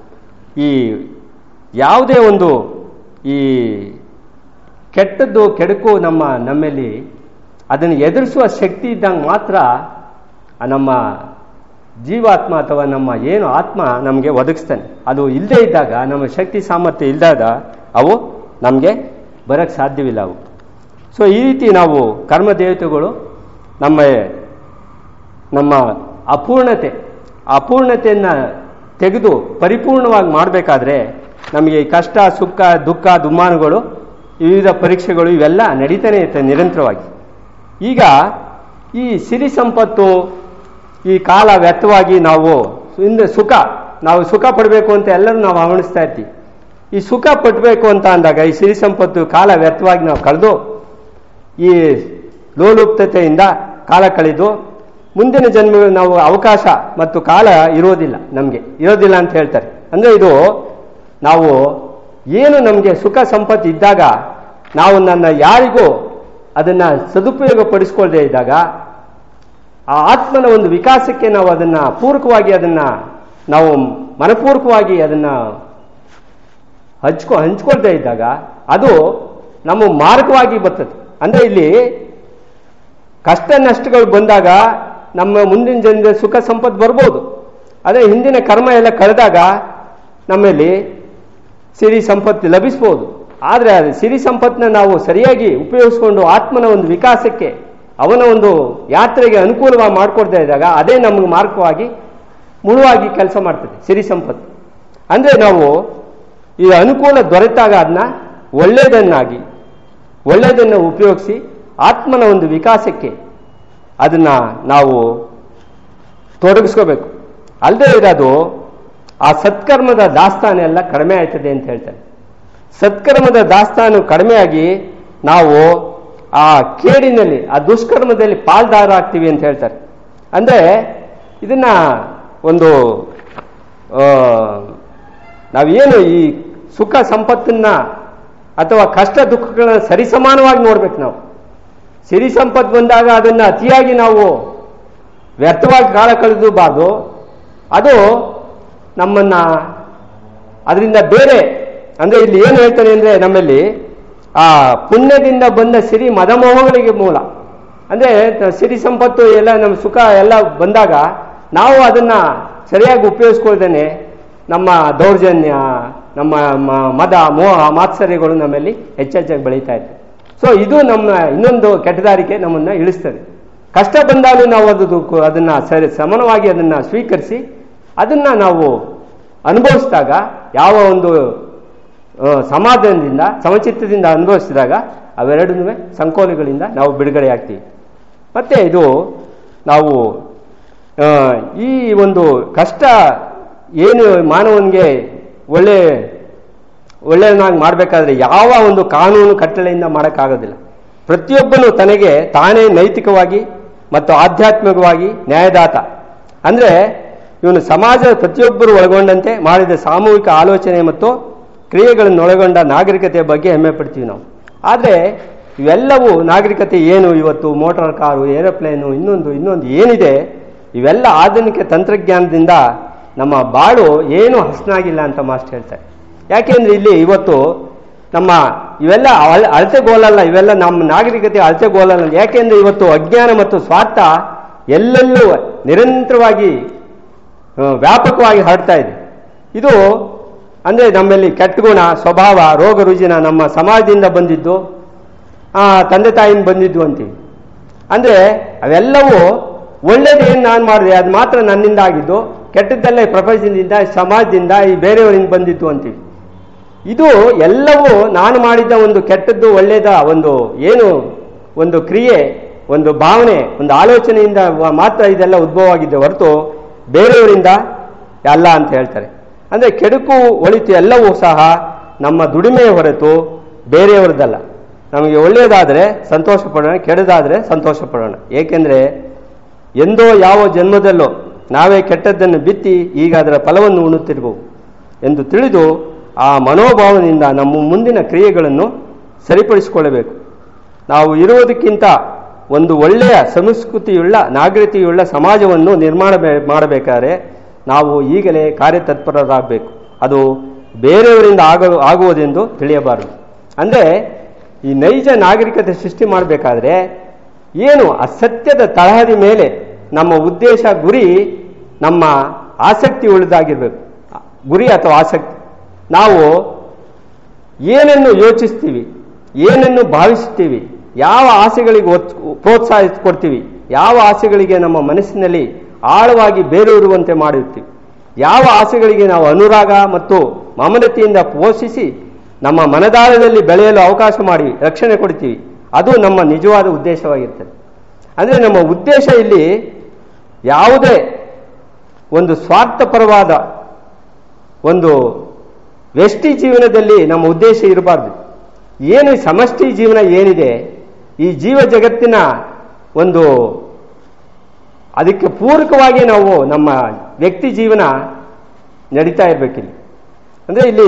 ಈ ಯಾವುದೇ ಒಂದು ಈ ಕೆಟ್ಟದ್ದು ಕೆಡಕು ನಮ್ಮ ನಮ್ಮಲ್ಲಿ ಅದನ್ನು ಎದುರಿಸುವ ಶಕ್ತಿ ಇದ್ದಂಗೆ ಮಾತ್ರ ಆ ನಮ್ಮ ಜೀವಾತ್ಮ ಅಥವಾ ನಮ್ಮ ಏನು ಆತ್ಮ ನಮಗೆ ಒದಗಿಸ್ತಾನೆ ಅದು ಇಲ್ಲದೇ ಇದ್ದಾಗ ನಮ್ಮ ಶಕ್ತಿ ಸಾಮರ್ಥ್ಯ ಇಲ್ಲದಾಗ ಅವು ನಮಗೆ ಬರೋಕ್ಕೆ ಸಾಧ್ಯವಿಲ್ಲ ಅವು ಸೊ ಈ ರೀತಿ ನಾವು ಕರ್ಮ ದೇವತೆಗಳು ನಮ್ಮ ನಮ್ಮ ಅಪೂರ್ಣತೆ ಆ ಅಪೂರ್ಣತೆಯನ್ನು ತೆಗೆದು ಪರಿಪೂರ್ಣವಾಗಿ ಮಾಡಬೇಕಾದ್ರೆ ನಮಗೆ ಈ ಕಷ್ಟ ಸುಖ ದುಃಖ ದುಮ್ಮಾನಗಳು ವಿವಿಧ ಪರೀಕ್ಷೆಗಳು ಇವೆಲ್ಲ ನಡೀತಾನೆ ಇರ್ತವೆ ನಿರಂತರವಾಗಿ ಈಗ ಈ ಸಿರಿ ಸಂಪತ್ತು ಈ ಕಾಲ ವ್ಯರ್ಥವಾಗಿ ನಾವು ಹಿಂದೆ ಸುಖ ನಾವು ಸುಖ ಪಡಬೇಕು ಅಂತ ಎಲ್ಲರೂ ನಾವು ಹವಣಿಸ್ತಾ ಇರ್ತೀವಿ ಈ ಸುಖ ಪಡಬೇಕು ಅಂತ ಅಂದಾಗ ಈ ಸಿರಿ ಸಂಪತ್ತು ಕಾಲ ವ್ಯರ್ಥವಾಗಿ ನಾವು ಕಳೆದು ಈ ಲೋಲುಪ್ತತೆಯಿಂದ ಕಾಲ ಕಳೆದು ಮುಂದಿನ ಜನ್ಮ ನಾವು ಅವಕಾಶ ಮತ್ತು ಕಾಲ ಇರೋದಿಲ್ಲ ನಮಗೆ ಇರೋದಿಲ್ಲ ಅಂತ ಹೇಳ್ತಾರೆ ಅಂದರೆ ಇದು ನಾವು ಏನು ನಮಗೆ ಸುಖ ಸಂಪತ್ತು ಇದ್ದಾಗ ನಾವು ನನ್ನ ಯಾರಿಗೂ ಅದನ್ನು ಸದುಪಯೋಗ ಪಡಿಸ್ಕೊಳ್ದೇ ಇದ್ದಾಗ ಆ ಆತ್ಮನ ಒಂದು ವಿಕಾಸಕ್ಕೆ ನಾವು ಅದನ್ನ ಪೂರಕವಾಗಿ ಅದನ್ನ ನಾವು ಮನಪೂರ್ವಕವಾಗಿ ಅದನ್ನ ಹಂಚ್ಕೊ ಹಂಚ್ಕೊಳ್ತಾ ಇದ್ದಾಗ ಅದು ನಮ್ಮ ಮಾರ್ಗವಾಗಿ ಬರ್ತದೆ ಅಂದ್ರೆ ಇಲ್ಲಿ ಕಷ್ಟ ನಷ್ಟಗಳು ಬಂದಾಗ ನಮ್ಮ ಮುಂದಿನ ಜನ್ಮ ಸುಖ ಸಂಪತ್ತು ಬರ್ಬೋದು ಅದೇ ಹಿಂದಿನ ಕರ್ಮ ಎಲ್ಲ ಕಳೆದಾಗ ನಮ್ಮಲ್ಲಿ ಸಿರಿ ಸಂಪತ್ತು ಲಭಿಸ್ಬೋದು ಆದರೆ ಅದು ಸಿರಿ ಸಂಪತ್ತನ್ನ ನಾವು ಸರಿಯಾಗಿ ಉಪಯೋಗಿಸ್ಕೊಂಡು ಆತ್ಮನ ಒಂದು ವಿಕಾಸಕ್ಕೆ ಅವನ ಒಂದು ಯಾತ್ರೆಗೆ ಅನುಕೂಲವಾಗಿ ಮಾಡಿಕೊಡ್ತಾ ಇದ್ದಾಗ ಅದೇ ನಮಗೆ ಮಾರ್ಗವಾಗಿ ಮುಳುವಾಗಿ ಕೆಲಸ ಮಾಡ್ತದೆ ಸಿರಿ ಸಂಪತ್ತು ಅಂದರೆ ನಾವು ಈ ಅನುಕೂಲ ದೊರೆತಾಗ ಅದನ್ನ ಒಳ್ಳೆಯದನ್ನಾಗಿ ಒಳ್ಳೆಯದನ್ನು ಉಪಯೋಗಿಸಿ ಆತ್ಮನ ಒಂದು ವಿಕಾಸಕ್ಕೆ ಅದನ್ನ ನಾವು ತೊಡಗಿಸ್ಕೋಬೇಕು ಅಲ್ಲದೆ ಇರೋದು ಆ ಸತ್ಕರ್ಮದ ದಾಸ್ತಾನ ಎಲ್ಲ ಕಡಿಮೆ ಆಯ್ತದೆ ಅಂತ ಹೇಳ್ತಾರೆ ಸತ್ಕರ್ಮದ ದಾಸ್ತಾನು ಕಡಿಮೆಯಾಗಿ ನಾವು ಆ ಕೇಡಿನಲ್ಲಿ ಆ ದುಷ್ಕರ್ಮದಲ್ಲಿ ಪಾಲ್ದಾರ ಆಗ್ತೀವಿ ಅಂತ ಹೇಳ್ತಾರೆ ಅಂದ್ರೆ ಇದನ್ನ ಒಂದು ಆ, ನಾವೇನು ಈ ಸುಖ ಸಂಪತ್ತನ್ನ ಅಥವಾ ಕಷ್ಟ ದುಃಖಗಳನ್ನ ಸರಿಸಮಾನವಾಗಿ ನೋಡ್ಬೇಕು ನಾವು ಸಿರಿ ಸಂಪತ್ತು ಬಂದಾಗ ಅದನ್ನ ಅತಿಯಾಗಿ ನಾವು ವ್ಯರ್ಥವಾಗಿ ಕಾಲ ಕಳೆದಬಾರ್ದು ಅದು ನಮ್ಮನ್ನ ಅದರಿಂದ ಬೇರೆ ಅಂದ್ರೆ ಇಲ್ಲಿ ಏನು ಹೇಳ್ತಾನೆ ಅಂದ್ರೆ ನಮ್ಮಲ್ಲಿ ಆ ಪುಣ್ಯದಿಂದ ಬಂದ ಸಿರಿ ಮದಮೋಹಗಳಿಗೆ ಮೂಲ ಅಂದ್ರೆ ತ- ಸಿರಿ ಸಂಪತ್ತು ಎಲ್ಲ ನಮ್ಮ ಸುಖ ಎಲ್ಲ ಬಂದಾಗ ನಾವು ಅದನ್ನ ಸರಿಯಾಗಿ ಉಪಯೋಗಿಸ್ಕೊಳ್ದೇನೆ ನಮ್ಮ ದೌರ್ಜನ್ಯ ನಮ್ಮ ಮ- ಮದ ಮೋಹ ಮಾತ್ಸರ್ಯಗಳು ನಮ್ಮಲ್ಲಿ ಹೆಚ್ಚೆಚ್ಚಾಗಿ ಬೆಳೀತಾ ಇತ್ತು ಸೊ ಇದು ನಮ್ಮ ಇನ್ನೊಂದು ಕೆಟ್ಟದಾರಿಕೆ ನಮ್ಮನ್ನ ಇಳಿಸ್ತದೆ ಕಷ್ಟ ಬಂದಾಗಲೂ ನಾವು ಅದು ಅದನ್ನ ಸರಿ ಸಮಾನವಾಗಿ ಅದನ್ನ ಸ್ವೀಕರಿಸಿ ಅದನ್ನ ನಾವು ಅನುಭವಿಸಿದಾಗ ಯಾವ ಒಂದು ಆ, ಸಮಾಧಾನದಿಂದ ಸಮಚಿತ್ತದಿಂದ ಅನುಭವಿಸಿದಾಗ ಅವೆರಡನ್ನೂ ಸಂಕೋಲೆಗಳಿಂದ ನಾವು ಬಿಡುಗಡೆ ಆಗ್ತೀವಿ ಮತ್ತೆ ಇದು ನಾವು ಆ, ಈ ಒಂದು ಕಷ್ಟ ಏನು ಮಾನವನಿಗೆ ಒಳ್ಳೆ ಒಳ್ಳೆಯನಾಗಿ ಮಾಡಬೇಕಾದ್ರೆ ಯಾವ ಒಂದು ಕಾನೂನು ಕಟ್ಟಳೆಯಿಂದ ಮಾಡೋಕ್ಕಾಗೋದಿಲ್ಲ ಪ್ರತಿಯೊಬ್ಬನು ತನಗೆ ತಾನೇ ನೈತಿಕವಾಗಿ ಮತ್ತು ಆಧ್ಯಾತ್ಮಿಕವಾಗಿ ನ್ಯಾಯದಾತ ಅಂದ್ರೆ ಇವನು ಸಮಾಜದ ಪ್ರತಿಯೊಬ್ಬರು ಒಳಗೊಂಡಂತೆ ಮಾಡಿದ ಸಾಮೂಹಿಕ ಆಲೋಚನೆ ಮತ್ತು ಕ್ರಿಯೆಗಳನ್ನು ಒಳಗೊಂಡ ನಾಗರಿಕತೆಯ ಬಗ್ಗೆ ಹೆಮ್ಮೆ ಪಡ್ತೀವಿ ನಾವು ಆದರೆ ಇವೆಲ್ಲವೂ ನಾಗರಿಕತೆ ಏನು ಇವತ್ತು ಮೋಟಾರ್ ಕಾರು ಏರೋಪ್ಲೇನು ಇನ್ನೊಂದು ಇನ್ನೊಂದು ಏನಿದೆ ಇವೆಲ್ಲ ಆಧುನಿಕ ತಂತ್ರಜ್ಞಾನದಿಂದ ನಮ್ಮ ಬಾಳು ಏನು ಹಸನಾಗಿಲ್ಲ ಅಂತ ಮಾಸ್ಟರ್ ಹೇಳ್ತಾರೆ ಯಾಕೆಂದ್ರೆ ಇಲ್ಲಿ ಇವತ್ತು ನಮ್ಮ ಇವೆಲ್ಲ ಅಳ- ಅಳತೆಗೋಲಲ್ಲ ಇವೆಲ್ಲ ನಮ್ಮ ನಾಗರಿಕತೆ ಅಳತೆಗೋಲಲ್ಲ ಯಾಕೆಂದ್ರೆ ಇವತ್ತು ಅಜ್ಞಾನ ಮತ್ತು ಸ್ವಾರ್ಥ ಎಲ್ಲೆಲ್ಲೂ ನಿರಂತರವಾಗಿ ಆ, ವ್ಯಾಪಕವಾಗಿ ಹರಡ್ತಾ ಇದೆ ಇದು ಅಂದ್ರೆ ನಮ್ಮಲ್ಲಿ ಕೆಟ್ಟ ಗುಣ ಸ್ವಭಾವ ರೋಗ ರುಜಿನ ನಮ್ಮ ಸಮಾಜದಿಂದ ಬಂದಿದ್ದು ಆ, ತಂದೆ ತಾಯಿಯಿಂದ ಬಂದಿದ್ದು ಅಂತೀವಿ ಅಂದ್ರೆ ಅವೆಲ್ಲವೂ ಒಳ್ಳೇದೇನು ನಾನು ಮಾಡಿದೆ ಅದು ಮಾತ್ರ ನನ್ನಿಂದ ಆಗಿದ್ದು ಕೆಟ್ಟದ್ದೆಲ್ಲ ಈ ಪ್ರಪಂಚದಿಂದ ಈ ಸಮಾಜದಿಂದ ಈ ಬೇರೆಯವರಿಂದ ಬಂದಿದ್ದು ಅಂತೀವಿ ಇದು ಎಲ್ಲವೂ ನಾನು ಮಾಡಿದ ಒಂದು ಕೆಟ್ಟದ್ದು ಒಳ್ಳೆಯದ ಒಂದು ಏನು ಒಂದು ಕ್ರಿಯೆ ಒಂದು ಭಾವನೆ ಒಂದು ಆಲೋಚನೆಯಿಂದ ವ- ಮಾತ್ರ ಇದೆಲ್ಲ ಉದ್ಭವ ಆಗಿದೆ ಹೊರತು ಬೇರೆಯವರಿಂದ ಅಲ್ಲ ಅಂತ ಹೇಳ್ತಾರೆ ಅಂದ್ರೆ ಕೆಡುಕು ಒಳಿತು ಎಲ್ಲವೂ ಸಹ ನಮ್ಮ ದುಡಿಮೆಯ ಹೊರತು ಬೇರೆಯವರದ್ದಲ್ಲ ನಮಗೆ ಒಳ್ಳೆಯದಾದರೆ ಸಂತೋಷ ಪಡೋಣ ಕೆಡದಾದರೆ ಸಂತೋಷ ಪಡೋಣ ಏಕೆಂದ್ರೆ ಎಂದೋ ಯಾವ ಜನ್ಮದಲ್ಲೋ ನಾವೇ ಕೆಟ್ಟದ್ದನ್ನು ಬಿತ್ತಿ ಈಗ ಅದರ ಫಲವನ್ನು ಉಣ್ಣುತ್ತಿರಬಹುದು ಎಂದು ತಿಳಿದು ಆ ಮನೋಭಾವನೆಯಿಂದ ನಮ್ಮ ಮುಂದಿನ ಕ್ರಿಯೆಗಳನ್ನು ಸರಿಪಡಿಸಿಕೊಳ್ಳಬೇಕು ನಾವು ಇರುವುದಕ್ಕಿಂತ ಒಂದು ಒಳ್ಳೆಯ ಸಂಸ್ಕೃತಿಯುಳ್ಳ ನಾಗರಿಕತೆಯುಳ್ಳ ಸಮಾಜವನ್ನು ನಿರ್ಮಾಣ ಬೇ- ಮಾಡಬೇಕಾದ್ರೆ ನಾವು ಈಗಲೇ ಕಾರ್ಯತತ್ಪರರಾಗಬೇಕು ಅದು ಬೇರೆಯವರಿಂದ ಆಗ ಆಗುವುದೆಂದು ತಿಳಿಯಬಾರದು ಅಂದರೆ ಈ ನೈಜ ನಾಗರಿಕತೆ ಸೃಷ್ಟಿ ಮಾಡಬೇಕಾದ್ರೆ ಏನು ಅಸತ್ಯದ ತಳಹದಿ ಮೇಲೆ ನಮ್ಮ ಉದ್ದೇಶ ಗುರಿ ನಮ್ಮ ಆಸಕ್ತಿ ಉಳಿದಾಗಿರ್ಬೇಕು ಗುರಿ ಅಥವಾ ಆಸಕ್ತಿ ನಾವು ಏನನ್ನು ಯೋಚಿಸ್ತೀವಿ ಏನನ್ನು ಭಾವಿಸ್ತೀವಿ ಯಾವ ಆಸೆಗಳಿಗೆ ಒತ್- ಪ್ರೋತ್ಸಾಹ ಕೊಡ್ತೀವಿ ಯಾವ ಆಸೆಗಳಿಗೆ ನಮ್ಮ ಮನಸ್ಸಿನಲ್ಲಿ ಆಳವಾಗಿ ಬೇರೂರುವಂತೆ ಮಾಡಿರ್ತೀವಿ ಯಾವ ಆಸೆಗಳಿಗೆ ನಾವು ಅನುರಾಗ ಮತ್ತು ಮಮನತೆಯಿಂದ ಪೋಷಿಸಿ ನಮ್ಮ ಮನದಾಳದಲ್ಲಿ ಬೆಳೆಯಲು ಅವಕಾಶ ಮಾಡಿ ರಕ್ಷಣೆ ಕೊಡ್ತೀವಿ ಅದು ನಮ್ಮ ನಿಜವಾದ ಉದ್ದೇಶವಾಗಿರ್ತದೆ ಅಂದರೆ ನಮ್ಮ ಉದ್ದೇಶ ಇಲ್ಲಿ ಯಾವುದೇ ಒಂದು ಸ್ವಾರ್ಥಪರವಾದ ಒಂದು ವ್ಯಷ್ಟಿ ಜೀವನದಲ್ಲಿ ನಮ್ಮ ಉದ್ದೇಶ ಇರಬಾರ್ದು ಏನು ಈ ಸಮಷ್ಟಿ ಜೀವನ ಏನಿದೆ ಈ ಜೀವ ಜಗತ್ತಿನ ಒಂದು ಅದಕ್ಕೆ ಪೂರಕವಾಗಿ ನಾವು ನಮ್ಮ ವ್ಯಕ್ತಿ ಜೀವನ ನಡೀತಾ ಇರಬೇಕಿಲ್ಲಿ ಅಂದರೆ ಇಲ್ಲಿ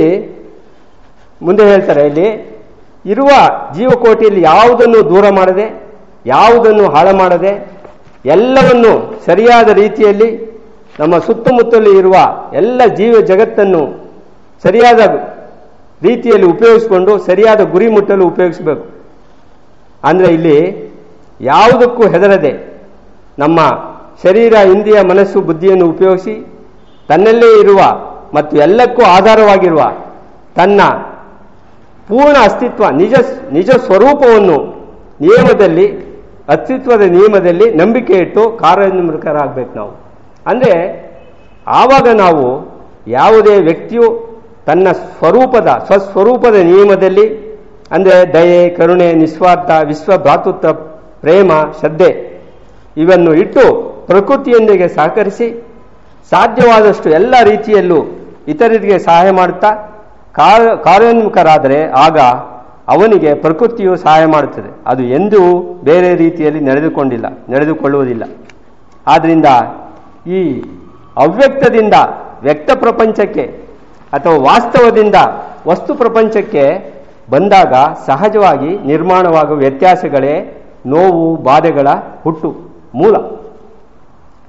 ಮುಂದೆ ಹೇಳ್ತಾರೆ ಇಲ್ಲಿ ಇರುವ ಜೀವಕೋಟಿಯಲ್ಲಿ ಯಾವುದನ್ನು ದೂರ ಮಾಡದೆ ಯಾವುದನ್ನು ಹಾಳು ಮಾಡದೆ ಎಲ್ಲವನ್ನು ಸರಿಯಾದ ರೀತಿಯಲ್ಲಿ ನಮ್ಮ ಸುತ್ತಮುತ್ತಲು ಇರುವ ಎಲ್ಲ ಜೀವ ಜಗತ್ತನ್ನು ಸರಿಯಾದ ರೀತಿಯಲ್ಲಿ ಉಪಯೋಗಿಸಿಕೊಂಡು ಸರಿಯಾದ ಗುರಿ ಮುಟ್ಟಲು ಉಪಯೋಗಿಸಬೇಕು ಅಂದರೆ ಇಲ್ಲಿ ಯಾವುದಕ್ಕೂ ಹೆದರದೆ ನಮ್ಮ ಶರೀರ ಇಂದ್ರಿಯ ಮನಸ್ಸು ಬುದ್ಧಿಯನ್ನು ಉಪಯೋಗಿಸಿ ತನ್ನಲ್ಲೇ ಇರುವ ಮತ್ತು ಎಲ್ಲಕ್ಕೂ ಆಧಾರವಾಗಿರುವ ತನ್ನ ಪೂರ್ಣ ಅಸ್ತಿತ್ವ ನಿಜ ನಿಜ ಸ್ವರೂಪವನ್ನು ನಿಯಮದಲ್ಲಿ ಅಸ್ತಿತ್ವದ ನಿಯಮದಲ್ಲಿ ನಂಬಿಕೆ ಇಟ್ಟು ಕಾರ್ಯೋನ್ಮುಖರಾಗಬೇಕು ನಾವು ಅಂದರೆ ಆವಾಗ ನಾವು ಯಾವುದೇ ವ್ಯಕ್ತಿಯು ತನ್ನ ಸ್ವರೂಪದ ಸ್ವಸ್ವರೂಪದ ನಿಯಮದಲ್ಲಿ ಅಂದರೆ ದಯೆ ಕರುಣೆ ನಿಸ್ವಾರ್ಥ ವಿಶ್ವ ಭ್ರಾತೃತ್ವ ಪ್ರೇಮ ಶ್ರದ್ಧೆ ಇವನ್ನು ಇಟ್ಟು ಪ್ರಕೃತಿಯೊಂದಿಗೆ ಸಹಕರಿಸಿ ಸಾಧ್ಯವಾದಷ್ಟು ಎಲ್ಲ ರೀತಿಯಲ್ಲೂ ಇತರರಿಗೆ ಸಹಾಯ ಮಾಡುತ್ತಾ ಕಾರ್ಯ ಕಾರ್ಯೋನ್ಮುಖರಾದರೆ ಆಗ ಅವನಿಗೆ ಪ್ರಕೃತಿಯು ಸಹಾಯ ಮಾಡುತ್ತದೆ ಅದು ಎಂದೂ ಬೇರೆ ರೀತಿಯಲ್ಲಿ ನಡೆದುಕೊಂಡಿಲ್ಲ ನಡೆದುಕೊಳ್ಳುವುದಿಲ್ಲ ಆದ್ದರಿಂದ ಈ ಅವ್ಯಕ್ತದಿಂದ ವ್ಯಕ್ತ ಪ್ರಪಂಚಕ್ಕೆ ಅಥವಾ ವಾಸ್ತವದಿಂದ ವಸ್ತು ಪ್ರಪಂಚಕ್ಕೆ ಬಂದಾಗ ಸಹಜವಾಗಿ ನಿರ್ಮಾಣವಾಗುವ ವ್ಯತ್ಯಾಸಗಳೇ ನೋವು ಬಾಧೆಗಳ ಹುಟ್ಟು ಮೂಲ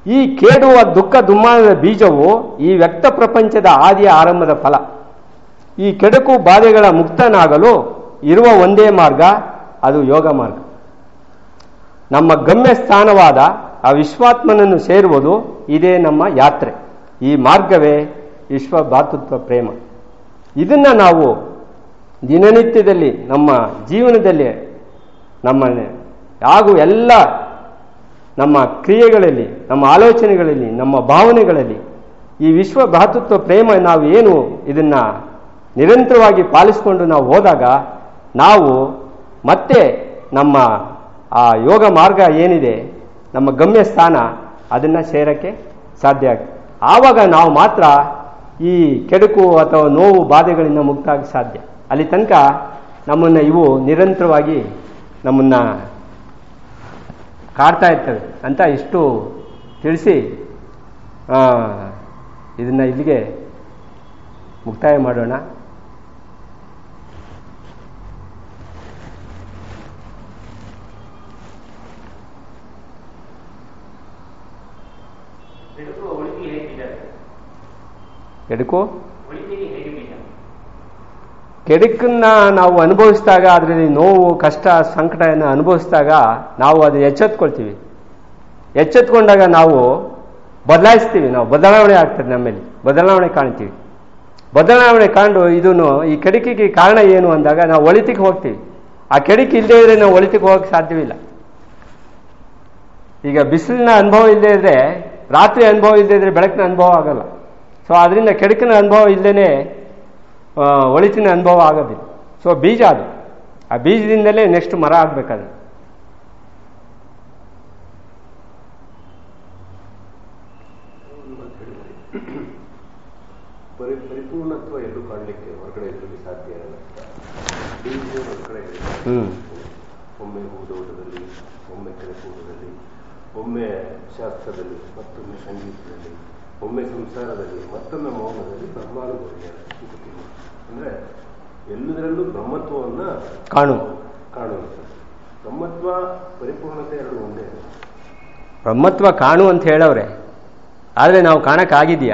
ಈ ಕೇಡುವ ದುಃಖ ದುಮ್ಮಾನದ ಬೀಜವು ಈ ವ್ಯಕ್ತ ಪ್ರಪಂಚದ ಆದಿಯ ಆರಂಭದ ಫಲ ಈ ಕೆಡುಕು ಬಾಧೆಗಳ ಮುಕ್ತನಾಗಲು ಇರುವ ಒಂದೇ ಮಾರ್ಗ ಅದು ಯೋಗ ಮಾರ್ಗ ನಮ್ಮ ಗಮ್ಯ ಸ್ಥಾನವಾದ ಆ ವಿಶ್ವಾತ್ಮನನ್ನು ಸೇರುವುದು ಇದೇ ನಮ್ಮ ಯಾತ್ರೆ ಈ ಮಾರ್ಗವೇ ವಿಶ್ವ ಭಾತೃತ್ವ ಪ್ರೇಮ ಇದನ್ನ ನಾವು ದಿನನಿತ್ಯದಲ್ಲಿ ನಮ್ಮ ಜೀವನದಲ್ಲಿ ನಮ್ಮ ಹಾಗೂ ಎಲ್ಲ ನಮ್ಮ ಕ್ರಿಯೆಗಳಲ್ಲಿ ನಮ್ಮ ಆಲೋಚನೆಗಳಲ್ಲಿ ನಮ್ಮ ಭಾವನೆಗಳಲ್ಲಿ ಈ ವಿಶ್ವ ಭ್ರಾತೃತ್ವ ಪ್ರೇಮ ನಾವು ಏನು ಇದನ್ನ ನಿರಂತರವಾಗಿ ಪಾಲಿಸಿಕೊಂಡು ನಾವು ಹೋದಾಗ ನಾವು ಮತ್ತೆ ನಮ್ಮ ಆ ಯೋಗ ಮಾರ್ಗ ಏನಿದೆ ನಮ್ಮ ಗಮ್ಯ ಸ್ಥಾನ ಅದನ್ನು ಸೇರಕ್ಕೆ ಸಾಧ್ಯ ಆಗುತ್ತೆ ಆವಾಗ ನಾವು ಮಾತ್ರ ಈ ಕೆಡುಕು ಅಥವಾ ನೋವು ಬಾಧೆಗಳಿಂದ ಮುಕ್ತ ಆಗಿ ಸಾಧ್ಯ ಅಲ್ಲಿ ತನಕ ನಮ್ಮನ್ನು ಇವು ನಿರಂತರವಾಗಿ ನಮ್ಮನ್ನ ಕಾಡ್ತಾ ಇರ್ತವೆ ಅಂತ ಇಷ್ಟು ತಿಳಿಸಿ ಇದನ್ನು ಇಲ್ಲಿಗೆ ಮುಕ್ತಾಯ ಮಾಡೋಣ ಬೆಳಕು ಒಳಿತಿಗೆ ಹೇಗೆ ಬೀಜ ಕೆಡುಕು ಒಳಿತಿಗೆ ಹೇಗೆ ಬೀಜ ಕೆಡುಕನ್ನ ನಾವು ಅನುಭವಿಸಿದಾಗ ಅದರಲ್ಲಿ ನೋವು ಕಷ್ಟ ಸಂಕಟವನ್ನು ಅನುಭವಿಸಿದಾಗ ನಾವು ಅದು ಎಚ್ಚೆತ್ಕೊಳ್ತೀವಿ ಎಚ್ಚೆತ್ಕೊಂಡಾಗ ನಾವು ಬದಲಾಯಿಸ್ತೀವಿ ನಾವು ಬದಲಾವಣೆ ಆಗ್ತದೆ ನಮ್ಮಲ್ಲಿ ಬದಲಾವಣೆ ಕಾಣ್ತೀವಿ ಬದಲಾವಣೆ ಕಾಣು ಇದನ್ನು ಈ ಕೆಡುಕಿಗೆ ಕಾರಣ ಏನು ಅಂದಾಗ ನಾವು ಒಳಿತಿಗೆ ಹೋಗ್ತೀವಿ ಆ ಕೆಡುಕು ಇಲ್ಲದೆ ಇದ್ರೆ ನಾವು ಒಳಿತಿಗೆ ಹೋಗಕ್ಕೆ ಸಾಧ್ಯವಿಲ್ಲ ಈಗ ಬಿಸಿಲಿನ ಅನುಭವ ಇಲ್ಲದೆ ಇದ್ರೆ ರಾತ್ರಿ ಅನುಭವ ಇಲ್ಲದೆ ಇದ್ರೆ ಬೆಳಕಿನ ಅನುಭವ ಆಗಲ್ಲ ಸೊ ಅದರಿಂದ ಕೆಡುಕಿನ ಅನುಭವ ಇಲ್ಲದೇ ಒಳಿತಿನ ಅನುಭವ ಆಗೋದಿಲ್ಲ ಸೊ ಬೀಜ ಅದು ಆ ಬೀಜದಿಂದಲೇ ನೆಕ್ಸ್ಟ್ ಮರ ಆಗ್ಬೇಕಾದ್ರೆ ಪರಿ ಪರಿಪೂರ್ಣತ್ವ ಎಲ್ಲೂ ಕಾಣಲಿಕ್ಕೆ ಹೊರಗಡೆ ಇರಲಿಕ್ಕೆ ಸಾಧ್ಯ ಇರಲ್ಲ ಬೀಜ ಹೊರಗಡೆ ಇದೆ. ಹ್ಮ್ ಒಮ್ಮೆ ಹೂದೋಟದಲ್ಲಿ ಒಮ್ಮೆ ಕೆಲಸದಲ್ಲಿ ಒಮ್ಮೆ ಶಾಸ್ತ್ರದಲ್ಲಿ ಮತ್ತೊಮ್ಮೆ ಸಂಗೀತದಲ್ಲಿ ಒಮ್ಮೆ ಸಂಸಾರದಲ್ಲಿ ಮತ್ತೊಮ್ಮೆ ಮೌನದಲ್ಲಿ ಬ್ರಹ್ಮಾನುಭವಿಯ ಗೊತ್ತಿಲ್ಲ ಅಂದ್ರೆ ಎಲ್ಲದರಲ್ಲೂ ಬ್ರಹ್ಮತ್ವವನ್ನ ಕಾಣು ಕಾಣುವಂಥದ್ದು ಬ್ರಹ್ಮತ್ವ ಪರಿಪೂರ್ಣತೆ ಎರಡು ಒಂದೇ ಬ್ರಹ್ಮತ್ವ ಕಾಣು ಅಂತ ಹೇಳವ್ರೆ ಆದರೆ ನಾವು ಕಾಣಕ್ಕಾಗಿದೆಯಾ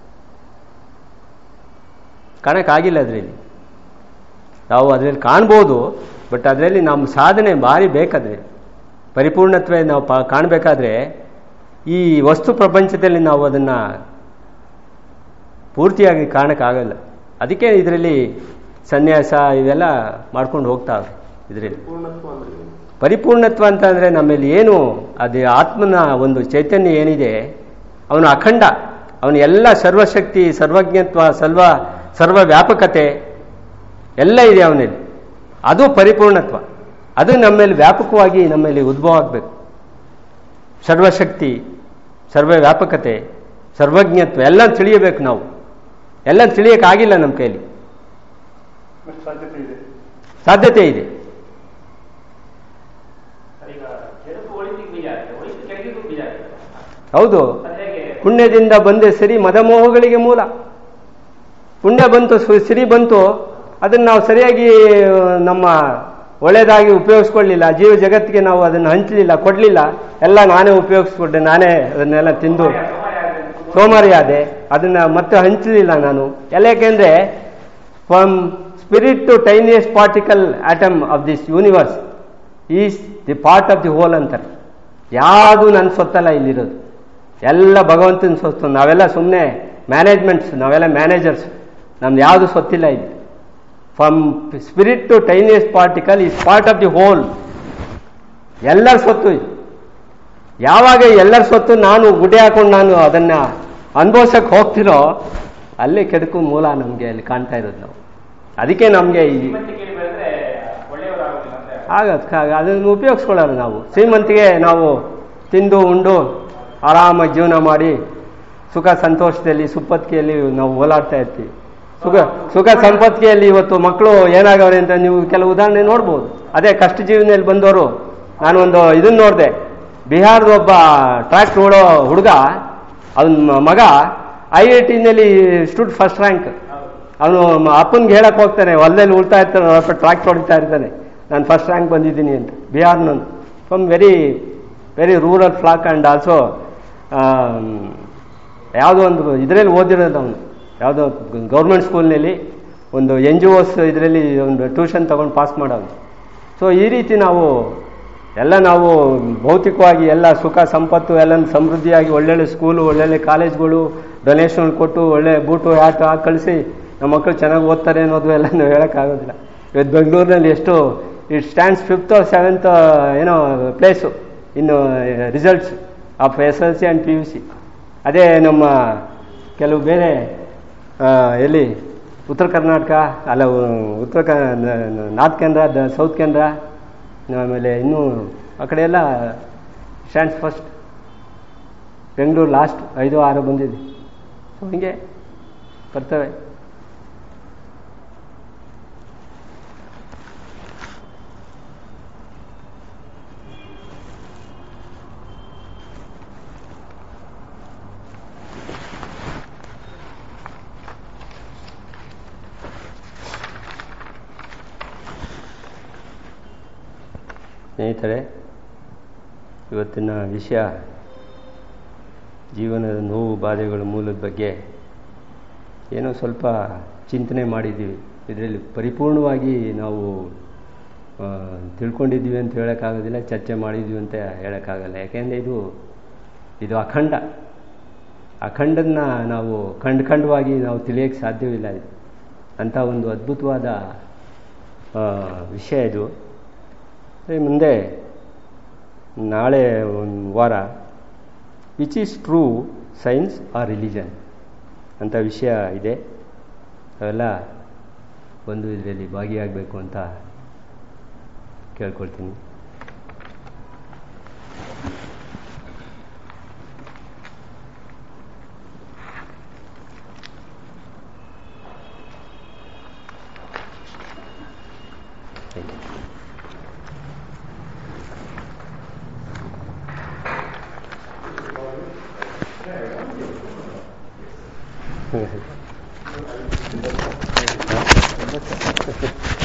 ಕಾಣಕ್ಕಾಗಿಲ್ಲ ಅದರಲ್ಲಿ ನಾವು ಅದರಲ್ಲಿ ಕಾಣ್ಬೋದು ಬಟ್ ಅದರಲ್ಲಿ ನಮ್ಮ ಸಾಧನೆ ಭಾರಿ ಬೇಕಾದ್ರೆ ಪರಿಪೂರ್ಣತ್ವ ನಾವು ಪಾ ಕಾಣಬೇಕಾದ್ರೆ ಈ ವಸ್ತು ಪ್ರಪಂಚದಲ್ಲಿ ನಾವು ಅದನ್ನು ಪೂರ್ತಿಯಾಗಿ ಕಾಣಕ್ಕಾಗಲ್ಲ ಅದಕ್ಕೆ ಇದರಲ್ಲಿ ಸನ್ಯಾಸ ಇವೆಲ್ಲ ಮಾಡ್ಕೊಂಡು ಹೋಗ್ತಾವೆ ಇದರಲ್ಲಿ ಪರಿಪೂರ್ಣತ್ವ ಅಂದ್ರೆ ಏನು? ಪರಿಪೂರ್ಣತ್ವ ಅಂತ ಅಂದರೆ ನಮ್ಮಲ್ಲಿ ಏನು ಅದು ಆತ್ಮನ ಒಂದು ಚೈತನ್ಯ ಏನಿದೆ ಅವನು ಅಖಂಡ ಅವನು ಎಲ್ಲ ಸರ್ವಶಕ್ತಿ ಸರ್ವಜ್ಞತ್ವ ಸರ್ವ ಸರ್ವ ವ್ಯಾಪಕತೆ ಎಲ್ಲ ಇದೆ ಅವನಲ್ಲಿ ಅದು ಪರಿಪೂರ್ಣತ್ವ ಅದು ನಮ್ಮಲ್ಲಿ ವ್ಯಾಪಕವಾಗಿ ನಮ್ಮಲ್ಲಿ ಉದ್ಭವ ಆಗಬೇಕು ಸರ್ವಶಕ್ತಿ ಸರ್ವ ವ್ಯಾಪಕತೆ ಸರ್ವಜ್ಞತ್ವ ಎಲ್ಲ ತಿಳಿಯಬೇಕು ನಾವು ಎಲ್ಲ ತಿಳಿಯೋಕ್ಕಾಗಿಲ್ಲ ನಮ್ಮ ಕೈಲಿ ಸಾಧ್ಯತೆ ಇದೆ ಸಾಧ್ಯತೆ ಇದೆ ಈಗ ಕೆಡುಕು ಒಳಿತಿಗೆ ಬೀಜ ಆಗುತ್ತೆ ಒಳಿತು ಕೆಳಗಿಗೂ ಬೀಜ ಆಗುತ್ತೆ ಹೌದು ಅದು ಹೇಗೆ ಪುಣ್ಯದಿಂದ ಬಂದೆ ಸಿರಿ ಮದಮೋಹಗಳಿಗೆ ಮೂಲ ಪುಣ್ಯ ಬಂತು ಸು- ಸಿರಿ ಬಂತು ಅದನ್ನು ನಾವು ಸರಿಯಾಗಿ ಆ, ನಮ್ಮ ಒಳ್ಳೆಯದಾಗಿ ಉಪಯೋಗಿಸ್ಕೊಳ್ಳಿಲ್ಲ ಜೀವ ಜಗತ್ತಿಗೆ ನಾವು ಅದನ್ನು ಹಂಚಲಿಲ್ಲ ಕೊಡಲಿಲ್ಲ ಎಲ್ಲ ನಾನೇ ಉಪಯೋಗಿಸ್ಕೊಂಡೆ ನಾನೇ ಅದನ್ನೆಲ್ಲ ತಿಂದು ಸೋಮಾರಿ ಆದೆ ಅದನ್ನ ಮತ್ತೆ ಹಂಚಲಿಲ್ಲ ನಾನು ಎಲ್ಲ ಯಾಕೆಂದ್ರೆ from spirit to tiniest particle atom of this universe is the part of the whole ಅಂತಾರೆ ಯಾವುದು ನನ್ನ ಸೊತ್ತಲ್ಲ ಇಲ್ಲಿರೋದು ಎಲ್ಲ ಭಗವಂತನ ಸೊತ್ತು ನಾವೆಲ್ಲ ಸುಮ್ಮನೆ ಮ್ಯಾನೇಜ್ಮೆಂಟ್ಸ್ ನಾವೆಲ್ಲ ಮ್ಯಾನೇಜರ್ಸ್ ನಮ್ದು ಯಾವುದು ಸೊತ್ತಿಲ್ಲ ಇಲ್ಲಿ from spirit to tiniest particle is part of the whole ಎಲ್ಲರ ಸೊತ್ತು ಇದು ಯಾವಾಗ ಎಲ್ಲರ ಸೊತ್ತು ನಾನು ಗುಡ್ಡೆ ಹಾಕೊಂಡು ನಾನು ಅದನ್ನ ಅನುಭವಿಸಕ್ಕೆ ಹೋಗ್ತಿರೋ ಅಲ್ಲೇ ಕೆಡುಕು ಮೂಲ ನಮಗೆ ಅಲ್ಲಿ ಕಾಣ್ತಾ ಇರೋದು ನಾವು ಅದಕ್ಕೆ ನಮಗೆ ಈ ಶ್ರೀಮಂತಿಕೆಯಲ್ಲಿ ಬೆಳೆದ್ರೆ ಒಳ್ಳೆಯವರಾಗೋದಿಲ್ಲ ಅಂದ್ರೆ ಆಗತ್ತೆ ಅದನ್ನು ಉಪಯೋಗಿಸ್ಕೊಳ್ಳೋರು ನಾವು ಶ್ರೀಮಂತಿಗೆ ನಾವು ತಿಂದು ಉಂಡು ಆರಾಮಾಗಿ ಜೀವನ ಮಾಡಿ ಸುಖ ಸಂತೋಷದಲ್ಲಿ ಸುಪ್ಪತ್ತಿಗೆಯಲ್ಲಿ ನಾವು ಓಲಾಡ್ತಾ ಇರ್ತೀವಿ ಸುಖ ಸುಖ ಸಂಪತ್ತಿಗೆಯಲ್ಲಿ ಇವತ್ತು ಮಕ್ಕಳು ಏನಾಗವ್ರೆ ಅಂತ ನೀವು ಕೆಲವು ಉದಾಹರಣೆ ನೋಡ್ಬೋದು ಅದೇ ಕಷ್ಟ ಜೀವನದಲ್ಲಿ ಬಂದವರು ನಾನು ಒಂದು ಇದನ್ನ ನೋಡಿದೆ ಬಿಹಾರದ ಒಬ್ಬ ಟ್ರ್ಯಾಕ್ಟ್ ಓಡೋ ಹುಡುಗ ಅವನ ಮಗ ಐ ಐ ಟಿನಲ್ಲಿ ಸ್ಟುಡ್ ಫಸ್ಟ್ ರ್ಯಾಂಕ್ ಅವನು ಅಪ್ಪನ್ಗೆ ಹೇಳಕ್ ಹೋಗ್ತಾನೆ ಹೊಲದಲ್ಲಿ ಉಳ್ತಾ ಇರ್ತಾನೆ ಅಪ್ಪ ಟ್ರ್ಯಾಕ್ಟ್ ಹೊಡಿತಾ ಇರ್ತಾನೆ ನಾನು ಫಸ್ಟ್ ರ್ಯಾಂಕ್ ಬಂದಿದ್ದೀನಿ ಅಂತ ಬಿಹಾರ್ನವನು from very very rural flock and also ಯಾವುದೋ ಒಂದು ಇದರಲ್ಲಿ ಓದಿರೋದು ಅವನು ಯಾವುದೋ ಗೌರ್ಮೆಂಟ್ ಸ್ಕೂಲ್ನಲ್ಲಿ ಒಂದು ಎನ್ ಜಿ ಒಸ್ ಇದರಲ್ಲಿ ಒಂದು ಟ್ಯೂಷನ್ ತೊಗೊಂಡು ಪಾಸ್ ಮಾಡೋನು ಸೊ ಈ ರೀತಿ ನಾವು ಎಲ್ಲ ನಾವು ಭೌತಿಕವಾಗಿ ಎಲ್ಲ ಸುಖ ಸಂಪತ್ತು ಎಲ್ಲ ಸಮೃದ್ಧಿಯಾಗಿ ಒಳ್ಳೊಳ್ಳೆ ಸ್ಕೂಲು ಒಳ್ಳೊಳ್ಳೆ ಕಾಲೇಜ್ಗಳು ಡೊನೇಷನ್ ಕೊಟ್ಟು ಒಳ್ಳೆ ಬೂಟು ಹ್ಯಾಟು ಹಾಕಿ ಕಳಿಸಿ ನಮ್ಮ ಮಕ್ಕಳು ಚೆನ್ನಾಗಿ ಓದ್ತಾರೆ ಅನ್ನೋದು ಎಲ್ಲ ನಾವು ಹೇಳೋಕ್ಕಾಗೋದಿಲ್ಲ ಇವತ್ತು ಬೆಂಗಳೂರಿನಲ್ಲಿ ಎಷ್ಟು ಇಟ್ ಸ್ಟ್ಯಾಂಡ್ಸ್ ಫಿಫ್ತ್ ಸೆವೆಂತ್ ಏನೋ ಪ್ಲೇಸು ಇನ್ನು results of S L C and P U C ಅದೇ ನಮ್ಮ ಕೆಲವು ಬೇರೆ ಆ, ಎಲ್ಲಿ ಉತ್ತರ ಕರ್ನಾಟಕ ಅಲ್ಲ ಉ- ಉತ್ತರ ಕ ನಾರ್ತ್ ಕೇಂದ್ರ ದ ಸೌತ್ ಕೇಂದ್ರ ಆಮೇಲೆ ಇನ್ನೂ ಆ ಕಡೆ ಎಲ್ಲ ಸ್ಟ್ಯಾಂಡ್ಸ್ ಫಸ್ಟ್ ಬೆಂಗಳೂರು ಲಾಸ್ಟ್ ಐದು ಆರು ಬಂದಿದೆ ಸೊ ಹಿಂಗೆ ಬರ್ತವೆ ಸ್ನೇಹಿತರೆ ಇವತ್ತಿನ ವಿಷಯ ಜೀವನದ ನೋವು ಬಾಧೆಗಳ ಮೂಲದ ಬಗ್ಗೆ ಏನೋ ಸ್ವಲ್ಪ ಚಿಂತನೆ ಮಾಡಿದ್ದೀವಿ ಇದರಲ್ಲಿ ಪರಿಪೂರ್ಣವಾಗಿ ನಾವು ಆ, ತಿಳ್ಕೊಂಡಿದ್ದೀವಿ ಅಂತ ಹೇಳೋಕ್ಕಾಗೋದಿಲ್ಲ ಚರ್ಚೆ ಮಾಡಿದ್ದೀವಿ ಅಂತ ಹೇಳೋಕ್ಕಾಗಲ್ಲ ಯಾಕೆಂದರೆ ಇದು ಇದು ಅಖಂಡ ಅಖಂಡನ್ನ ನಾವು ಖಂಡ ಖಂಡವಾಗಿ ನಾವು ತಿಳಿಯೋಕ್ಕೆ ಸಾಧ್ಯವಿಲ್ಲ ಇದು ಅಂಥ ಒಂದು ಅದ್ಭುತವಾದ ಆ, ವಿಷಯ ಇದು ಅದೇ ಮುಂದೆ ನಾಳೆ ಒಂದು ವಾರ which is true science or religion ಅಂತ ವಿಷಯ ಇದೆ ಅವೆಲ್ಲ ಬಂದು ಇದರಲ್ಲಿ ಭಾಗಿಯಾಗಬೇಕು ಅಂತ ಕೇಳ್ಕೊಳ್ತೀನಿ Thank you. ಹ್ಮ್.